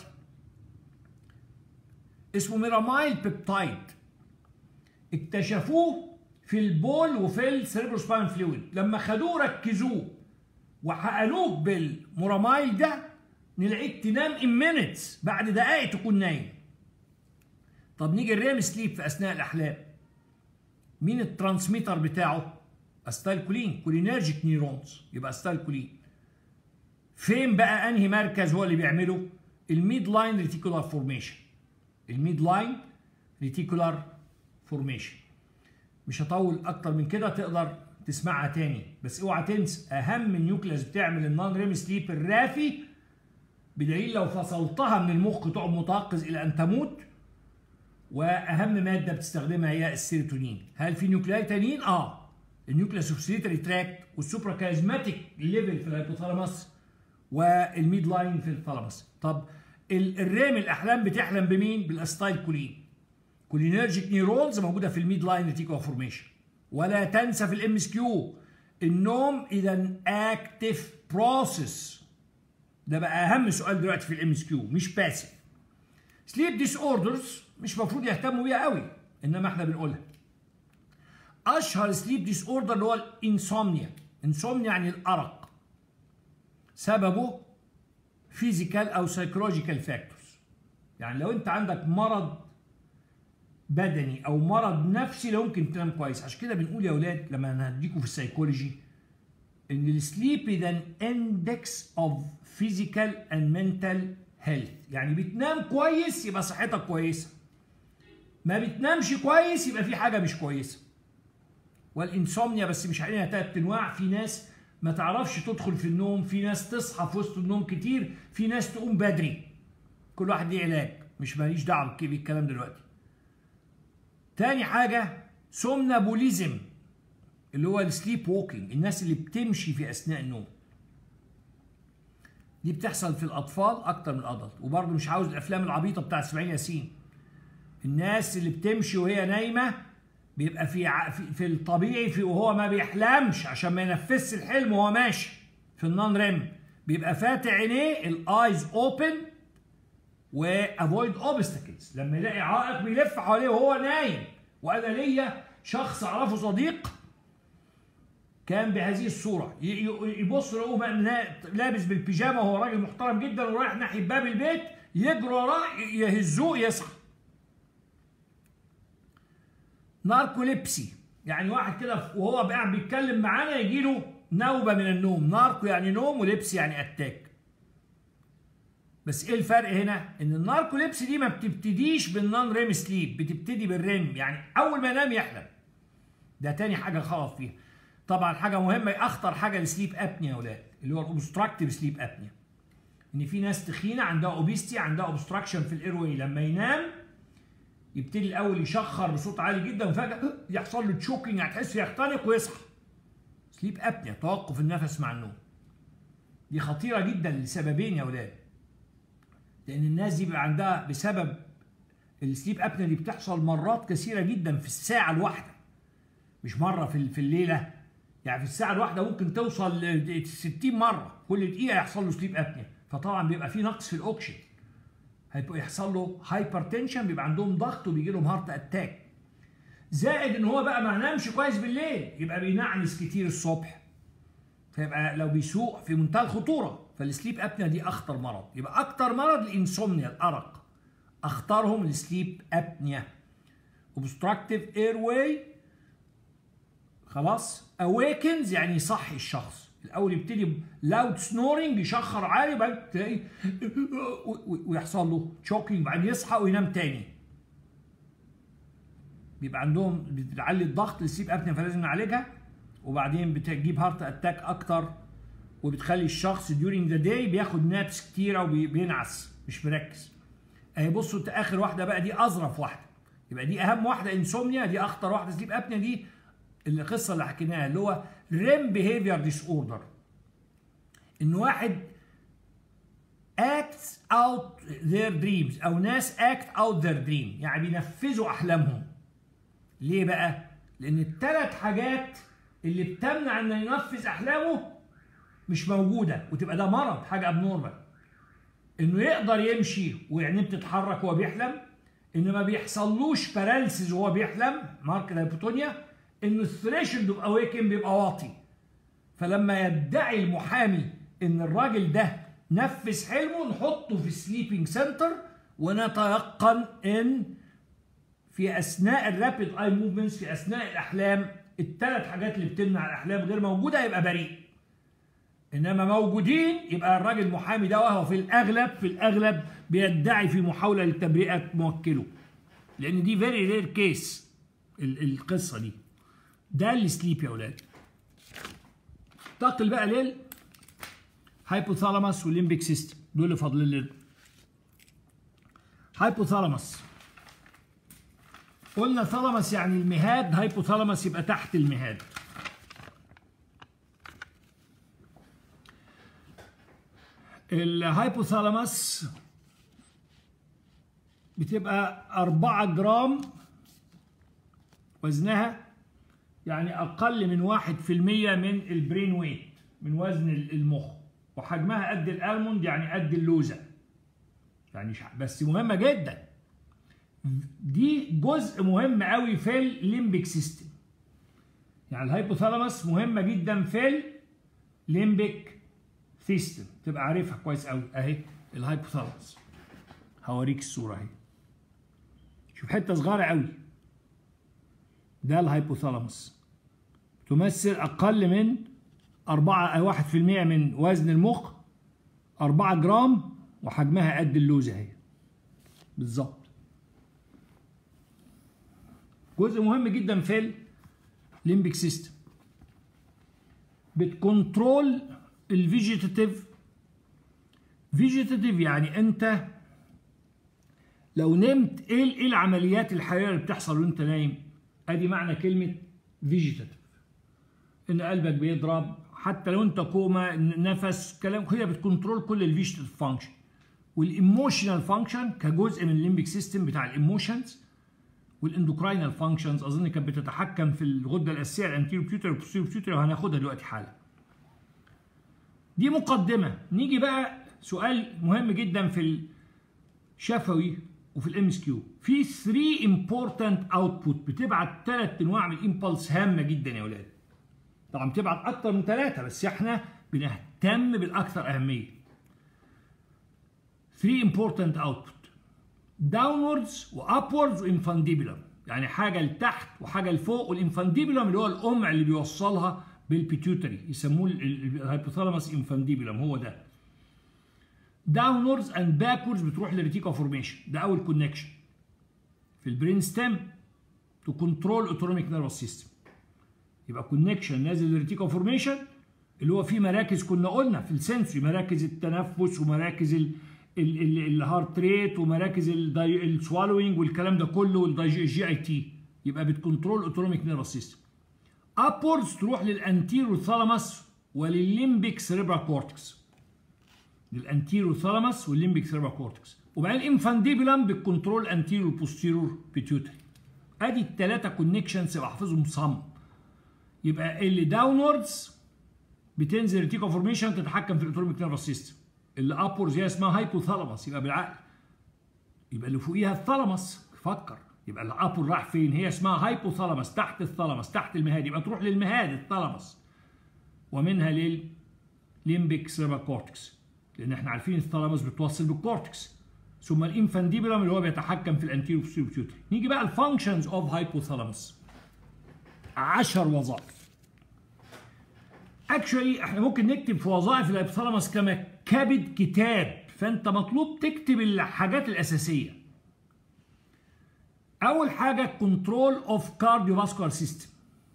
اسمه ميرامايل بيبتايد اكتشفوه في البول وفي السيربروسباين فلويد لما خدوه ركزوه وحقنوه بالمورامايل ده نلاقيك تنام ان مينتس بعد دقائق تكون نايم طب نيجي الريم سليب في اثناء الاحلام مين الترانسميتر بتاعه استايل كولين كولينرجيك نيورونز يبقى استايل كولين فين بقى انهي مركز هو اللي بيعمله الميد لاين ريتيكولار فورميشن الميد لاين ريتيكولار فورميشن مش هطول اكتر من كده تقدر تسمعها تاني بس اوعى تنسى اهم نيوكليس بتعمل النون ريم سليب الرافي بدليل لو فصلتها من المخ تقعد متيقظ الى ان تموت واهم ماده بتستخدمها هي السيروتونين هل في نيوكلياي تانيين اه النيوكليس اوف تراكت والسوبرا كازماتيك ليفل في الهيبوثالاموس والميد لاين في الثالاموس طب الريم الاحلام بتحلم بمين بالاستايل كولين كولينرجيك نيورونز موجوده في الميد لاين ريتيكو فورميشن ولا تنسى في الام اس كيو النوم اذا اكتف بروسيس ده بقى اهم سؤال دلوقتي في الام اس كيو مش باسف سليب ديس اوردرز مش المفروض يهتموا بيها قوي انما احنا بنقولها اشهر سليب ديس اوردر اللي هو الانسومنيا انسومنيا يعني الارق سببه فيزيكال او سايكولوجيكال فاكتورز يعني لو انت عندك مرض بدني او مرض نفسي لا يمكن تنام كويس عشان كده بنقول يا اولاد لما هنديكم في السيكولوجي ان السليب اذا اندكس اوف فيزيكال اند منتال هيلث يعني بتنام كويس يبقى صحتك كويسه ما بتنامش كويس يبقى في حاجه مش كويسه والانسومنيا بس مش عليها ثلاث انواع في ناس ما تعرفش تدخل في النوم في ناس تصحى في وسط النوم كتير في ناس تقوم بدري كل واحد ليه علاج مش ماليش دعوه بالكلام دلوقتي تاني حاجة سومنابوليزم اللي هو السليب ووكينج الناس اللي بتمشي في أثناء النوم دي بتحصل في الأطفال أكتر من الأدلت وبرضه مش عاوز الأفلام العبيطة بتاعت إسماعيل ياسين الناس اللي بتمشي وهي نايمة بيبقى في في الطبيعي في وهو ما بيحلمش عشان ما ينفذش الحلم وهو ماشي في النون ريم بيبقى فاتح عينيه الايز اوبن وافويد اوبستكلز لما يلاقي عائق بيلف حواليه وهو نايم وانا ليا شخص اعرفه صديق كان بهذه الصوره يبص يلاقوه لابس بالبيجامه وهو راجل محترم جدا ورايح ناحيه باب البيت يجري وراه يهزوه يصحى ناركوليبسي يعني واحد كده وهو قاعد بيتكلم معانا يجي له نوبه من النوم ناركو يعني نوم ولبسي يعني اتاك بس ايه الفرق هنا؟ ان الناركوليبسي دي ما بتبتديش بالنون ريم سليب بتبتدي بالريم يعني اول ما ينام يحلم. ده تاني حاجه غلط فيها. طبعا حاجه مهمه اخطر حاجه لسليب ابنيا يا اولاد اللي هو الاوبستراكتيف سليب ابنيا. ان في ناس تخينه عندها اوبيستي عندها اوبستراكشن في الايروي لما ينام يبتدي الاول يشخر بصوت عالي جدا وفجاه يحصل له تشوكينج هتحس يختنق ويصحى. سليب ابنيا توقف النفس مع النوم. دي خطيره جدا لسببين يا اولاد. لان الناس دي بيبقى عندها بسبب السليب ابنيا دي بتحصل مرات كثيره جدا في الساعه الواحده مش مره في في الليله يعني في الساعه الواحده ممكن توصل ل 60 مره كل دقيقه يحصل له سليب ابنيا فطبعا بيبقى في نقص في الاكسجين هيبقى يحصل له هايبر تنشن بيبقى عندهم ضغط وبيجي لهم هارت اتاك زائد ان هو بقى ما نامش كويس بالليل يبقى بينعنس كتير الصبح فيبقى لو بيسوق في منتهى الخطوره فالسليب ابنيا دي اخطر مرض يبقى اكتر مرض الانسومنيا الارق اختارهم السليب ابنيا obstructive airway خلاص awakens يعني يصحي الشخص الاول يبتدي لاود سنورنج يشخر عالي بعد تلاقي ويحصل له تشوكينج بعدين يصحى وينام تاني بيبقى عندهم بتعلي الضغط للسيب ابنيا فلازم نعالجها وبعدين بتجيب هارت اتاك اكتر وبتخلي الشخص during ذا داي بياخد نابس كتيره وبينعس مش مركز اهي بصوا اخر واحده بقى دي اظرف واحده يبقى دي اهم واحده انسومنيا دي اخطر واحده سليب ابنيا دي القصه اللي حكيناها اللي هو ريم بيهيفير ديس اوردر ان واحد acts out their dreams او ناس act out their dream يعني بينفذوا احلامهم ليه بقى لان الثلاث حاجات اللي بتمنع انه ينفذ احلامه مش موجوده وتبقى ده مرض حاجه ابنورمال انه يقدر يمشي وعينيه بتتحرك وهو بيحلم ان ما بيحصلوش باراليسيس وهو بيحلم مارك الهيبوتونيا انه الثريشولد اوف اويكن بيبقى واطي فلما يدعي المحامي ان الراجل ده نفذ حلمه نحطه في سليبنج سنتر ونتيقن ان في اثناء الرابيد اي موفمنتس في اثناء الاحلام الثلاث حاجات اللي بتمنع الاحلام غير موجوده يبقى بريء انما موجودين يبقى الراجل المحامي ده وهو في الاغلب في الاغلب بيدعي في محاوله لتبرئه موكله لان دي فيري رير كيس القصه دي ده السليب يا اولاد انتقل بقى لل هايبوثالاموس والليمبيك سيستم دول اللي فاضلين لنا هايبوثالاموس قلنا ثالاموس يعني المهاد هايبوثالاموس يبقى تحت المهاد الهايبوثالاموس بتبقى 4 جرام وزنها يعني أقل من واحد في المية من البرين ويت من وزن المخ وحجمها قد الألموند يعني قد اللوزة يعني بس مهمة جدا دي جزء مهم قوي في الليمبيك سيستم يعني الهايبوثالاموس مهمة جدا في الليمبيك سيستم تبقى عارفها كويس قوي اهي الهايبوثالاموس هوريك الصورة اهي شوف حتة صغيرة قوي ده الهايبوثالاموس تمثل أقل من 4 أو 1% من وزن المخ 4 جرام وحجمها قد اللوزة اهي بالظبط جزء مهم جدا في الليمبيك سيستم بتكنترول الفيجيتاتيف فيجيتاتيف يعني انت لو نمت ايه ايه العمليات الحيويه اللي بتحصل وانت نايم ادي معنى كلمه فيجيتاتيف ان قلبك بيضرب حتى لو انت كوما نفس كلام هي بتكنترول كل الفيجيتاتيف فانكشن والايموشنال فانكشن كجزء من الليمبيك سيستم بتاع الايموشنز والاندوكراينال فانكشنز اظن كانت بتتحكم في الغده الاساسيه الانتيرو بيوتر والبوستيرو بيوتر وهناخدها دلوقتي حالا دي مقدمه نيجي بقى سؤال مهم جدا في الشفوي وفي الام اس كيو في 3 امبورتنت اوتبوت بتبعت ثلاث انواع من الامبلس هامه جدا يا اولاد طبعا بتبعت اكتر من ثلاثه بس احنا بنهتم بالاكثر اهميه 3 امبورتنت اوتبوت داونوردز وابوردز وانفانديبولم يعني حاجه لتحت وحاجه لفوق والانفانديبولم اللي هو القمع اللي بيوصلها بالبيتيوتري يسموه الهايبوثالاموس انفانديبولم هو ده داونوردز اند باكوردز بتروح للريتيكا فورميشن ده اول كونكشن في البرين ستيم تو كنترول اوتونوميك نيرفس سيستم يبقى كونكشن نازل للريتيكا فورميشن اللي هو فيه مراكز كنا قلنا في السنسوري مراكز التنفس ومراكز ال الهارت ريت ومراكز السوالوينج والكلام ده كله والجي اي تي يبقى بتكنترول اوتونوميك نيرفس سيستم ابوردز تروح للانتيرو ثالاموس وللليمبيك سيريبرال كورتكس للانتيرو ثالاموس والليمبيك سيريبرال كورتكس وبعدين الانفانديبولم بالكنترول انتيرو بوستيرور بيتيوتري ادي الثلاثه كونكشنز يبقى احفظهم صم يبقى اللي داونوردز بتنزل ريتيكو فورميشن تتحكم في الاوتونوميك نيرفس سيستم اللي ابورز هي اسمها هايبوثالاموس يبقى بالعقل يبقى اللي فوقيها الثالاموس فكر يبقى الابور راح فين هي اسمها هايبوثالاموس تحت الثالاموس تحت المهاد يبقى تروح للمهاد الثالاموس ومنها للليمبيك سيربا كورتكس لان احنا عارفين الثالاموس بتوصل بالكورتكس ثم الانفانديبولم اللي هو بيتحكم في الانتيرو بيوتري نيجي بقى الفانكشنز اوف هايبوثالاموس 10 وظائف اكشولي احنا ممكن نكتب في وظائف الهيبوثالاموس كما كبد كتاب فانت مطلوب تكتب الحاجات الاساسيه اول حاجه كنترول اوف كارديوفاسكولار سيستم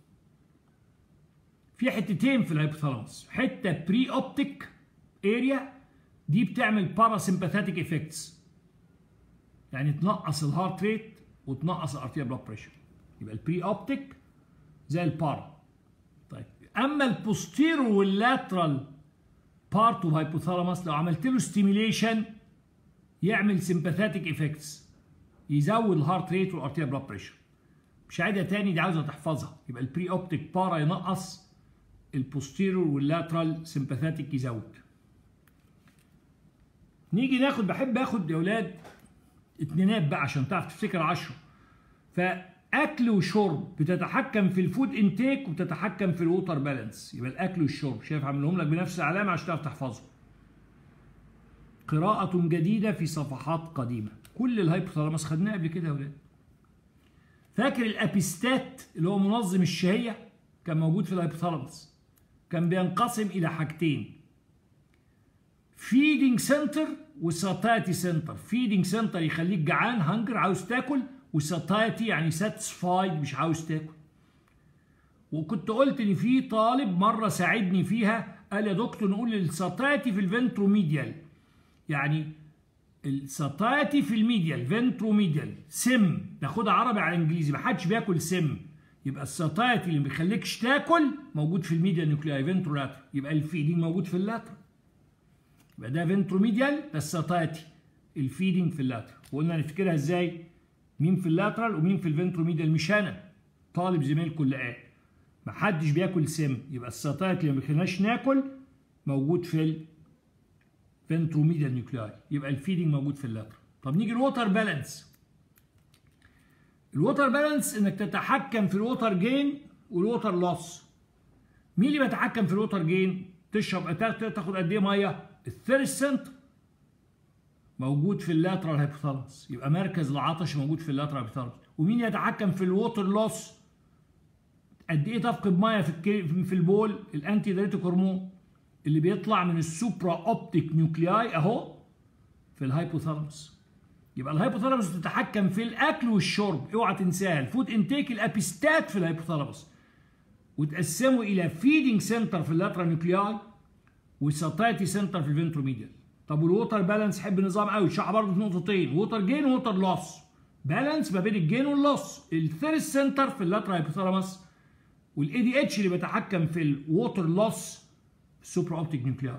في حتتين في الهيبوثالاموس حته بري اوبتيك اريا دي بتعمل باراسمباثيك افكتس يعني تنقص الهارت ريت وتنقص الارتيا بلاد بريشر يبقى البري اوبتيك زي البارا طيب اما البوستيرو واللاترال بارت اوف هايبوثالاموس لو عملت له ستيميليشن يعمل سمباثيك افكتس يزود الهارت ريت والارتيا بلاد بريشر مش عايزها تاني دي عاوزه تحفظها يبقى البري اوبتيك بارا ينقص البوستيرور واللاترال سمباثيك يزود نيجي ناخد بحب اخد يا اولاد اتنينات بقى عشان تعرف تفتكر عشرة فاكل وشرب بتتحكم في الفود انتيك وبتتحكم في الووتر بالانس يبقى الاكل والشرب شايف عاملهم لك بنفس العلامه عشان تعرف تحفظهم قراءة جديدة في صفحات قديمة كل الهايبوثالاموس خدناه قبل كده يا ولاد فاكر الابيستات اللي هو منظم الشهية كان موجود في الهايبوثالاموس كان بينقسم إلى حاجتين فيدنج سنتر وساتايتي سنتر فيدنج سنتر يخليك جعان هنجر عاوز تاكل وساتايتي يعني ساتسفايد مش عاوز تاكل وكنت قلت ان في طالب مره ساعدني فيها قال يا دكتور نقول الساتايتي في الفنتروميديال يعني الساتايتي في الميديال فنتروميديال سم ناخدها عربي على انجليزي ما حدش بياكل سم يبقى الساتايتي اللي ما بيخليكش تاكل موجود في الميديال نيوكلياي فنترولاتر يبقى الفيدنج موجود في اللاتر يبقى ده فنتروميديال ده الساتايتي الفيدنج في اللاتر وقلنا نفتكرها ازاي مين في اللاترال ومين في الفنتروميديال مش انا طالب زميلكم اللي قال ما حدش بياكل سم يبقى الساتايتي اللي ما بيخليناش ناكل موجود في الفنتروميديال نيوكلياي يبقى الفيدنج موجود في اللاترال طب نيجي الووتر بالانس الووتر بالانس انك تتحكم في الووتر جين والووتر لوس مين اللي بيتحكم في الووتر جين تشرب تاخد قد ايه ميه الثيرست سنتر موجود في اللاترال هيبوثالاموس يبقى مركز العطش موجود في اللاترال هيبوثالاموس ومين يتحكم في الووتر لوس قد ايه تفقد ميه في في البول الانتي دايريتيك هرمون اللي بيطلع من السوبرا اوبتيك نيوكلياي اهو في الهايبوثالاموس يبقى الهايبوثالاموس بتتحكم في الاكل والشرب اوعى تنساها الفود انتيك الابيستات في الهايبوثالاموس وتقسموا الى فيدنج سنتر في اللاترال نيوكلياي وساتايتي سنتر في الفنتروميديال طب والووتر بالانس حب نظام قوي شرح برضه في نقطتين ووتر جين ووتر لوس بالانس ما بين الجين واللوس الثيرست سنتر في اللاترال هايبوثالاموس والاي دي اتش اللي بيتحكم في الووتر لوس السوبر اوبتيك نيوكليار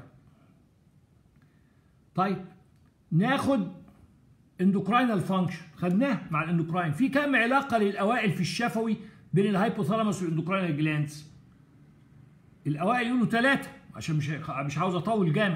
طيب ناخد اندوكراينال فانكشن خدناه مع الاندوكراين في كم علاقه للاوائل في الشفوي بين الهايبوثالاموس والاندوكراينال جلاندز الاوائل يقولوا ثلاثه عشان مش مش عاوز اطول جامد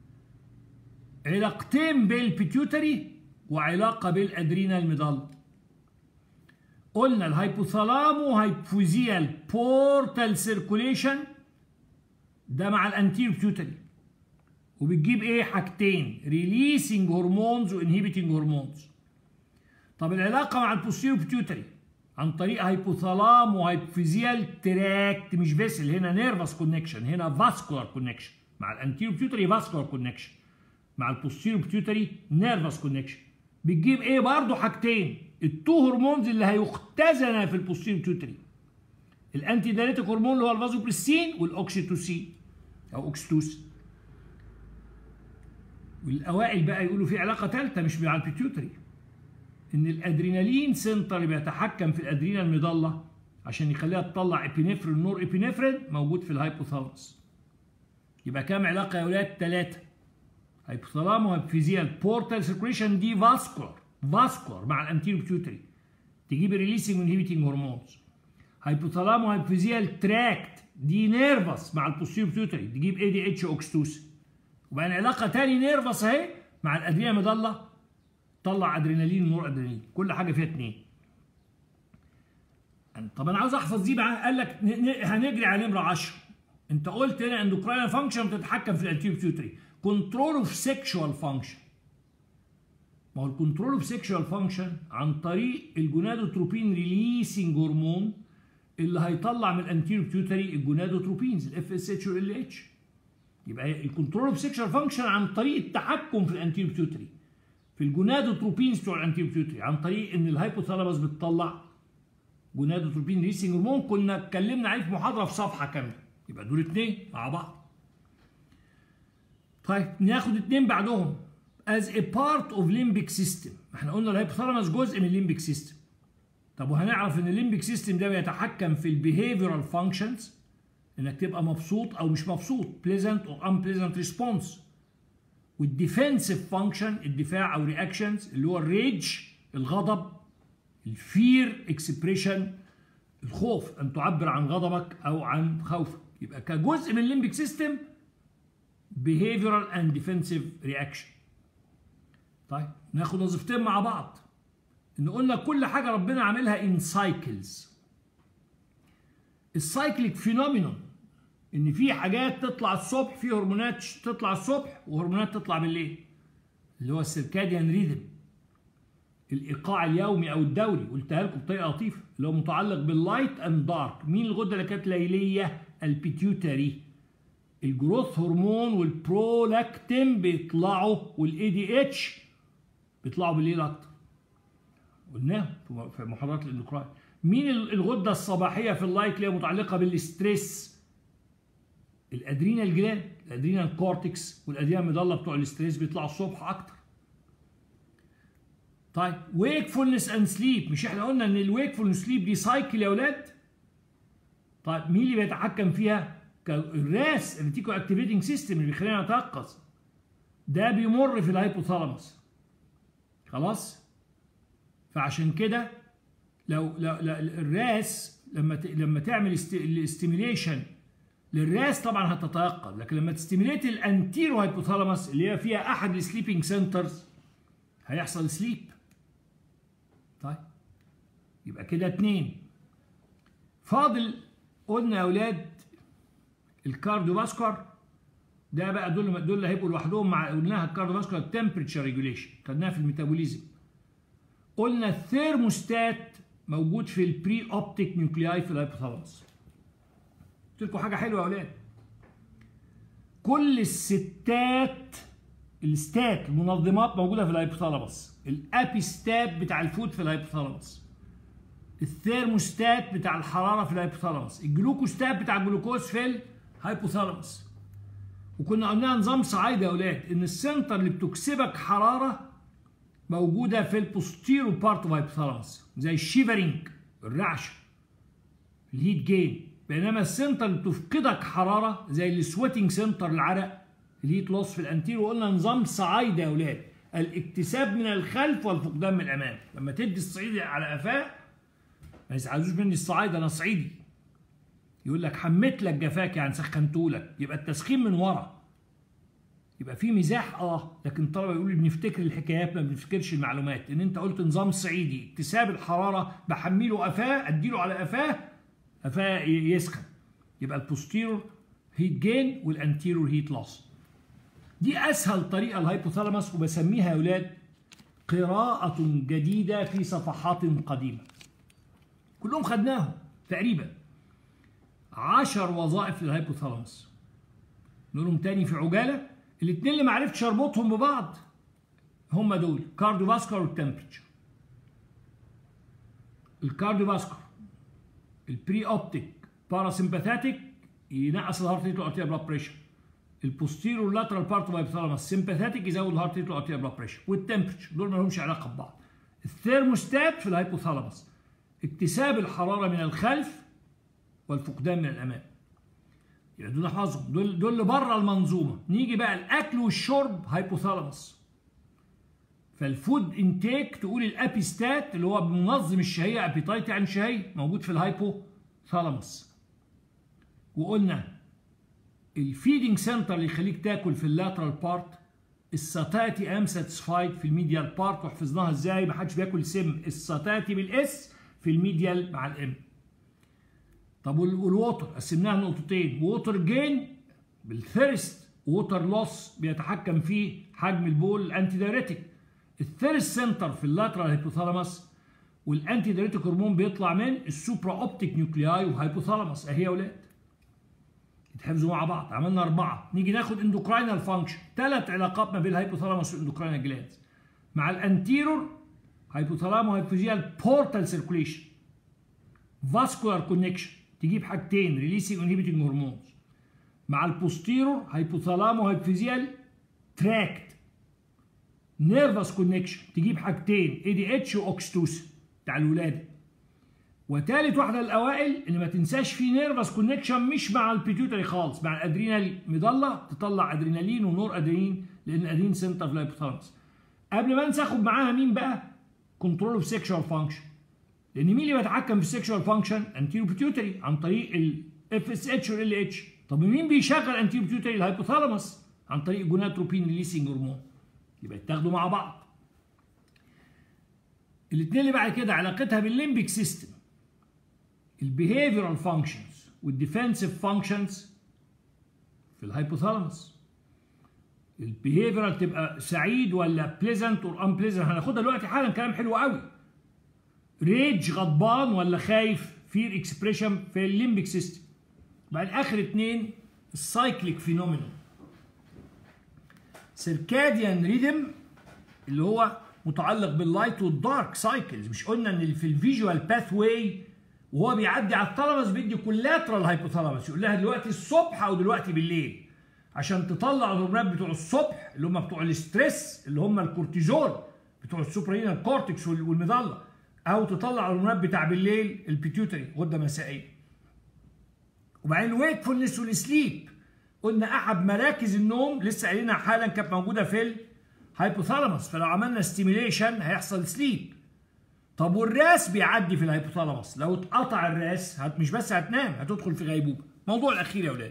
علاقتين بالبيتيوتري وعلاقه بالادرينال ميدال قلنا الهايبوثالامو هايبوفيزيال بورتال سيركوليشن ده مع الانتيرو بيتيوتري وبتجيب ايه حاجتين ريليسنج هرمونز وانهيبيتنج هرمونز طب العلاقه مع البوستيرو بيتيوتري عن طريق هايبوثالامو هايبوفيزيال تراكت مش فيسل هنا نيرفس كونكشن هنا فاسكولار كونكشن مع الانتيرو بيتيوتري فاسكولار كونكشن مع البوستيرو بيتيوتري نيرفس كونكشن بتجيب ايه برضه حاجتين التو هرمونز اللي هيختزن في البوستيرو بيتيوتري الانتي دايريتيك هرمون اللي هو الفازوبريسين والاوكسيتوسين او اوكسيتوسين والاوائل بقى يقولوا في علاقه ثالثه مش مع البيتيوتري ان الادرينالين سنتر اللي بيتحكم في الادرينال ميدالا عشان يخليها تطلع ابينفرين نور ابينفرين موجود في الهايبوثالاموس يبقى كام علاقه يا اولاد ثلاثه هايبوثالامو هايبوفيزيال بورتال سيركوليشن دي فاسكولار فاسكولار مع الانتيرو بيتيوتري تجيب ريليسنج انهبيتنج هرمونز هايبوثالامو هايبوفيزيال تراكت دي نيرفس مع البوستيرو بيتيوتري تجيب اي دي اتش اوكستوسين وبقى علاقه تاني نيرفس اهي مع الادرينال ميدالا طلع ادرينالين ونور ادرينالين كل حاجه فيها اتنين طب انا عاوز احفظ دي بقى قال لك هنجري على نمره 10 انت قلت هنا اندوكراين فانكشن بتتحكم في الانتيرو بيتيوتري كنترول اوف سيكشوال فانكشن ما هو الكنترول اوف سيكشوال فانكشن عن طريق الجونادوتروبين ريليسنج هرمون اللي هيطلع من الانتيرو بيوتري الجونادوتروبينز الاف اس اتش والال اتش يبقى الكنترول اوف سيكشوال فانكشن عن طريق التحكم في الانتيرو بيوتري في الجونادوتروبينز بتوع الانتيرو بيوتري عن طريق ان الهايبوثالاموس بتطلع جونادوتروبين ريسنج هرمون كنا اتكلمنا عليه في محاضره في صفحه كامله يبقى دول اتنين مع بعض طيب ناخد اتنين بعدهم as a part of limbic system احنا قلنا الهايبوثالاموس جزء من الليمبيك سيستم طب وهنعرف ان الليمبيك سيستم ده بيتحكم في البيهيفيرال فانكشنز انك تبقى مبسوط او مش مبسوط pleasant or unpleasant response والديفنسيف فانكشن الدفاع او رياكشنز اللي هو الريج الغضب الفير اكسبريشن الخوف ان تعبر عن غضبك او عن خوفك يبقى كجزء من الليمبيك سيستم behavioral and defensive reaction طيب ناخد وظيفتين مع بعض ان قلنا كل حاجه ربنا عاملها ان سايكلز السايكليك فينومينون ان في حاجات تطلع الصبح في هرمونات تطلع الصبح وهرمونات تطلع بالليل اللي هو السيركاديان ريذم الايقاع اليومي او الدوري قلتها لكم بطريقه لطيفه اللي هو متعلق باللايت اند دارك مين الغده اللي كانت ليليه البيتيوتري الجروث هرمون والبرولاكتين بيطلعوا والاي دي اتش بيطلعوا بالليل اكتر قلناها في محاضرات الاندوكراين مين الغده الصباحيه في اللايت اللي هي متعلقه بالستريس الادرينال جلاند الادرينال كورتكس والادرينال ميدالا بتوع الاستريس بيطلعوا الصبح اكتر طيب ويكفولنس اند سليب مش احنا قلنا ان الويكفولنس سليب دي سايكل يا اولاد طيب مين اللي بيتحكم فيها الراس الريتيكو اكتيفيتنج سيستم اللي بيخلينا نتيقظ ده بيمر في الهايبوثالاموس خلاص فعشان كده لو, لو, لو الراس لما ت... لما تعمل الاستيميليشن للراس طبعا هتتيقظ لكن لما تستيميليت الانتيرو هايبوثالاموس اللي هي فيها احد السليبنج سنترز هيحصل سليب طيب يبقى كده اتنين فاضل قلنا يا اولاد الكارديوفاسكولار ده بقى دول دول اللي هيبقوا لوحدهم مع قلناها الكارديوفاسكولار تمبريتشر ريجوليشن خدناها في الميتابوليزم قلنا الثيرموستات موجود في البري اوبتيك نيوكلياي في الهايبوثالاموس قلت لكم حاجه حلوه يا اولاد كل الستات الستات المنظمات موجوده في الهايبوثالاموس الابيستات بتاع الفود في الهايبوثالاموس الثيرموستات بتاع الحراره في الهايبوثالاموس الجلوكوستات بتاع الجلوكوز في الهايبوثالاموس وكنا قلنا نظام صعيدي يا اولاد ان السنتر اللي بتكسبك حراره موجوده في البوستيرو بارت اوف هايبوثالاموس زي الشيفرينج الرعشه الهيت جين بينما السنتر اللي بتفقدك حراره زي السويتنج سنتر العرق الهيت لوس في الانتيرو قلنا نظام صعيدي يا اولاد الاكتساب من الخلف والفقدان من الامام لما تدي الصعيدي على قفاه ما يزعلوش مني الصعايده انا صعيدي يقول لك حميت لك جفاك يعني سخنتهولك يبقى التسخين من ورا يبقى في مزاح اه لكن الطلبه يقولوا بنفتكر الحكايات ما بنفتكرش المعلومات ان انت قلت نظام صعيدي اكتساب الحراره بحمله قفاه اديله على قفاه قفاه يسخن يبقى البوستيرور هيت جين والانتيرور هيت لوس دي اسهل طريقه الهايبوثالاموس وبسميها يا اولاد قراءة جديدة في صفحات قديمة كلهم خدناهم تقريبا عشر وظائف للهايبوثالاموس نقولهم تاني في عجالة الاثنين اللي معرفتش اربطهم ببعض هم دول كارديوفاسكولار والتمبريتشر الكارديوفاسكولار البري اوبتيك باراسمباثاتيك ينقص الهارت ريت والارتيا بلاد بريشر البوستيرور لاترال بارت اوف هايبوثالاموس سمباثاتيك يزود الهارت ريت والارتيا بلاد بريشر والتمبريتشر دول ما لهمش علاقه ببعض الثيرموستات في الهايبوثالاموس اكتساب الحراره من الخلف والفقدان من الامام يعني دول نحفظهم دول دول اللي بره المنظومه نيجي بقى الاكل والشرب هايبوثالاموس فالفود انتيك تقول الابيستات اللي هو منظم الشهيه ابيتايت يعني شهيه موجود في الهايبوثالاموس وقلنا الفيدنج سنتر اللي يخليك تاكل في اللاترال بارت الساتاتي ام ساتسفايد في الميديال بارت وحفظناها ازاي ما حدش بياكل سم الساتاتي بالاس في الميديال مع الام طب والووتر قسمناها لنقطتين ووتر جين بالثيرست ووتر لوس بيتحكم فيه حجم البول الانتي دايريتك الثيرست سنتر في اللاترال هيبوثالاموس والانتي دايريتيك هرمون بيطلع من السوبرا اوبتيك نيوكلياي وهايبوثالاموس اهي يا اولاد يتحفظوا مع بعض عملنا اربعه نيجي ناخد اندوكراينال فانكشن ثلاث علاقات ما بين الهايبوثالاموس والاندوكراينال جلاندز مع الانتيرور هايبوثالامو هايبوفيزيال بورتال سيركوليشن فاسكولار كونكشن تجيب حاجتين ريليسنج انهبيتنج هرمونز مع البوستيرور هايبوثالامو هايبوفيزيال تراكت نيرفس كونكشن تجيب حاجتين اي دي اتش واوكستوسن بتاع الولاده وثالث واحده الاوائل ان ما تنساش في نيرفس كونكشن مش مع البيتيوتري خالص مع الادرينال مضله تطلع ادرينالين ونور ادرينالين لان الادرينالين سنتر في الهايبوثالاموس قبل ما انسى اخد معاها مين بقى كنترول اوف سيكشوال فانكشن لان مين اللي بيتحكم في السيكشوال فانكشن انتيرو بيتيوتري عن طريق الاف اس اتش والال اتش طب مين بيشغل انتيرو بيتيوتري الهايبوثالاموس عن طريق جوناتروبين ريليسنج هرمون يبقى يتاخدوا مع بعض الاثنين اللي بعد كده علاقتها بالليمبيك سيستم البيهيفيرال فانكشنز والديفensive فانكشنز في الهايبوثالاموس البيهيفيرال تبقى سعيد ولا بليزنت اور انبليزنت هناخدها دلوقتي حالا كلام حلو قوي ريج غضبان ولا خايف فير اكسبريشن في الليمبيك سيستم بعد اخر اثنين السايكليك فينومينون سيركاديان ريدم اللي هو متعلق باللايت والدارك سايكلز مش قلنا ان في الفيجوال باث واي وهو بيعدي على الثالاموس بيدي كولاترال هايبوثالاموس يقول لها دلوقتي الصبح او دلوقتي بالليل عشان تطلع الهرمونات بتوع الصبح اللي هم بتوع الاستريس اللي هم الكورتيزول بتوع السوبرينال كورتكس والمظله او تطلع الهرمونات بتاع بالليل البيتيوتري غده مسائيه وبعدين الويكفولنس والسليب قلنا احد مراكز النوم لسه قايلينها حالا كانت موجوده في الهايبوثالاموس فلو عملنا ستيميليشن هيحصل سليب طب والراس بيعدي في الهايبوثالاموس لو اتقطع الراس هت مش بس هتنام هتدخل في غيبوبه الموضوع الاخير يا اولاد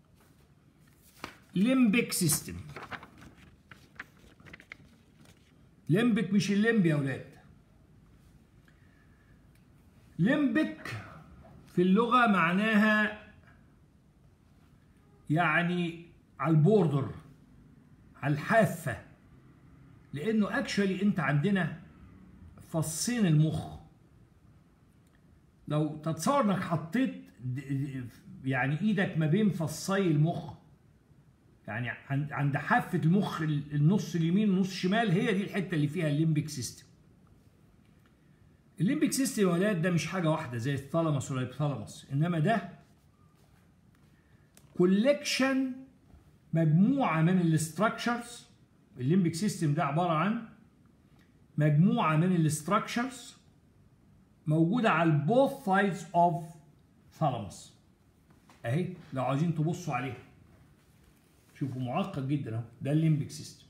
ليمبيك سيستم ليمبيك مش الليمب يا اولاد ليمبيك في اللغه معناها يعني على البوردر على الحافه لانه اكشولي انت عندنا فصين المخ لو تتصور انك حطيت يعني ايدك ما بين فصي المخ يعني عند حافه المخ النص اليمين والنص الشمال هي دي الحته اللي فيها الليمبيك سيستم الليمبيك سيستم يا ولاد ده مش حاجه واحده زي الثالاموس والهيبوثالاموس انما ده كولكشن مجموعه من الاستراكشرز الليمبيك سيستم ده عباره عن مجموعه من الاستراكشرز موجوده على البوث سايدز اوف ثالاموس اهي لو عايزين تبصوا عليها شوفوا معقد جدا اهو ده الليمبيك سيستم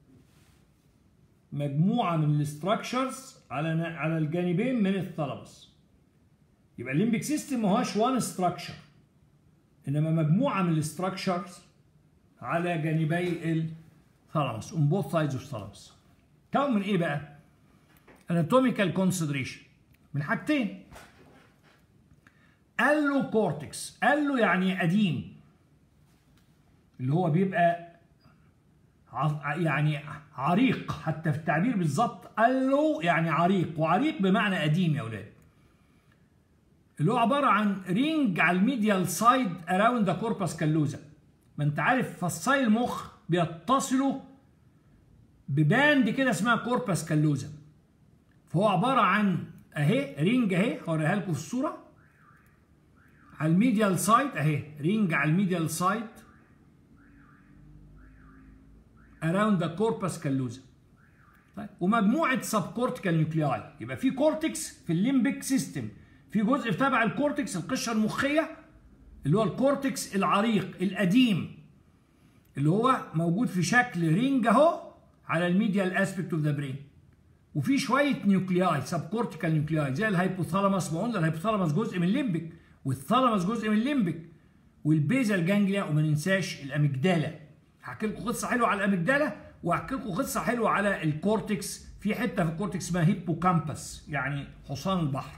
مجموعه من الاستراكشرز على على الجانبين من الثالاموس يبقى الليمبيك سيستم ما هوش وان ستراكشر انما مجموعه من الاستراكشرز على جانبي الثالاموس on both sides of thalamus كون من ايه بقى anatomical consideration من حاجتين الو كورتكس الو يعني قديم اللي هو بيبقى يعني عريق حتى في التعبير بالظبط الو يعني عريق وعريق بمعنى قديم يا اولاد اللي هو عباره عن رينج على الميديال سايد اراوند ذا كوربس كالوزا ما انت عارف فصاي المخ بيتصلوا بباند كده اسمها كوربس كالوزا فهو عباره عن اهي رينج اهي هوريها لكم في الصوره على الميديال سايد اهي رينج على الميديال سايد اراوند ذا كوربس كالوزا طيب ومجموعه سب كورتيكال نيوكلياي يبقى في كورتكس في الليمبيك سيستم في جزء تبع الكورتكس القشره المخيه اللي هو الكورتكس العريق القديم اللي هو موجود في شكل رينج اهو على الميديال اسبكت اوف ذا برين وفي شويه نيوكلياي سب كورتيكال نيوكلياي زي الهايبوثالاموس ما قلنا الهايبوثالاموس جزء من الليمبيك والثالاموس جزء من الليمبيك والبيزال جانجليا وما ننساش الاميجدالا هحكي لكم قصه حلوه على الاميجدالا وهحكي لكم قصه حلوه على الكورتكس في حته في الكورتكس اسمها هيبوكامبس يعني حصان البحر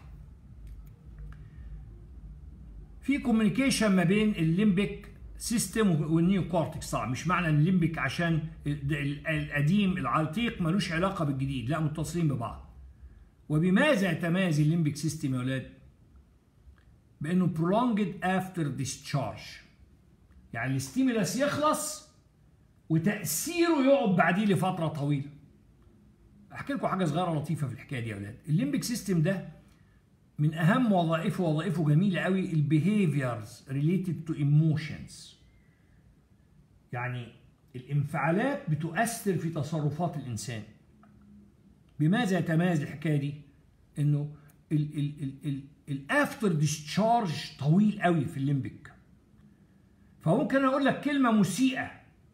في كوميونيكيشن ما بين الليمبيك سيستم والنيو كورتكس طبعا مش معنى ان الليمبيك عشان القديم العتيق ملوش علاقه بالجديد لا متصلين ببعض وبماذا يتميز الليمبيك سيستم يا ولاد بانه prolonged after discharge يعني الاستيمولاس يخلص وتاثيره يقعد بعديه لفتره طويله احكي لكم حاجه صغيره لطيفه في الحكايه دي يا اولاد الليمبيك سيستم ده من اهم وظائفه وظائفه جميله قوي البيهيفيرز ريليتد تو ايموشنز يعني الانفعالات بتؤثر في تصرفات الانسان بماذا يتميز الحكايه دي انه الافتر ديscharge طويل قوي في الليمبيك فممكن اقول لك كلمه مسيئه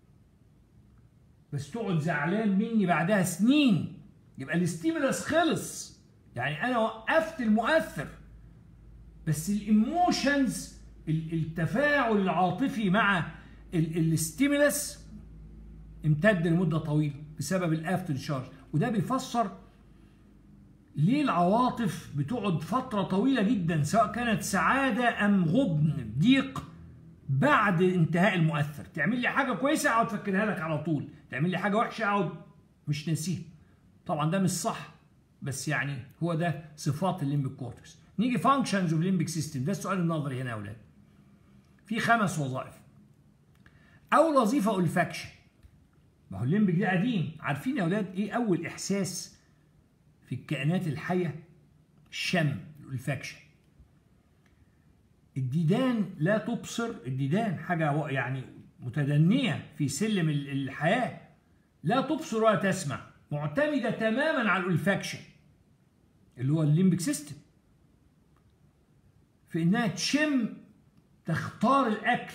بس تقعد زعلان مني بعدها سنين يبقى الاستيمولس خلص يعني انا وقفت المؤثر بس الايموشنز التفاعل العاطفي مع الاستيمولس امتد لمده طويله بسبب الافتر شارج وده بيفسر ليه العواطف بتقعد فترة طويلة جدا سواء كانت سعادة أم غبن ضيق بعد انتهاء المؤثر تعمل لي حاجة كويسة أقعد أفكرها لك على طول تعمل لي حاجة وحشة أقعد مش ناسيها طبعا ده مش صح بس يعني هو ده صفات الليمبيك كورتكس نيجي فانكشنز اوف ليمبيك سيستم ده السؤال النظري هنا يا اولاد في خمس وظائف اول وظيفه اولفاكشن ما هو الليمبيك ده قديم عارفين يا اولاد ايه اول احساس في الكائنات الحيه الشم الاولفاكشن الديدان لا تبصر الديدان حاجه يعني متدنيه في سلم الحياه لا تبصر ولا تسمع معتمده تماما على الاولفاكشن اللي هو الليمبيك سيستم في انها تشم تختار الاكل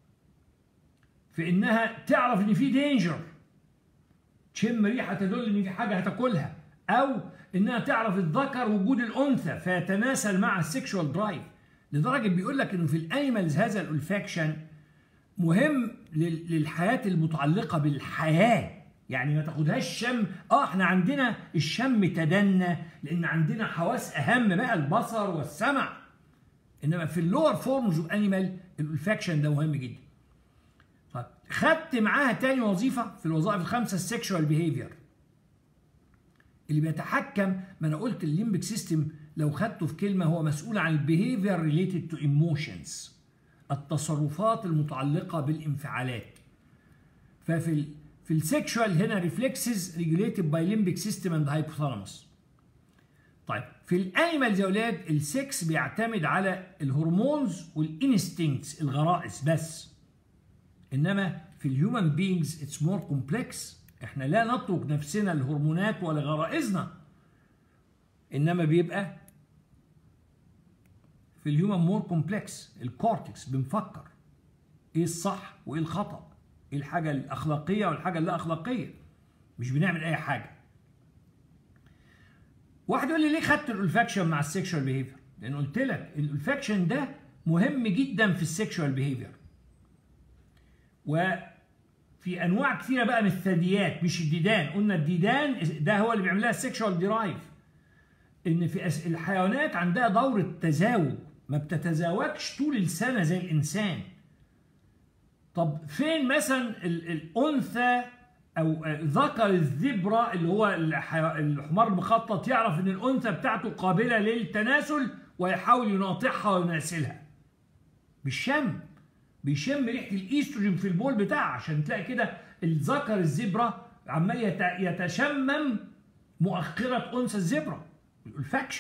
في انها تعرف ان في دينجر تشم ريحه تدل ان في حاجه هتاكلها او انها تعرف الذكر وجود الانثى فيتناسل مع السكشوال درايف لدرجه بيقول لك انه في الانيمالز هذا الالفاكشن مهم للحياه المتعلقه بالحياه يعني ما تاخدهاش شم اه احنا عندنا الشم تدنى لان عندنا حواس اهم بقى البصر والسمع انما في اللور فورمز اوف انيمال الالفاكشن ده مهم جدا طيب خدت معاها تاني وظيفه في الوظائف الخمسه السكشوال بيهيفير اللي بيتحكم ما انا قلت الليمبك سيستم لو خدته في كلمه هو مسؤول عن البيهيفير ريليتد تو ايموشنز التصرفات المتعلقه بالانفعالات ففي ال في السكشوال هنا ريفلكسز ريجوليتد باي ليمبك سيستم اند هايبوثالاموس طيب في الانيمالز يا اولاد السكس بيعتمد على الهرمونز والانستنكتس الغرائز بس انما في الهيومن بينجز اتس مور كومبلكس احنا لا نترك نفسنا الهرمونات ولا غرائزنا انما بيبقى في الهيومن مور كومبلكس الكورتكس بنفكر ايه الصح وايه الخطا ايه الحاجه الاخلاقيه والحاجه اللا اخلاقيه مش بنعمل اي حاجه واحد يقول لي ليه خدت الالفاكشن مع السكشوال بيهيفير لان قلت لك الالفاكشن ده مهم جدا في السكشوال بيهيفير وفي انواع كثيره بقى من الثدييات مش الديدان قلنا الديدان ده هو اللي بيعمل لها السكشوال درايف ان في الحيوانات عندها دوره تزاوج ما بتتزاوجش طول السنه زي الانسان طب فين مثلا الانثى او ذكر الذبرة اللي هو الحمار المخطط يعرف ان الانثى بتاعته قابله للتناسل ويحاول يناطحها ويناسلها بالشم بيشم ريحه الايستروجين في البول بتاعها عشان تلاقي كده الذكر الزبرة عمال يتشمم مؤخره انثى الزبرة الالفاكشن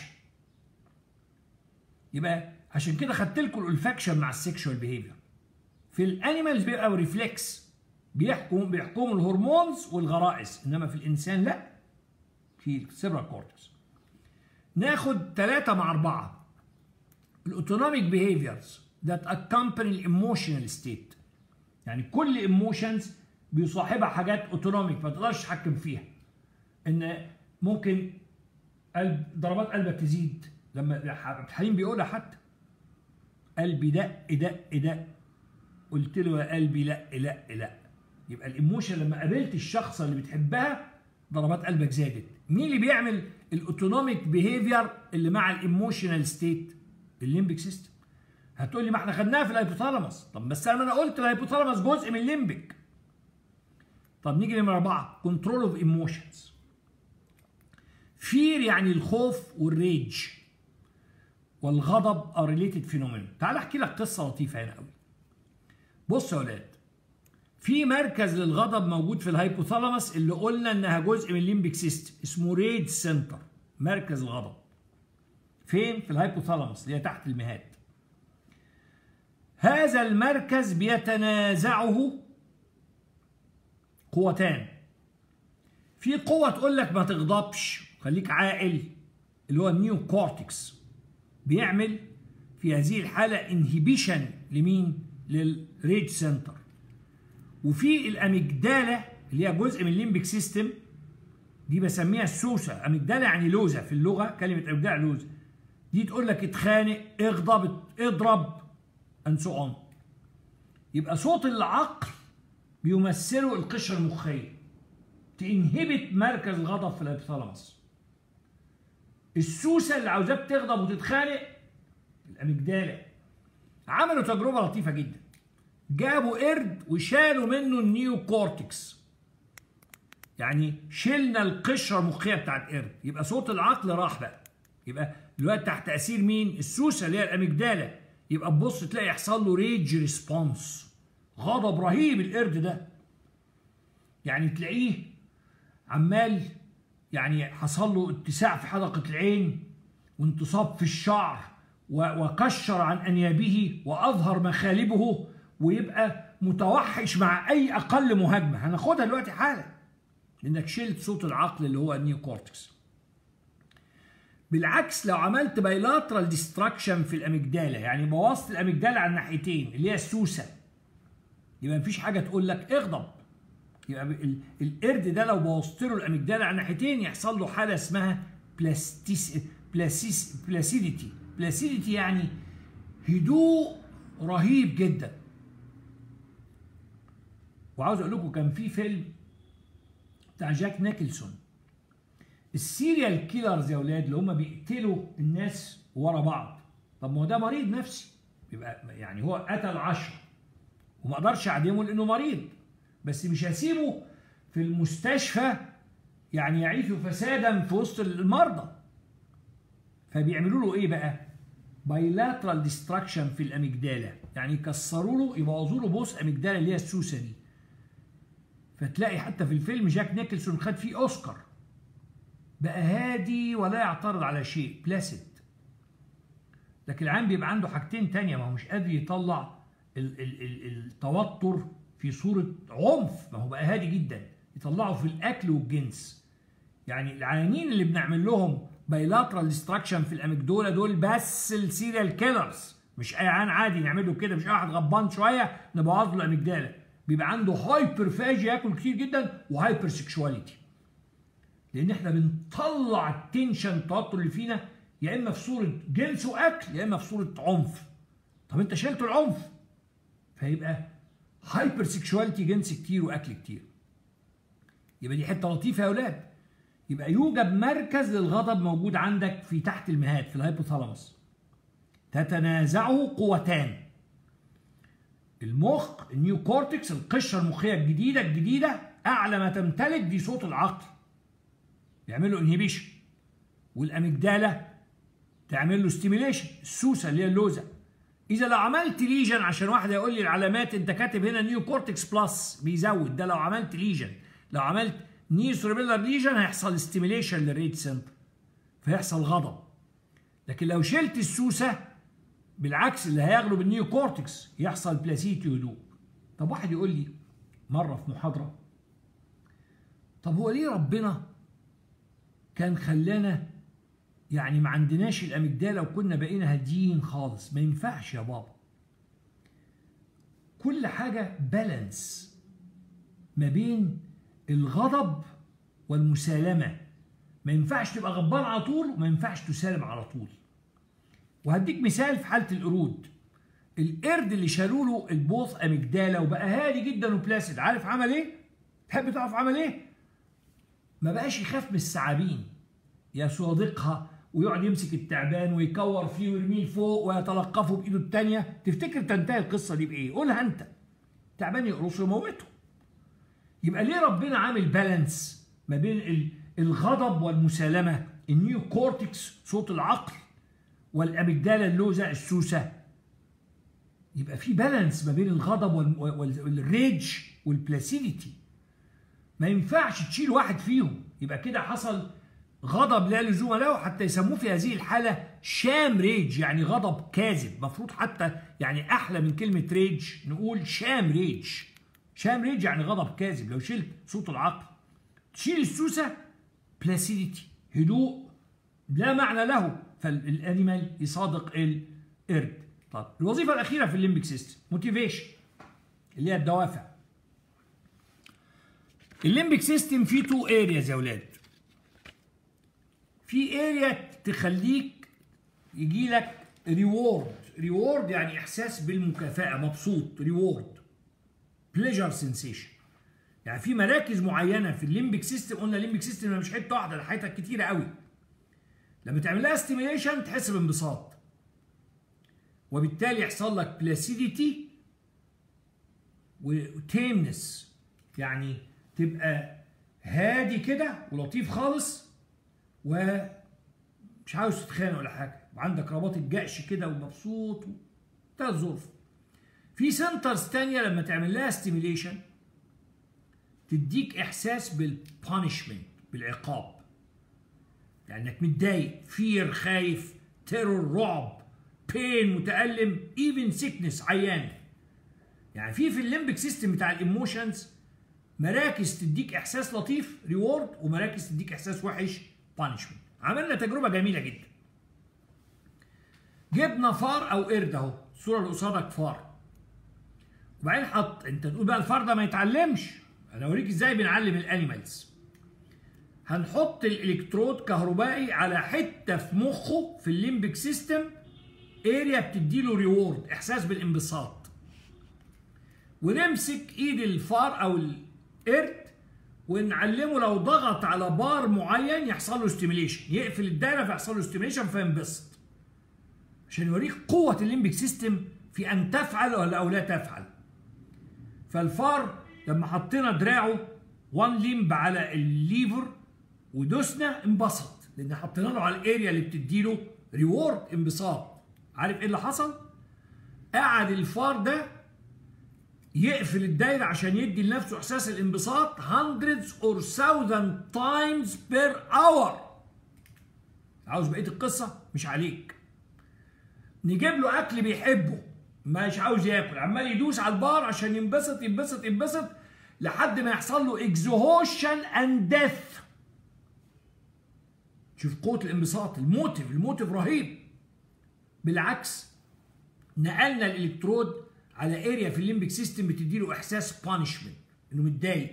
يبقى عشان كده خدت لكم الالفاكشن مع السكشوال بيهيفير في الانيمالز بيبقى ريفلكس بيحكم بيحكموا الهرمونز والغرائز انما في الانسان لا في السيربرال كورتكس ناخد ثلاثة مع أربعة الاوتونوميك بيهيفيرز that accompany الايموشنال ستيت يعني كل ايموشنز بيصاحبها حاجات اوتونوميك ما تقدرش تتحكم فيها ان ممكن قلب ضربات قلبك تزيد لما حليم بيقولها حتى قلبي دق دق دق قلت له يا قلبي لا لا لا يبقى الايموشن لما قابلت الشخص اللي بتحبها ضربات قلبك زادت مين اللي بيعمل الاوتونوميك بيهيفير اللي مع الايموشنال ستيت الليمبيك سيستم هتقول لي ما احنا خدناها في الهيبوثالاموس طب بس انا قلت الهيبوثالاموس جزء من الليمبيك طب نيجي نمرة أربعة كنترول اوف ايموشنز فير يعني الخوف والريج والغضب are related phenomenon تعال احكي لك قصه لطيفه هنا قوي بص يا ولاد في مركز للغضب موجود في الهايبوثالاموس اللي قلنا انها جزء من الليمبيك سيستم اسمه ريد سنتر مركز الغضب فين في الهايبوثالاموس اللي هي تحت المهاد هذا المركز بيتنازعه قوتان في قوة تقول لك ما تغضبش خليك عاقل اللي هو النيو كورتكس بيعمل في هذه الحالة انهبيشن لمين؟ للريج سنتر وفي الاميجدالا اللي هي جزء من الليمبيك سيستم دي بسميها السوسه اميجدالا يعني لوزه في اللغه كلمه اميجدالا لوزه دي تقول لك اتخانق اغضب اضرب and so on يبقى صوت العقل بيمثله القشره المخيه تنهبت مركز الغضب في الابثالاموس السوسه اللي عاوزاك تغضب وتتخانق الاميجدالا عملوا تجربه لطيفه جدا جابوا قرد وشالوا منه النيو كورتكس يعني شلنا القشره المخيه بتاعت قرد يبقى صوت العقل راح بقى يبقى دلوقتي تحت تاثير مين السوسه اللي هي الاميجدالا يبقى تبص تلاقي يحصل له ريج ريسبونس غضب رهيب القرد ده يعني تلاقيه عمال يعني حصل له اتساع في حدقه العين وانتصاب في الشعر وكشر عن انيابه واظهر مخالبه ويبقى متوحش مع اي اقل مهاجمه هناخدها دلوقتي حالا لانك شلت صوت العقل اللي هو النيو كورتكس بالعكس لو عملت بايلاترال ديستراكشن في الاميجدالا يعني بوظت الاميجدالا على الناحيتين اللي هي السوسه يبقى مفيش حاجه تقول لك اغضب يبقى القرد ده لو بوظت له الاميجدالا على الناحيتين يحصل له حاله اسمها بلاستيس بلاسيس بلاسيديتي بلاسيديتي يعني هدوء رهيب جدا وعاوز اقول لكم كان في فيلم بتاع جاك نيكلسون السيريال كيلرز يا اولاد اللي هم بيقتلوا الناس ورا بعض طب ما هو ده مريض نفسي يبقى يعني هو قتل عشرة وما اقدرش اعدمه لانه مريض بس مش هسيبه في المستشفى يعني يعيش فسادا في وسط المرضى فبيعملوا له ايه بقى بايلاترال ديستراكشن في الاميجدالا يعني يكسروا له يبوظوا له بوس اميجدالا اللي هي السوسه دي فتلاقي حتى في الفيلم جاك نيكلسون خد فيه اوسكار بقى هادي ولا يعترض على شيء بلاسد لكن العام بيبقى عنده حاجتين تانية ما هو مش قادر يطلع ال ال ال التوتر في صورة عنف ما هو بقى هادي جدا يطلعه في الأكل والجنس يعني العيانين اللي بنعمل لهم بايلاترال ديستراكشن في الاميجدولا دول بس السيريال كيلرز مش اي عيان عادي نعمله كده مش اي واحد غضبان شويه نبوظ له الاميجدالا بيبقى عنده هايبر فاجي ياكل كتير جدا وهايبر سكشواليتي لان احنا بنطلع التنشن التوتر اللي فينا يا اما في صوره جنس واكل يا اما في صوره عنف طب انت شلت العنف فيبقى هايبر سكشواليتي جنس كتير واكل كتير يبقى دي حته لطيفه يا اولاد يبقى يوجد مركز للغضب موجود عندك في تحت المهاد في الهايبوثالاموس تتنازعه قوتان المخ النيو كورتكس القشره المخيه الجديده الجديده اعلى ما تمتلك دي صوت العقل يعمل له انهبيشن والاميجدالا تعمل له ستيميليشن السوسه اللي هي اللوزه اذا لو عملت ليجن عشان واحد يقول لي العلامات انت كاتب هنا نيو كورتكس بلس بيزود ده لو عملت ليجن لو عملت نيو سيربيلر ليجن هيحصل ستيميليشن للريد سنتر فيحصل غضب لكن لو شلت السوسه بالعكس اللي هيغلب النيو كورتكس يحصل بلاسيتي هدوء طب واحد يقول لي مره في محاضره طب هو ليه ربنا كان خلانا يعني ما عندناش الاميجدالا وكنا بقينا هاديين خالص ما ينفعش يا بابا كل حاجه بالانس ما بين الغضب والمسالمه ما ينفعش تبقى غضبان على طول وما ينفعش تسالم على طول وهديك مثال في حاله القرود القرد اللي شالوا له البوث اميجدالا وبقى هادي جدا وبلاسد عارف عمل ايه تحب تعرف عمل ايه ما بقاش يخاف من الثعابين يصادقها ويقعد يمسك التعبان ويكور فيه ويرميه فوق ويتلقفه بايده الثانيه تفتكر تنتهي القصه دي بايه قولها انت تعبان يقرصه ويموته يبقى ليه ربنا عامل بالانس ما بين الغضب والمسالمه النيو كورتكس صوت العقل والاميجدالا اللوزة السوسة يبقى في بالانس ما بين الغضب والريج والبلاسيديتي ما ينفعش تشيل واحد فيهم يبقى كده حصل غضب لا لزوم له حتى يسموه في هذه الحالة شام ريج يعني غضب كاذب مفروض حتى يعني أحلى من كلمة ريج نقول شام ريج شام ريج يعني غضب كاذب لو شلت صوت العقل تشيل السوسة بلاسيديتي هدوء لا معنى له فالانيمال يصادق القرد طب الوظيفة الأخيرة في الليمبيك سيستم موتيفيشن اللي هي الدوافع الليمبيك سيستم فيه تو ارياز يا اولاد في اريا تخليك يجي لك ريورد ريورد يعني احساس بالمكافاه مبسوط ريورد بليجر سensation يعني في مراكز معينه في الليمبيك سيستم قلنا الليمبيك سيستم مش حته واحده ده حتت كتيره قوي لما تعمل لها ستيميليشن تحس بانبساط وبالتالي يحصل لك بلاسيديتي وتيمنس يعني تبقى هادي كده ولطيف خالص ومش عاوز تتخانق ولا حاجه وعندك رباط الجأش كده ومبسوط ده الظروف في سنترز تانية لما تعمل لها ستيميليشن تديك احساس بالبانشمنت بالعقاب لانك يعني متضايق فير خايف تيرور رعب بين متألم ايفن سيكنس عيان يعني في في الليمبك سيستم بتاع الايموشنز مراكز تديك احساس لطيف ريورد ومراكز تديك احساس وحش بانشمنت عملنا تجربه جميله جدا جبنا فار او قرد اهو الصوره اللي قصادك فار وبعدين حط انت تقول بقى الفار ده ما يتعلمش انا اوريك ازاي بنعلم الانيمالز هنحط الالكترود كهربائي على حته في مخه في الليمبك سيستم اريا بتديله ريورد احساس بالانبساط ونمسك ايد الفار او القرد ونعلمه لو ضغط على بار معين يحصل له ستيميليشن يقفل الدايره فيحصل له ستيميليشن فينبسط عشان يوريك قوه الليمبك سيستم في ان تفعل ولا او لا تفعل فالفار لما حطينا دراعه وان ليمب على الليفر ودوسنا انبسط لان حطينا له على الاريا اللي بتديله ريورد انبساط عارف ايه اللي حصل قعد الفار ده يقفل الدايرة عشان يدي لنفسه إحساس الانبساط hundreds or thousand times per hour عاوز بقية القصة مش عليك نجيب له أكل بيحبه مش عاوز ياكل عمال يدوس على البار عشان ينبسط ينبسط ينبسط لحد ما يحصل له اكزوهوشن اند ديث شوف قوة الانبساط الموتيف الموتيف رهيب بالعكس نقلنا الالكترود على اريا في الليمبك سيستم بتديله احساس بانشمنت انه متضايق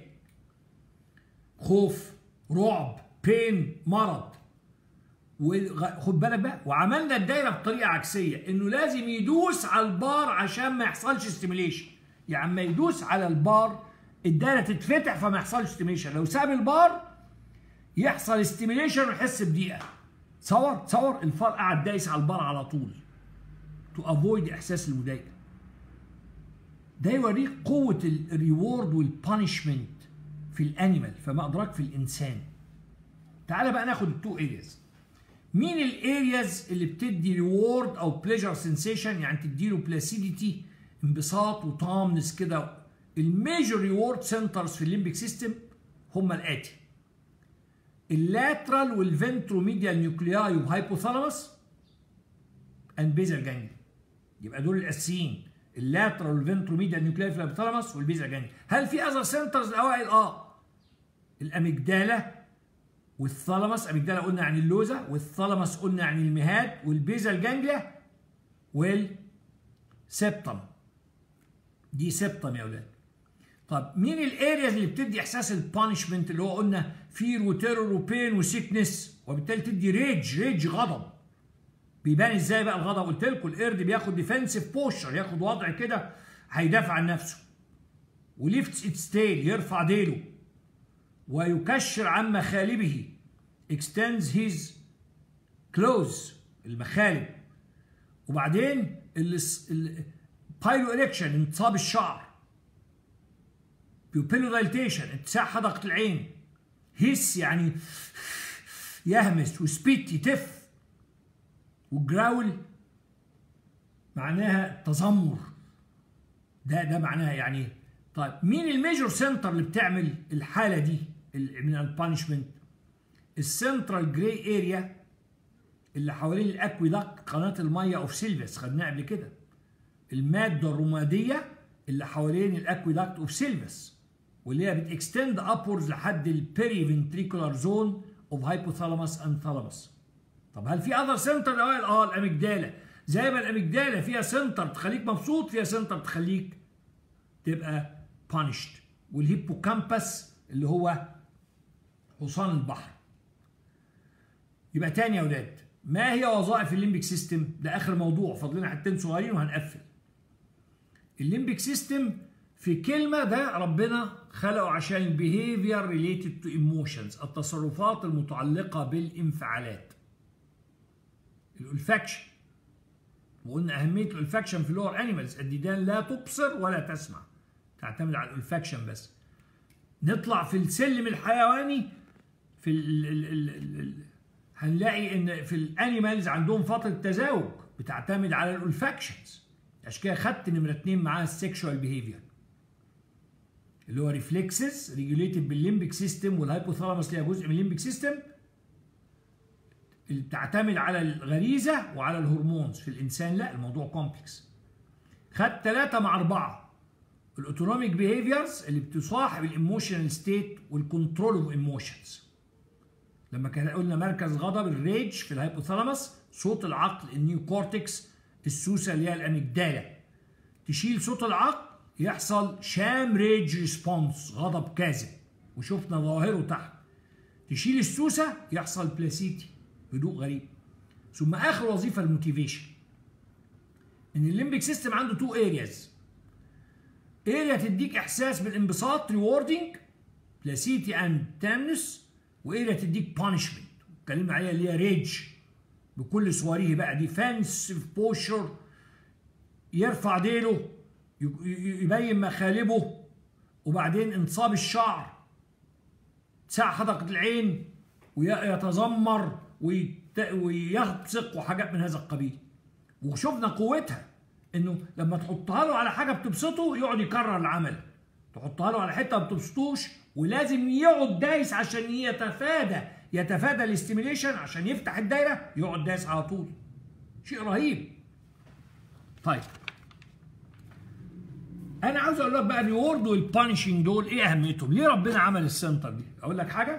خوف رعب بين مرض وخد بالك بقى وعملنا الدايره بطريقه عكسيه انه لازم يدوس على البار عشان ما يحصلش ستيميليشن يعني اما يدوس على البار الدايره تتفتح فما يحصلش ستيميليشن لو ساب البار يحصل ستيميليشن ويحس بضيقه تصور تصور الفار قاعد دايس على البار على طول تو افويد احساس المضايقه ده يوريك قوه الريورد والبانشمنت في الانيمال فما ادراك في الانسان تعال بقى ناخد التو ارياز مين الارياز اللي بتدي ريورد او بليجر سensation يعني تديله بلاسيديتي انبساط وطامنس كده الميجر ريورد سنترز في الليمبيك سيستم هم الاتي اللاترال والفنتروميديال نيوكلياي وهايبوثالاموس اند بيزال جانجلي يبقى دول الاساسيين اللاترال والفنتروميديال نيوكلياي في الهايبوثالاموس والبيزال جانجلي هل في اذر سنترز الاوائل اه الاميجدالا والثالاموس اميجدالا قلنا يعني اللوزه والثالاموس قلنا يعني المهاد والبيزال جانجليا والسبتم دي سبتم يا اولاد طب مين الارياز اللي بتدي احساس البانشمنت اللي هو قلنا فير وتيرور وبين وسيكنس وبالتالي تدي ريج ريج غضب بيبان ازاي بقى الغضب قلت لكم القرد بياخد ديفensive بوشر ياخد وضع كده هيدافع عن نفسه وليفتس اتس تيل يرفع ديله ويكشر عن مخالبه extends his clothes المخالب وبعدين البايلو الكشن انتصاب الشعر بيوبيلو دايلتيشن اتساع حدقة العين هس يعني يهمس وسبيت يتف والجراول معناها تذمر ده ده معناها يعني طيب مين الميجور سنتر اللي بتعمل الحاله دي من البانشمنت السنترال جراي اريا اللي حوالين الاكويدكت قناه الميه اوف سيلفس خدناها قبل كده الماده الرماديه اللي حوالين الاكويدكت اوف سيلفس واللي هي بتكستند ابوردز لحد البيري فنتريكولار زون اوف هايبوثالاموس اند ثالاموس طب هل في اذر سنتر الاول اه الاميجدالا زي ما الاميجدالا فيها سنتر تخليك مبسوط فيها سنتر تخليك تبقى بانشد والهيبوكامبس اللي هو حصان البحر يبقى تاني يا ولاد ما هي وظائف الليمبيك سيستم ده اخر موضوع فاضلنا حتتين صغيرين وهنقفل الليمبيك سيستم في كلمه ده ربنا خلقه عشان البيهيفير ريليتد تو ايموشنز التصرفات المتعلقه بالانفعالات الالفاكشن وقلنا اهميه الالفاكشن في اللور انيمالز الديدان لا تبصر ولا تسمع تعتمد على الالفاكشن بس نطلع في السلم الحيواني في ال ال ال ال هنلاقي ان في الانيمالز عندهم فتره تزاوج بتعتمد على الالفاكشنز عشان كده خدت نمره اتنين معاها السكشوال بيهيفير اللي هو ريفلكسز ريجوليتد بالليمبيك سيستم والهايبوثالاموس ليها جزء من الليمبيك سيستم اللي بتعتمد على الغريزه وعلى الهرمونز في الانسان لا الموضوع كومبلكس خد ثلاثه مع اربعه الاوتونوميك بيهيفيرز اللي بتصاحب الايموشنال ستيت والكنترول اوف ايموشنز لما كان قلنا مركز غضب الريج في الهايبوثالاموس صوت العقل النيو كورتكس السوسه اللي هي الاميجدالا تشيل صوت العقل يحصل شام ريج ريسبونس غضب كاذب وشفنا ظواهره تحت تشيل السوسه يحصل بلاسيتي هدوء غريب ثم اخر وظيفه الموتيفيشن ان الليمبيك سيستم عنده تو ارياز اريا تديك احساس بالانبساط ريوردنج بلاسيتي اند تامنس واريا تديك بانشمنت اتكلمنا عليها اللي هي ريج بكل صوره بقى ديفensive بوشر يرفع ديله يبين مخالبه وبعدين انصاب الشعر ساعة حدقة العين ويتذمر ويبصق وحاجات من هذا القبيل وشفنا قوتها انه لما تحطها له على حاجه بتبسطه يقعد يكرر العمل تحطها له على حته ما بتبسطوش ولازم يقعد دايس عشان يتفادى يتفادى الاستيميليشن عشان يفتح الدايره يقعد دايس على طول شيء رهيب طيب انا عاوز اقول لك بقى الريورد والبانشنج دول ايه اهميتهم ليه ربنا عمل السنتر دي اقول لك حاجه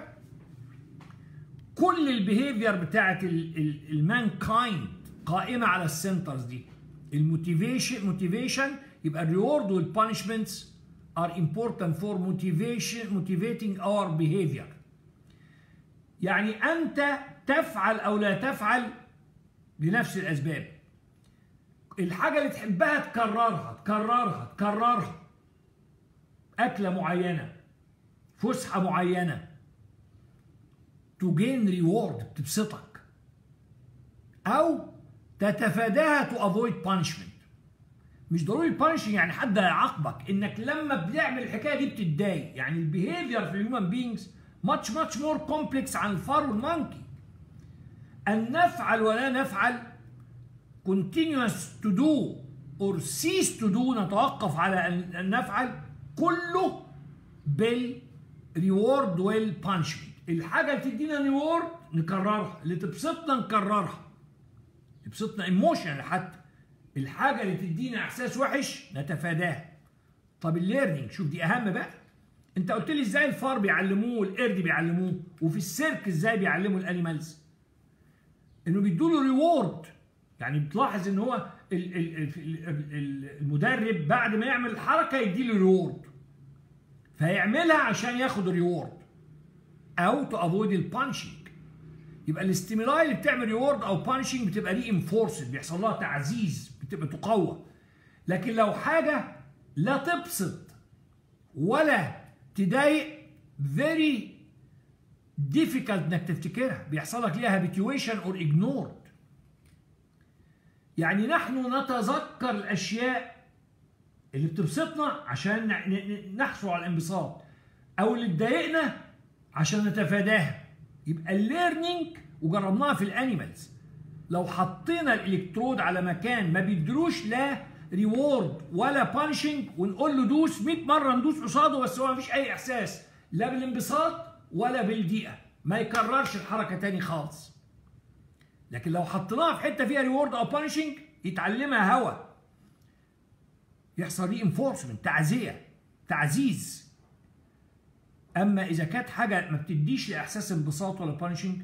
كل البيهيفير بتاعت المان كايند قائمه على السنترز دي الموتيفيشن موتيفيشن يبقى الريورد والبانشمنتس are important for motivation motivating our behavior يعني انت تفعل او لا تفعل لنفس الاسباب الحاجه اللي تحبها تكررها تكررها تكررها اكله معينه فسحه معينه تو جين ريورد بتبسطك او تتفاداها تو افويد بانشمنت مش ضروري بانشنج يعني حد هيعاقبك انك لما بتعمل الحكايه دي بتتضايق يعني البيهيفير في الهيومن بينجز ماتش ماتش مور كومبلكس عن الفار والمونكي ان نفعل ولا نفعل continuous to do or cease to do نتوقف على ان نفعل كله بالريورد والبانشمنت الحاجه اللي تدينا ريورد نكررها اللي تبسطنا نكررها تبسطنا ايموشن حتى الحاجه اللي تدينا احساس وحش نتفاداها طب الليرنينج شوف دي اهم بقى انت قلت لي ازاي الفار بيعلموه والقرد بيعلموه وفي السيرك ازاي بيعلموا الانيمالز انه بيدوا له ريورد يعني بتلاحظ ان هو المدرب بعد ما يعمل الحركه يدي له ريورد فيعملها عشان ياخد ريورد او تو افويد البانشنج يبقى الاستيمولاي اللي بتعمل ريورد او بانشنج بتبقى ري انفورسد بيحصل لها تعزيز بتبقى تقوى لكن لو حاجه لا تبسط ولا تضايق very difficult انك تفتكرها بيحصل لك ليها habituation or ignored يعني نحن نتذكر الاشياء اللي بتبسطنا عشان نحصل على الانبساط او اللي تضايقنا عشان نتفاداها يبقى الليرنينج وجربناها في الانيمالز لو حطينا الالكترود على مكان ما بيدروش لا ريورد ولا بانشنج ونقول له دوس 100 مره ندوس قصاده بس هو مفيش اي احساس لا بالانبساط ولا بالضيقه ما يكررش الحركه تاني خالص لكن لو حطيناها في حته فيها ريورد او بانشنج يتعلمها هوا يحصل ري انفورسمنت تعزيه تعزيز اما اذا كانت حاجه ما بتديش لاحساس انبساط ولا بانشنج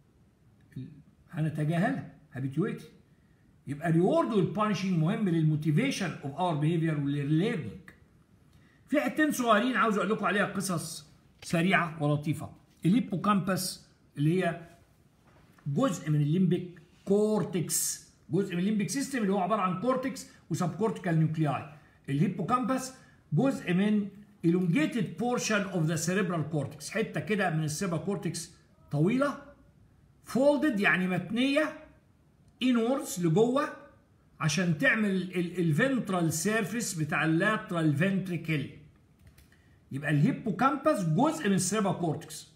هنتجاهلها هابيتويتي يبقى ريورد والبانشنج مهم للموتيفيشن اوف اور بيهيفير وللليرنينج في حتتين صغيرين عاوز اقول لكم عليها قصص سريعه ولطيفه الهيبوكامبس اللي هي جزء من الليمبيك كورتكس جزء من الليمبيك سيستم اللي هو عباره عن كورتكس وسب كورتيكال نيوكلياي الهيبوكامبس جزء من elongated portion of the cerebral cortex حته كده من السيبا كورتكس طويله folded يعني متنيه inwards لجوه عشان تعمل الفنترال سيرفيس بتاع اللاترال فنتريكل يبقى الهيبوكامبس جزء من السيربا كورتكس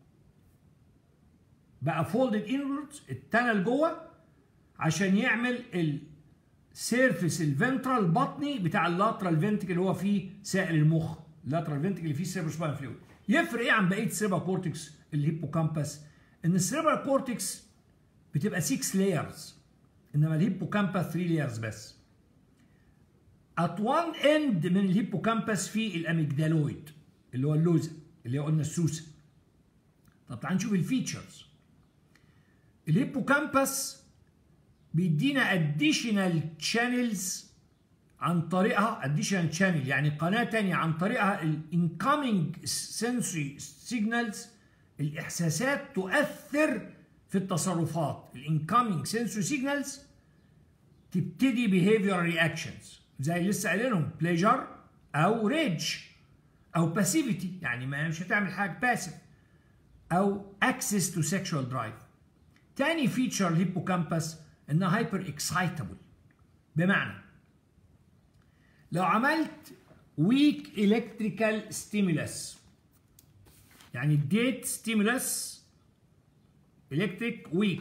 بقى فولدد انوردز اتنى لجوه عشان يعمل السيرفيس الفنترال البطني بتاع اللاترال فنتريكل اللي هو فيه سائل المخ اللاترال فنتريكل اللي فيه سيربروسباين فلويد يفرق ايه عن بقيه السيربا كورتكس الهيبوكامبس ان السيربرال كورتكس بتبقى 6 لايرز انما الهيبوكامبس 3 لايرز بس at one end من الهيبوكامبس في الاميجدالويد اللي هو اللوزه اللي قلنا السوسه طب تعال نشوف الفيتشرز الهيبوكامبس بيدينا اديشنال شانلز عن طريقها اديشنال شانل يعني قناه ثانيه عن طريقها الانكoming sensory signals الاحساسات تؤثر في التصرفات الانكoming sensory signals تبتدي behavioral reactions زي اللي لسه قايلينهم pleasure او rage او passivity يعني ما مش هتعمل حاجه passive او access to sexual drive تاني فيتشر الهيبوكامبس انها هايبر اكسايتابل بمعنى لو عملت weak electrical stimulus يعني اديت ستيمولس الكتريك ويك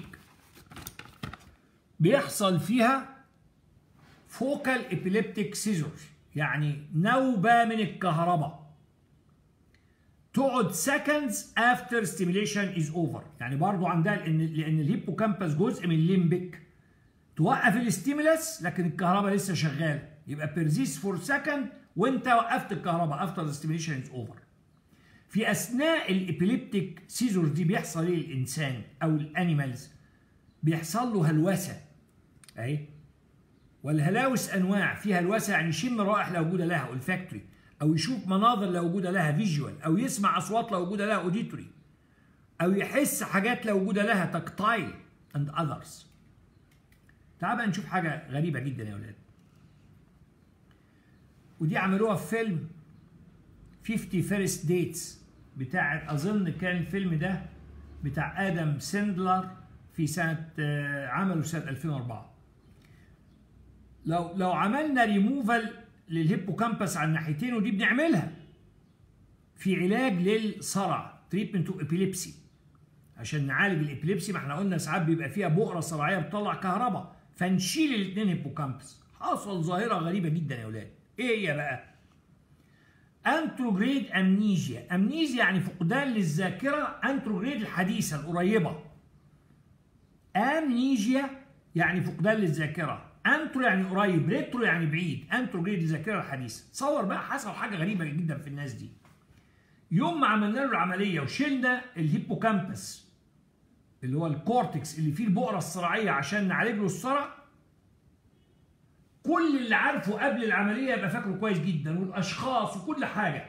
بيحصل فيها فوكال ابيليبتيك سيزور يعني نوبه من الكهرباء تقعد سكندز افتر ستيميليشن از اوفر يعني برضو عندها لان لان الهيبوكامبس جزء من الليمبيك توقف الاستيمولس لكن الكهرباء لسه شغاله يبقى بيرزيس فور سكند وانت وقفت الكهرباء افتر ستيميليشن از اوفر في اثناء الابيليبتيك سيزور دي بيحصل ايه الانسان او الانيمالز بيحصل له هلوسه اهي والهلاوس انواع في هلوسه يعني يشم روائح لا وجود لها olfactory او يشوف مناظر لا وجود لها فيجوال او يسمع اصوات لا وجود لها اوديتوري او يحس حاجات لا وجود لها تكتايل اند اذرز تعال بقى نشوف حاجه غريبه جدا يا ولاد ودي عملوها في فيلم 50 فيرست ديتس بتاع اظن كان الفيلم ده بتاع ادم سندلر في سنه عمله سنه 2004 لو لو عملنا ريموفال للهيبوكامبس على الناحيتين ودي بنعملها في علاج للصرع تريتمنت اوف ابيليبسي عشان نعالج الابيليبسي ما احنا قلنا ساعات بيبقى فيها بؤره صرعيه بتطلع كهرباء فنشيل الاثنين هيبوكامبس حصل ظاهره غريبه جدا يا اولاد ايه هي بقى انتروجريد امنيجيا امنيجيا يعني فقدان للذاكره انتروجريد الحديثه القريبه امنيجيا يعني فقدان للذاكره انترو يعني قريب ريترو يعني بعيد انتروجريد الذاكره الحديثه تصور بقى حصل حاجه غريبه جدا في الناس دي يوم ما عملنا له العمليه وشلنا الهيبوكامبس اللي هو الكورتكس اللي فيه البؤره الصرعيه عشان نعالج له الصرع كل اللي عارفه قبل العمليه يبقى فاكره كويس جدا والاشخاص وكل حاجه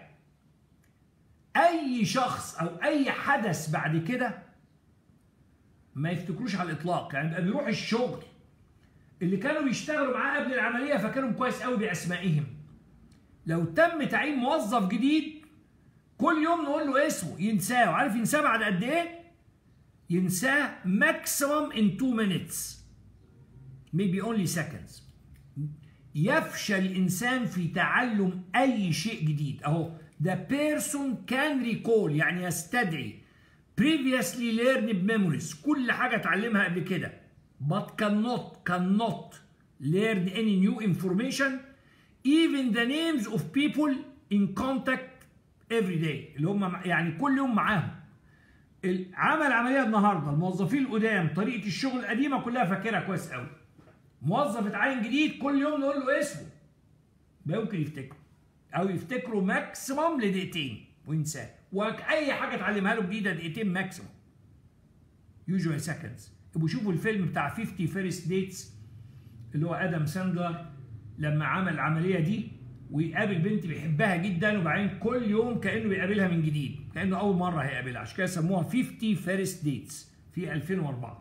اي شخص او اي حدث بعد كده ما يفتكروش على الاطلاق يعني بقى بيروح الشغل اللي كانوا بيشتغلوا معاه قبل العمليه فاكرهم كويس قوي باسمائهم لو تم تعيين موظف جديد كل يوم نقول له اسمه ينساه وعارف ينساه بعد قد ايه ينساه maximum in 2 minutes maybe only seconds يفشل الانسان في تعلم اي شيء جديد اهو the person can recall يعني يستدعي previously learned memories كل حاجة اتعلمها قبل كده but cannot cannot learn any new information even the names of people in contact every day اللي هم يعني كل يوم معاهم عمل عمليه النهارده الموظفين القدام طريقه الشغل القديمه كلها فاكرها كويس قوي موظف اتعين جديد كل يوم نقول له اسمه ده يمكن يفتكره او يفتكره ماكسيموم لدقيقتين وينساه واي حاجه اتعلمها له جديده دقيقتين ماكسيموم يوجوال سكندز ابقوا شوفوا الفيلم بتاع 50 فيرست ديتس اللي هو ادم ساندلر لما عمل العمليه دي ويقابل بنت بيحبها جدا وبعدين كل يوم كانه بيقابلها من جديد كانه اول مره هيقابلها عشان كده سموها 50 فيرست ديتس في 2004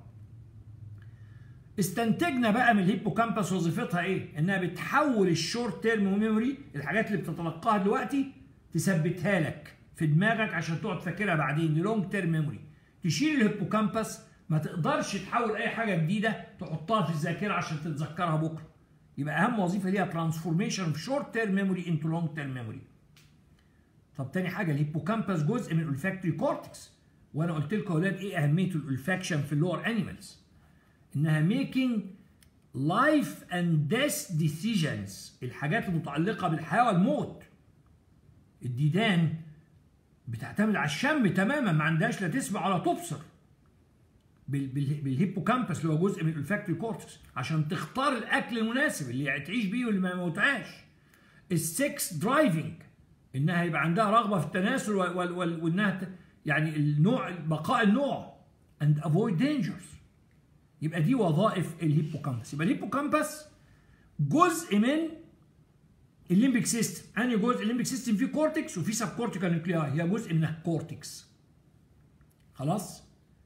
استنتجنا بقى من الهيبوكامبس وظيفتها ايه؟ انها بتحول الشورت تيرم ميموري الحاجات اللي بتتلقاها دلوقتي تثبتها لك في دماغك عشان تقعد فاكرها بعدين لونج تيرم ميموري تشيل الهيبوكامبس ما تقدرش تحول اي حاجه جديده تحطها في الذاكره عشان تتذكرها بكره يبقى اهم وظيفه ليها ترانسفورميشن اوف شورت تيرم ميموري انتو لونج تيرم ميموري طب تاني حاجه الهيبوكامبس جزء من الولفاكتوري كورتكس وانا قلت لكم يا اولاد ايه اهميه الولفاكشن في اللور انيمالز انها ميكينج لايف اند ديث ديسيجنز الحاجات المتعلقه بالحياه والموت الديدان بتعتمد على الشم تماما ما عندهاش لا تسمع ولا تبصر بالهيبوكامبس اللي هو جزء من الفاكتوري كورتكس عشان تختار الاكل المناسب اللي تعيش بيه واللي ما يموتهاش السكس درايفنج انها يبقى عندها رغبه في التناسل وانها يعني النوع بقاء النوع and avoid dangers يبقى دي وظائف الهيبوكامبس يبقى الهيبوكامبس جزء من الليمبيك سيستم انهي جزء الليمبيك سيستم فيه كورتكس وفيه سب كورتيكال نيوكلياي هي جزء منها كورتكس خلاص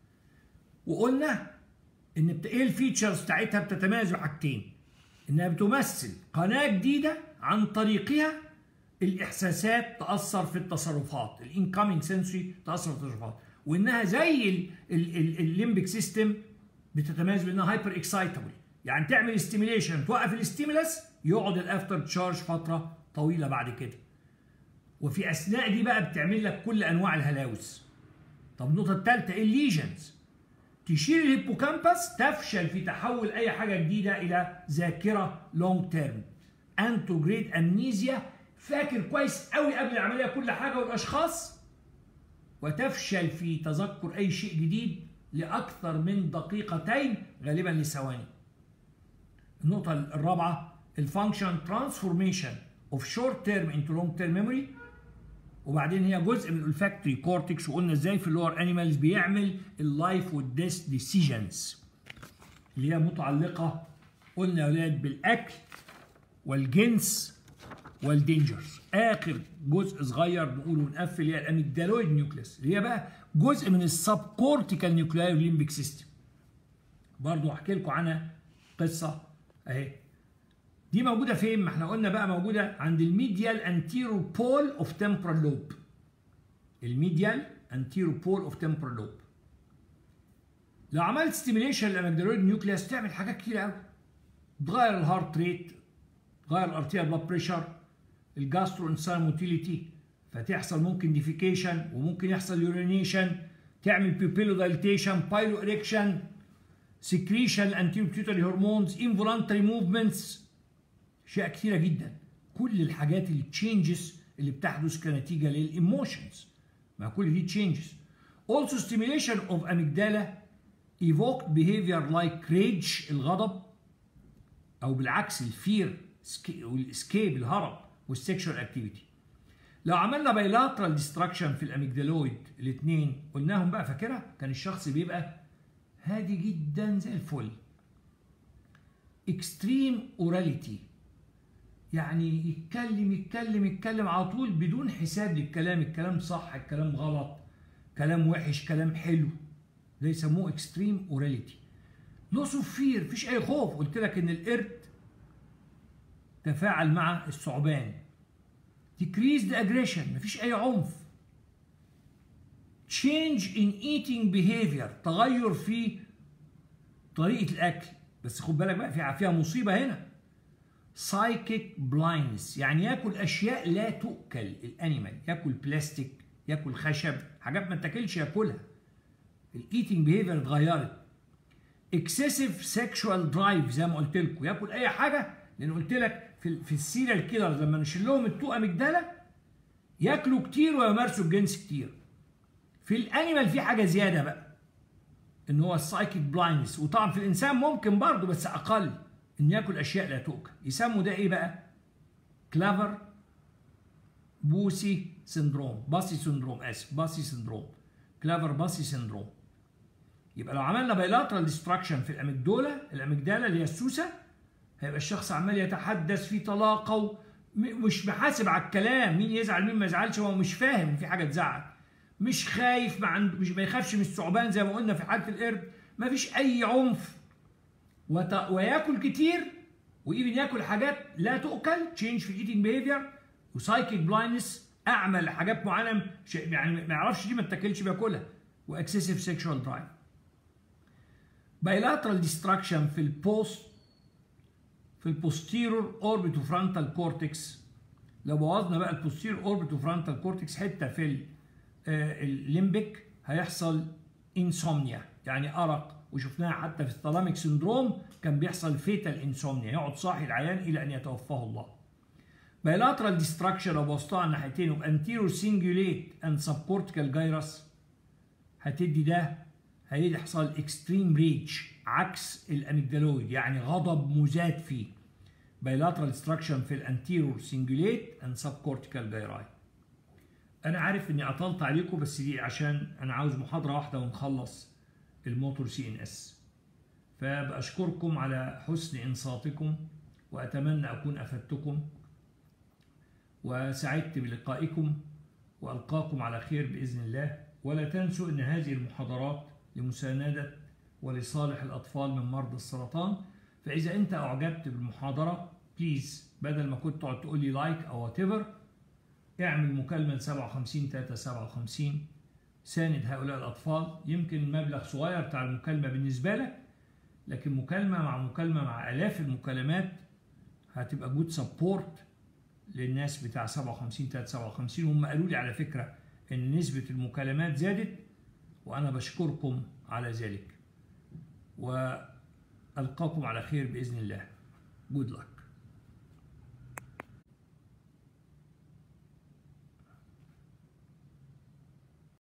وقلنا ان ايه الفيتشرز بتاعتها بتتميز بحاجتين انها بتمثل قناه جديده عن طريقها الاحساسات تاثر في التصرفات الانكامينج سنسوري تاثر في التصرفات وانها زي الليمبيك سيستم بتتميز بانها هايبر اكسايتابل يعني تعمل ستيميليشن توقف الاستيمولس يقعد الافتر تشارج فتره طويله بعد كده وفي اثناء دي بقى بتعمل لك كل انواع الهلاوس طب النقطه الثالثه ايه الليجنز تشيل الهيبوكامبس تفشل في تحول اي حاجه جديده الى ذاكره لونج تيرم انتروجريد امنيزيا فاكر كويس قوي قبل العمليه كل حاجه والاشخاص وتفشل في تذكر اي شيء جديد لاكثر من دقيقتين غالبا لثواني النقطه الرابعه الفانكشن ترانسفورميشن اوف شورت تيرم انتو لونج تيرم ميموري وبعدين هي جزء من الفاكتوري كورتكس وقلنا ازاي في اللور انيمالز بيعمل اللايف والديث ديسيجنز اللي هي متعلقه قلنا يا اولاد بالاكل والجنس والدينجرز اخر جزء صغير نقوله ونقفل هي الاميجدالويد نيوكليس اللي هي بقى جزء من السب كورتيكال نيوكلاي والليمبيك سيستم برضه احكي لكم عنها قصه اهي دي موجوده فين؟ ما احنا قلنا بقى موجوده عند الميديال انتيرو بول اوف تمبرال لوب. الميديال انتيرو بول اوف تمبرال لوب. لو عملت ستيميليشن للاميجدالويد نيوكليوس تعمل حاجات كتير قوي. تغير الهارت ريت، تغير الارتيال بلاد بريشر، الجاسترو انسان موتيليتي فتحصل ممكن ديفيكيشن وممكن يحصل يورينيشن تعمل بيبيلو دايليتيشن بايلو اريكشن سكريشن الانتيروبيوتري هرمونز انفولانتري موفمنتس اشياء كثيره جدا كل الحاجات التشينجز اللي بتحدث كنتيجه للايموشنز مع كل دي تشينجز also stimulation of amygdala evoked behavior like rage الغضب او بالعكس الفير والاسكيب الهرب والسكشوال اكتيفيتي لو عملنا بايلاترال ديستراكشن في الاميجدالويد الاثنين قلناهم بقى فاكرها كان الشخص بيبقى هادي جدا زي الفل اكستريم اوراليتي يعني يتكلم يتكلم يتكلم على طول بدون حساب للكلام الكلام صح الكلام غلط كلام وحش كلام حلو ده يسموه اكستريم اوراليتي لوس اوف فير مفيش اي خوف قلت لك ان القرد تفاعل مع الثعبان decreased aggression مفيش اي عنف change in eating behavior تغير في طريقة الأكل بس خد بالك بقى في فيها مصيبة هنا psychic blindness يعني ياكل أشياء لا تؤكل الأنيمال ياكل بلاستيك ياكل خشب حاجات ما تاكلش ياكلها الايتنج بيهيفير اتغيرت اكسسيف سيكشوال درايف زي ما قلت لكم ياكل اي حاجه لان قلت لك في في السيريال كيلرز لما نشيل لهم التو اميجدالا ياكلوا كتير ويمارسوا الجنس كتير في الانيمال في حاجه زياده بقى ان هو السايكيك بلايندنس وطبعا في الانسان ممكن برضه بس اقل ان ياكل اشياء لا تؤكل يسموا ده ايه بقى كلافر بوسي سندروم باسي سندروم اسف باسي سندروم كلافر باسي سندروم يبقى لو عملنا بايلاترال ديستراكشن في الاميجدولا الاميجدالا اللي هي السوسه هيبقى الشخص عمال يتحدث في طلاقه مش محاسب على الكلام مين يزعل مين ما يزعلش هو مش فاهم في حاجه تزعل مش خايف ما عنده مش ما يخافش من الثعبان زي ما قلنا في حاله القرد ما فيش اي عنف وت... وياكل كتير وايفن ياكل حاجات لا تؤكل تشينج في الايتنج بيهيفير وسايكيك بلايندنس اعمى لحاجات معينه يعني ما يعرفش دي ما تاكلش بياكلها واكسسيف سيكشوال درايف بايلاترال ديستراكشن في البوست في البوستيرور اوربيتو فرونتال كورتكس لو بوظنا بقى البوستيرور اوربيتو فرونتال كورتكس حته في الليمبيك هيحصل انسومنيا يعني ارق وشفناها حتى في الثلاميك سندروم كان بيحصل فيتال انسومنيا يقعد صاحي العيان الى ان يتوفاه الله بايلاترال ديستراكشن لو بوظتها على الناحيتين وبانتيرو سينجوليت اند سبكورتيكال جايرس هتدي ده هيحصل اكستريم ريج عكس الاميجدالويد يعني غضب مزاد فيه bilateral destruction في الانتيرور سنجوليت اند سب كورتيكال جايراي انا عارف اني اطلت عليكم بس دي عشان انا عاوز محاضره واحده ونخلص الموتور سي ان اس فباشكركم على حسن انصاتكم واتمنى اكون افدتكم وسعدت بلقائكم والقاكم على خير باذن الله ولا تنسوا ان هذه المحاضرات لمساندة ولصالح الأطفال من مرضى السرطان فإذا أنت أعجبت بالمحاضرة بليز بدل ما كنت تقعد تقول لي لايك أو وات اعمل مكالمة 57 357 ساند هؤلاء الأطفال يمكن المبلغ صغير بتاع المكالمة بالنسبة لك لكن مكالمة مع مكالمة مع آلاف المكالمات هتبقى جود سبورت للناس بتاع 57 357 هم قالوا لي على فكرة إن نسبة المكالمات زادت وأنا بشكركم على ذلك وألقاكم على خير بإذن الله good luck